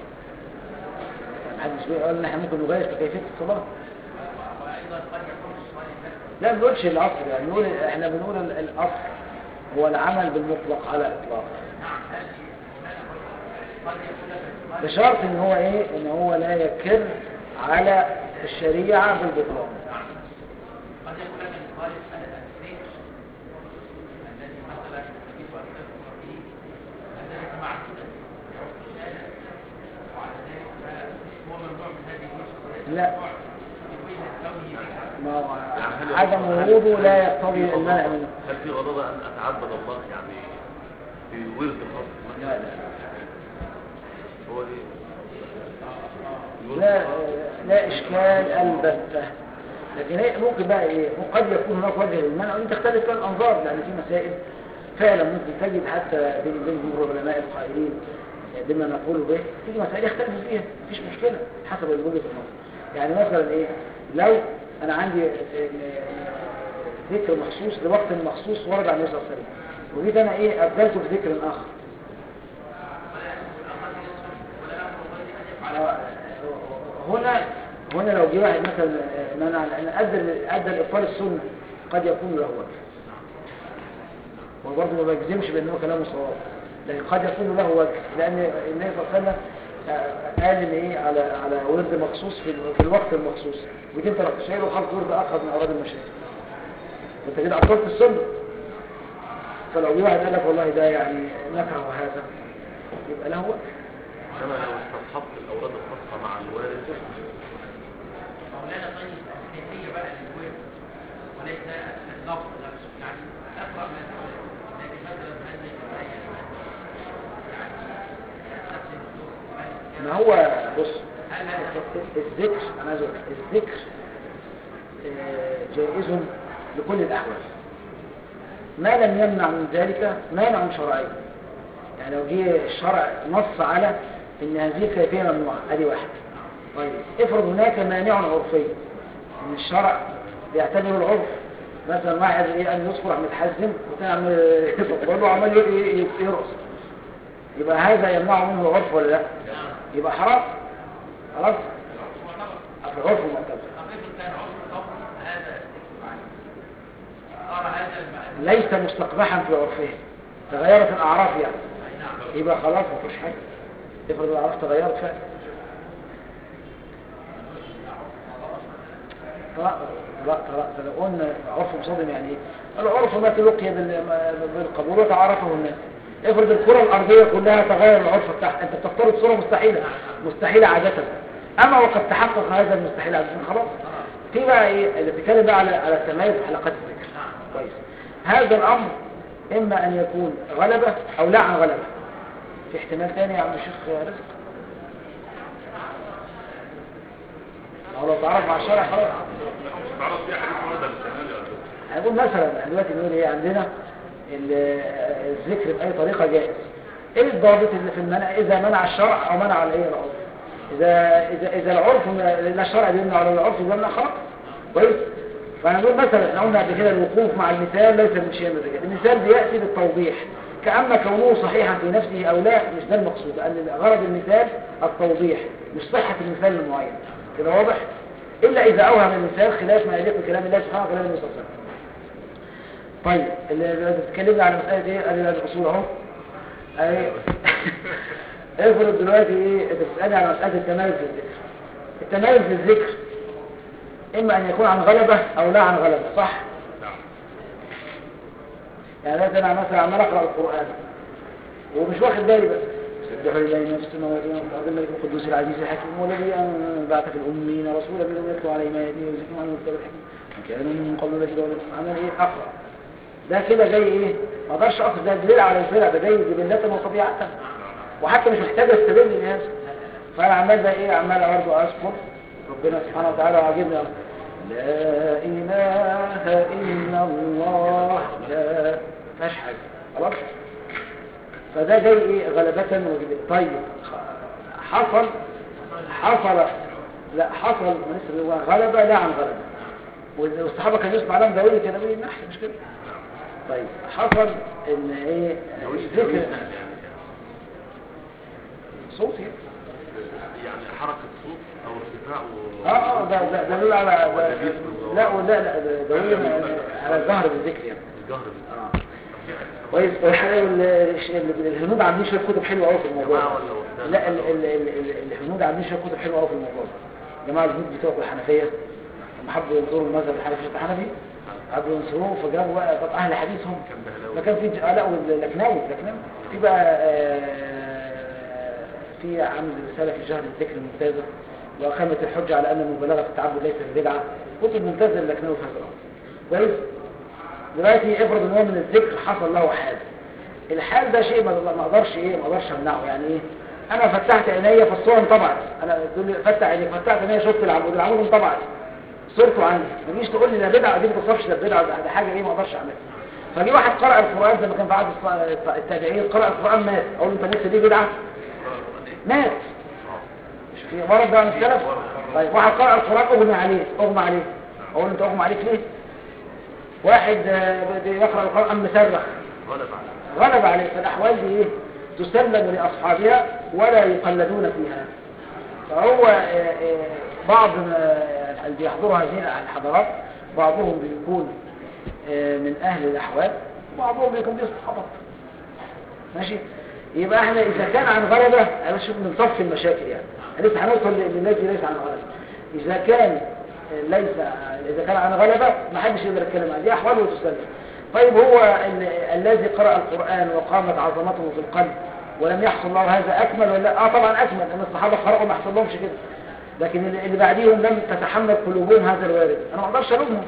محدش بيقول ان احنا ممكن نغير في كيفيه الصلاه
وأيضا قد يكون الصالح نفسه
لا ما بنقولش الاصل يعني بنقول احنا بنقول ال- الاصل هو العمل بالمطلق على اطلاق
نعم هذه قد يكون لك الصالح
بشرط ان هو ايه ان هو لا يكر على الشريعة بالبطلان
قد يكون لك الخالف الذكر الذي مثلا تجد ان تذكر فيه الذي معدودا وعلى ذلك فهو ممنوع من هذه الوجهه
لا.
من وجهه كونه بدعه
ما هو
يعني هل-
عدم
هل-
وروده لا
هل
يقتضي
في
المنع
غضاضة-
منه
هل في غضاضة أن أتعبد الله يعني في ورد خاص مثلا؟
لا لا
هو إيه؟ الورد
لا
الخاص.
لا اشكال البتة لكن هي ممكن بقى ايه قد يكون هناك وجه للمنع وان تختلف فيها الانظار لان في مسائل فعلا ممكن تجد حتى بين بين جمهور العلماء القائلين بما نقول به تيجي مسائل يختلف فيها مفيش مشكله حسب وجهه النظر يعني مثلا ايه لو انا عندي آه، آه، ذكر مخصوص لوقت مخصوص ورد عن النبي صلى الله عليه وسلم وجيت انا ايه ابدلته بذكر اخر هنا هنا لو جه واحد مثلا ان انا انا ادى ادى الابطال السنه قد يكون له وجه وبرضه ما بجزمش بان هو كلامه صواب لكن قد يكون له وجه لان النبي صلى الله عليه وسلم قال ان ايه على على ورد مخصوص في, ال- في الوقت المخصوص ودي انت لو شايله وخلط ورد اخر من اوراد المشايخ انت كده عطلت السنه فلو جه واحد قال لك والله ده يعني نكره هذا يبقى له وجه
إنما لو استصحبت الأوراد الخاصة مع الوارد
مولانا طيب الكيفيه بقى للورد وليس اللفظ نفسه يعني اقرا ما تقول لكن مثلا هذه الايه يعني نفس الدكتور
ما هو بص
هل هذا
الذكر انا عايز اقول لك، الذكر آه، جائز لكل الاحوال ما لم يمنع من ذلك مانع شرعي يعني لو جه الشرع نص على ان هذه الكيفيه ممنوعه ادي واحد طيب افرض هناك مانع عرفي ان الشرع بيعتبر العرف مثلا واحد ايه ان يذكر عم يتحزم والثاني عم يفضل له عمال ي- ي- يرقص يبقى هذا يمنع منه العرف ولا لا يبقى حرام خلاص في العرف المعتبر
تقريبا كان عرف القول هذا الذكر عليه صار هذا المعنى
ليس مستقبحا في عرفه تغيرت الاعراف يعني
نعم
يبقى خلاص ما فيش حاجه افرض الاعراف تغيرت فعلا طلاق طلاق طلاق فلو قلنا عرف مصادم يعني ايه العرف ما تلقي بال- بالقبول وتعارفه الناس افرض الكرة الأرضية كلها تغير العرف بتاعها انت بتفترض صورة مستحيلة مستحيلة عادة اما وقد تحقق هذا المستحيل عادة خلاص في بقى ايه اللي بيتكلم بقى على على التميز في حلقات الذكر كويس هذا الامر اما ان يكون غلبة او لا عن غلبة في احتمال تاني يا عم الشيخ رزق أو لو تعرف مع الشرع خلاص
تعرف في حديث ورد الشمال يا دكتور
هنقول مثلا احنا دلوقتي بنقول ايه عندنا ال- الذكر بأي طريقة جائز ايه الضابط اللي في المنع اذا منع الشرع او منع الايه العرف اذا اذا اذا العرف لان الشرع بيمنع على العرف يمنع خلاص كويس فهنقول مثلا احنا قلنا قبل كده الوقوف مع المثال ليس من شيء من الرجال المثال بياتي بالتوضيح كأما كونه صحيحا في نفسه او لا مش ده المقصود لان غرض المثال التوضيح مش صحة المثال المعين كده واضح الا اذا اوهم المثال خلاف ما يليق بكلام الله سبحانه وكلام النبي صلى الله عليه وسلم طيب اللي اللي بتتكلمنا على مسألة ايه قال لي الاصول اهو اهي افرض دلوقتي ايه انت بتسألني على مسألة التميز في الذكر التميز في الذكر اما ان يكون عن غلبة او لا عن غلبة صح يعني دلوقتي انا مثلا عمال اقرا القرآن ومش واخد بالي بس سبح لله ما في السماوات وما في الارض الملك القدوس العزيز الحكيم والذي انبعث في الامين رسولا منهم يتلو عليهم اياته ويزكيهم عنه الكتاب الحكيم وكانوا من قبل لك دولة عمل ايه اقرا ده كده جاي ايه ما اقدرش اقصد ده دليل على الفرع ده جاي جبلة وطبيعة وحتى مش محتاج استدل بهذا فانا عمال بقى ايه عمال برضه اذكر ربنا سبحانه وتعالى وعجبني أمر. لا اله الا الله لا مفيهاش حاجه خلاص فده جاي ايه غلبة وجبلة طيب خ- حصل حصل لا حصل من اسم هو غلبة لا عن غلبة وال- والصحابة كانوا يسمع لهم داوود كان داوود النحل مش كده طيب حصل ان ايه ذكر صوتي
يعني حركة صوت او ارتفاع و...
اه اه ده ده دليل على ده-
ولا بيسكت
لا ولا لا ده دليل على الظهر بالذكر يعني
الجهر بال-
اه كويس والحقيقة ال- ال- الهنود عاملين شويه كتب حلوه قوي في الموضوع
جماعة
ده.
ولا وحدان؟
لا ال- ال- ال- ال- الهنود عاملين شويه كتب حلوه قوي في الموضوع ده جماعه الهنود بتوع الحنفيه لما حبوا ينصروا المذهب الحنفي الحنفي حبوا ينصروه فجابوا بقى طب اهل حديثهم
كان بهلاوي.
فكان في ج- آه لا واللكناوي اللكناوي في بقى آه، في عامل رساله في جهل الذكر الممتازه واقامت الحجه على ان المبالغه في التعبد ليست بدعه كتب ممتازه للكناوي في هذا الامر كويس دلوقتي افرض ان هو من الذكر حصل له حال الحال ده شيء ما ما اقدرش ايه ما اقدرش امنعه يعني ايه انا فتحت عينيا فالصوره انطبعت انا تقول لي فتح عيني فتحت عينيا شفت العمود العمود انطبعت صورته عندي ما تجيش تقول لي ده بدعه دي ما توصفش ده بدعه ده ده حاجه ايه ما اقدرش اعملها فجي واحد قرأ القرآن زي ما كان في عهد الص- التابعين قرأ القرآن مات اقول له انت لسه دي بدعه مات مش في مرض ده من السلف طيب واحد قرأ القرآن اغمى عليه اغمى عليه اقول له انت اغمى عليك ليه واحد آه، بده يقرأ القرآن مصرخ
غلب على
غلب عليه فالأحوال دي إيه؟ تسلم لأصحابها ولا يقلدون فيها فهو آه، آه، بعض ما- اللي بيحضروا هذه الحضارات بعضهم بيكون آه، من أهل الأحوال وبعضهم بيكون بيستحبط ماشي يبقى احنا إذا كان عن غلبة أنا شوف بنصفي المشاكل يعني لسه هنوصل للذي ليس عن غلبة إذا كان آه، ليس إذا كان عن غلبة ما حدش يقدر يتكلم عنه دي أحوال وتسلم طيب هو ال- الذي قرأ القرآن وقامت عظمته في القلب ولم يحصل له هذا أكمل ولا لا؟ اه طبعا أكمل أن الصحابة قرأوا ما حصل لهمش كده لكن اللي اللي بعديهم لم تتحمل قلوبهم هذا الوارد أنا ما أقدرش ألومهم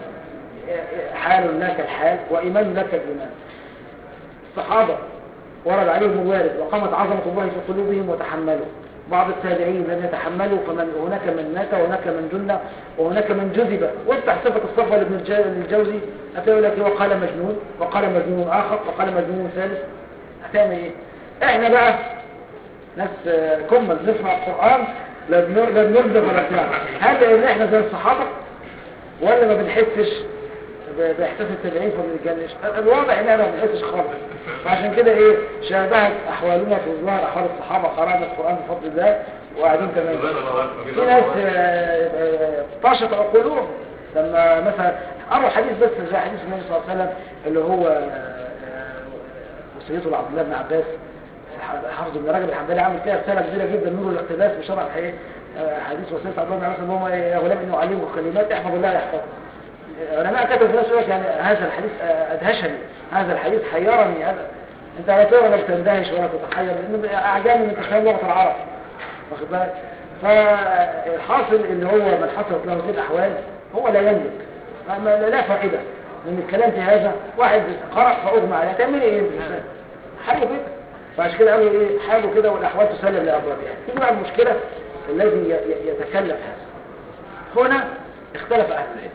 حال لك الحال وإيمان لك الإيمان الصحابة ورد عليهم الوارد وقامت عظمة الله في قلوبهم وتحملوا بعض التابعين لم يتحملوا فمن هناك من مات وهناك من جن وهناك من جذب وافتح صفة الصفوة لابن الج- الجوزي هتقول لك وقال مجنون وقال مجنون آخر وقال مجنون ثالث هتعمل ايه احنا بقى ناس آه، كمل نسمع القرآن لا بنر- لا بنرجع ولا بتاع هل لان احنا زي الصحابة ولا ما بنحسش ب- باحساس التابعين فما بنتجنش الواضح ان احنا ما بنحسش خالص فعشان كده ايه شابهت احوالنا في ظهر احوال الصحابه قرانا القران بفضل الله وقاعدين تمام في ناس آه، آه، طاشت عقولهم لما مثلا قروا حديث بس زي حديث النبي صلى الله عليه وسلم اللي هو آه، آه، وصيته لعبد الله بن عباس حافظ ابن رجب الحنبلي عامل فيها رساله كبيره جدا نور الاقتباس بشرح ايه آه، حديث وسيله عبد الله بن عباس ان هو يا غلام انه علمه كلمات احفظ الله يحفظ علماء كتبوا في نفس الوقت يعني هذا الحديث آه، ادهشني هذا الحديث حيرني هذا انت لا تقرا لا تندهش ولا تتحير لانه اعجامي من تفهم لغه العرب واخد بالك فالحاصل ان هو من حصلت له هذه الاحوال هو لا يملك ما- لا فائده من الكلام في هذا واحد قرأ فأغمى عليه تعمل ايه الإنسان حاله كده فعشان كده قالوا ايه حاله كده والأحوال تسلم لأبوابها تيجي بقى المشكلة الذي ي- ي- يتكلف هذا هنا اختلف أهل العلم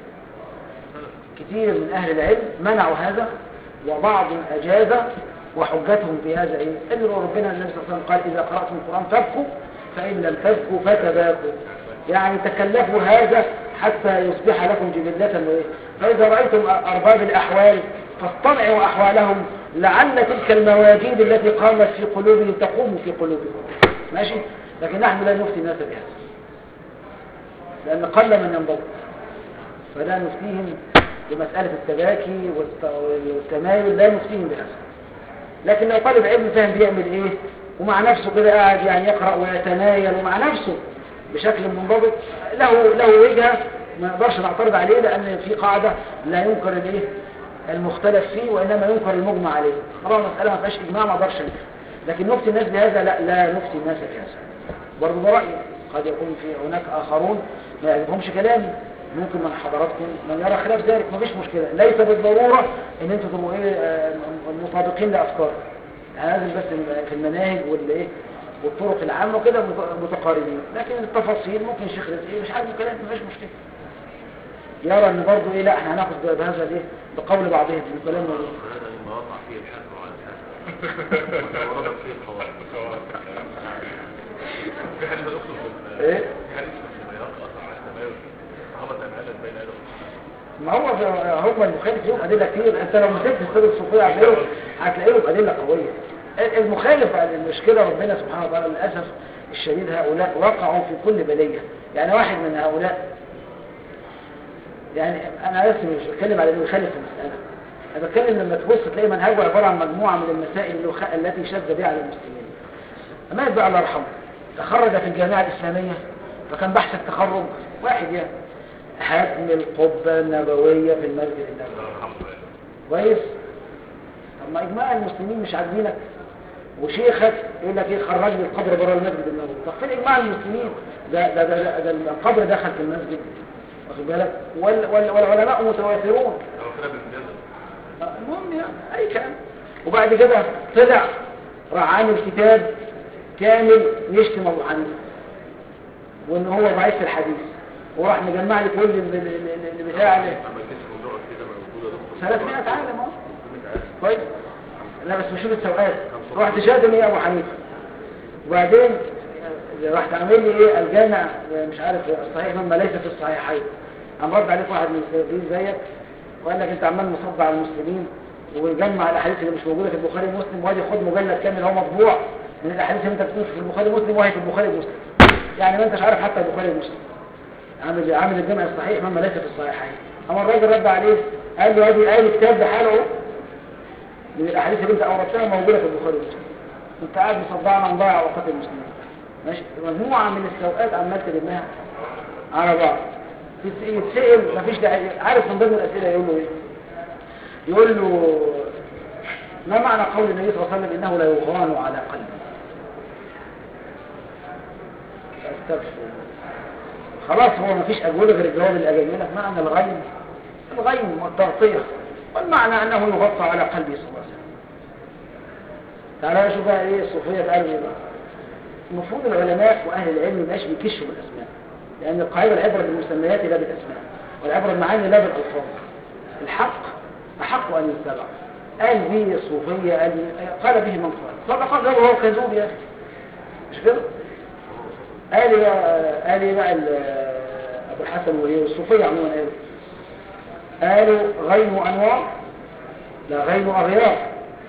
كثير من أهل العلم منعوا هذا وبعض أجاز وحجتهم في هذا ايه ان ربنا النبي صلى الله عليه وسلم قال إذا قرأتم القرآن فابكوا فإن لم تبكوا فتباكوا يعني تكلفوا هذا حتى يصبح لكم جبلة وإيه فإذا رأيتم أرباب الأحوال فاصطنعوا أحوالهم لعل تلك المواجيد التي قامت في قلوبهم تقوم في قلوبكم ماشي لكن نحن لا نفتي الناس بهذا لأن قل من ينضبط فلا نفتيهم بمسألة التباكي والت- والتمايل لا نفتيهم بهذا لكن لو طالب علم فاهم بيعمل ايه ومع نفسه كده قاعد يعني يقرأ ويتمايل ومع نفسه بشكل منضبط له له وجهة ما نقدرش نعترض عليه لأن في قاعدة لا ينكر الايه المختلف فيه وإنما ينكر المجمع عليه طبعا مسألة ما فيهاش إجماع ما اقدرش نفتي لكن نفتي الناس بهذا لا لا نفتي الناس بهذا برضه ده رأيي قد يكون في هناك آخرون ما يعجبهمش كلامي ممكن من حضراتكم من يرى خلاف ذلك مفيش مشكلة ليس بالضرورة ان انتوا تبقوا ايه آه، مطابقين لأفكار يعني لازم بس في المناهج والايه والطرق العامة وكده مت- متقاربين لكن التفاصيل ممكن شيخ رزقي مش عارف الكلام مفيش مشكلة يرى ان برضه ايه لا احنا هناخد بهذا الايه بقول بعضهم من كلام موجود
هذا ما وقع فيه الحق على الحق ورد فيه الخواص
في حديث الأخت في
ايه
حديث لما يقع على التمايز صحابة أمهالا بين يدهم
ما هو هم المخالف لهم أدلة كتير أنت لو مسكت السيد الصوفية هتلاقيهم هتلاقيهم أدلة قوية المخالف على المشكلة ربنا سبحانه وتعالى للأسف الشديد هؤلاء وقعوا في كل بلية يعني واحد من هؤلاء يعني أنا بس مش بتكلم على اللي يخالف في المسألة أنا بتكلم لما تبص تلاقي منهجه عبارة عن مجموعة من المسائل اللي خ- التي شذ بها على المسلمين مات بقى الله يرحمه تخرج في الجامعة الإسلامية فكان بحث التخرج واحد يعني هدم القبة النبوية في المسجد النبوي كويس طب ما إجماع المسلمين مش عاجبينك وشيخك يقول لك ايه خرج لي القبر بره المسجد النبوي طب فين إجماع المسلمين ده ده ده, ده, ده القبر دخل في المسجد واخد بالك وال وال والعلماء متوافرون
لو كده بالجزم
المهم يعني اي كلام وبعد كده طلع راح عامل كتاب كامل يشتم ابو حنيفه وان هو ضعيف في الحديث وراح مجمع لي كل ال- ال- ال- ال- بتاع ال-
لما الجسم ونقعد كده موجودة دكتور
300 عالم اهو
300 عالم
كويس لا بس بشوف السوقات رحت شاتم ايه ابو حنيفه وبعدين رحت عامل لي ايه الجامع مش عارف الصحيح مما ليس في الصحيحين قام رد عليك واحد من السيدين زيك وقال لك انت عمال مصب على المسلمين ويجمع الاحاديث اللي مش موجوده في البخاري ومسلم وادي خد مجلد كامل هو مطبوع من الاحاديث اللي انت بتقول في البخاري ومسلم وهي في البخاري ومسلم يعني ما انتش عارف حتى البخاري ومسلم عامل عامل الجمع الصحيح مما ليس في الصحيحين اما الراجل رد عليه قال له ادي ادي كتاب بحاله اهو من الاحاديث اللي انت اوردتها موجوده في البخاري ومسلم انت قاعد مصدعنا نضيع اوقات المسلمين ماشي مجموعه من السوءات عمال تلمها على بعض تت- يتسأل مفيش داعي عارف من ضمن الاسئله يقول له ايه يقول له ما معنى قول النبي صلى الله عليه وسلم انه لا يغان على قلبه استغفر الله. خلاص هو مفيش اجوبه غير الجواب اللي اجابه لك معنى الغيم الغيم والتغطيه والمعنى انه يغطى على قلبه صلى الله عليه وسلم تعالى شوف بقى ايه الصوفيه قالوا ايه بقى المفروض العلماء واهل العلم مبقاش بيكشوا بالاسماء لان القاعده العبره بالمسميات لا بالاسماء والعبره بالمعاني لا بالالفاظ الحق احق ان يتبع قال به الصوفيه قال قال به من قال صدق قال هو كذوب يا اخي مش كده قال يا قال إيه بقى ال- ابو الحسن وهي الصوفيه عموما قالوا قالوا غيم انوار لا غيم اغيار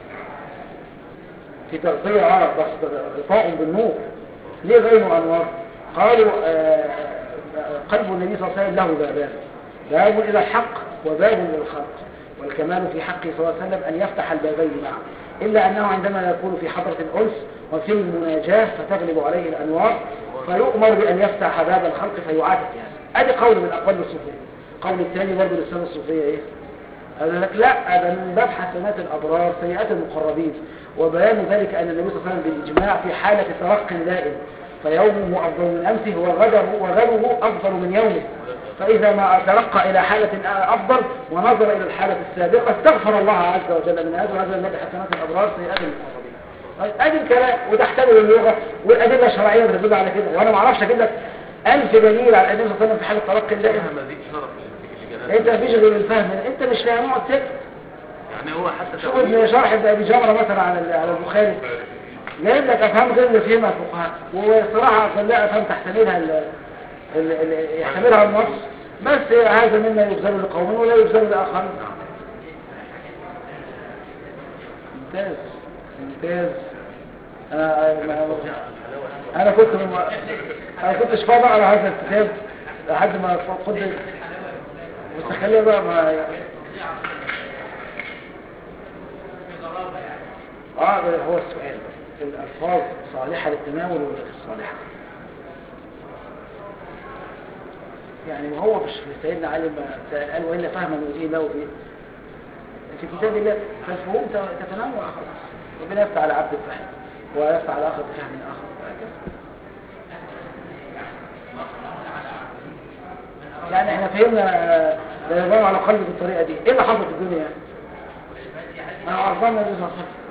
في تغطية عرب بس غطاء بالنور ليه غير أنوار قالوا آه، آه، قلب النبي صلى الله عليه وسلم له بابان باب إلى الحق وباب إلى الخلق والكمال في حقه صلى الله عليه وسلم أن يفتح البابين معا إلا أنه عندما يكون في حضرة الأنس وفي المناجاة فتغلب عليه الأنوار فيؤمر بأن يفتح باب الخلق فيعاتب يعني أدي قول من أقوال الصوفية قول الثاني برضه لسان الصوفية إيه قال لك لا هذا من باب حسنات الأبرار سيئات المقربين وبيان ذلك أن النبي صلى الله عليه وسلم بالإجماع في حالة ترق دائم فيومه أفضل من أمسه وغدره وغدره أفضل من يومه فإذا ما ترقى إلى حالة أفضل ونظر إلى الحالة السابقة استغفر الله عز وجل من هذا وهذا الذي حسنات الأبرار سيئات المقربين طيب ادي الكلام وتحتمل اللغة والأدلة الشرعية بتدل على كده وأنا ما اعرفش أجيب لك ألف دليل على النبي صلى الله عليه وسلم في حالة ترقي دائم
فيها مزيد شرف للجنازة
انت مفيش غير الفهم انت مش فاهم اقعد سكت
يعني هو حتى
شوف
تأويل
ابن شرح ابن ابي جمره مثلا على ال- على البخاري جايب لك افهام غير اللي فهمها الفقهاء وصراحه كلها افهام تحتملها ال- ال- ال- يحتملها النص بس هذا مما يبذل لقوم ولا يبذل لاخرين ممتاز ممتاز انا أنا- انا كنت انا كنتش فاضي على هذا الكتاب لحد ما قلت بس خليها بقى ما اه ده هو السؤال الألفاظ صالحة للتناول ولا غير صالحة يعني وهو مش سيدنا علي ما سأل قال وإلا فهما يؤذيه له في في كتاب الله فالفهوم ت- تتنوع خلاص ربنا يفتح على عبد الفهم ويفتح على آخر بفهم آخر وهكذا يعني احنا فهمنا آه، لا يبان على قلبي بالطريقة دي ايه اللي حصل في الدنيا يعني؟ انا عرفان النبي صلى الله عليه وسلم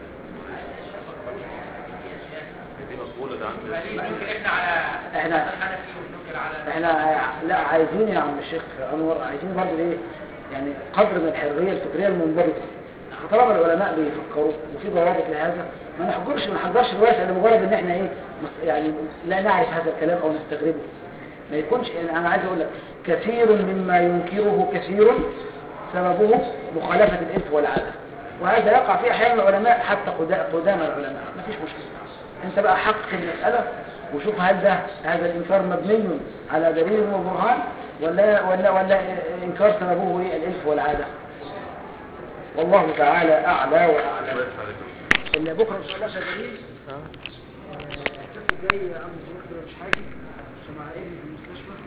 دي مقبولة ده عند
ممكن احنا على
احنا
الحنفي وننكر على
احنا لا عايزين يا عم الشيخ انور عايزين برضه ايه يعني قدر من الحريه الفكريه المنضبطه طالما العلماء بيفكروا وفي ضوابط لهذا ما نحجرش ما نحجرش الواسع لمجرد ان احنا ايه مس- يعني لا نعرف هذا الكلام او نستغربه ما يكونش يعني انا عايز اقول لك كثير مما ينكره كثير سببه مخالفه الانف والعاده وهذا يقع فيه احيانا العلماء حتى قدا- قدام العلماء ما فيش مشكله انت بقى حقق المساله وشوف هل ده هذا الانكار مبني على دليل وبرهان ولا ولا ولا انكار سببه ايه الالف والعاده والله تعالى اعلى واعلم
بس على كده.
اللي بكره ان شاء الله شغالين الجاي يا عم الدكتور مش حاجه عشان مع ابني في المستشفى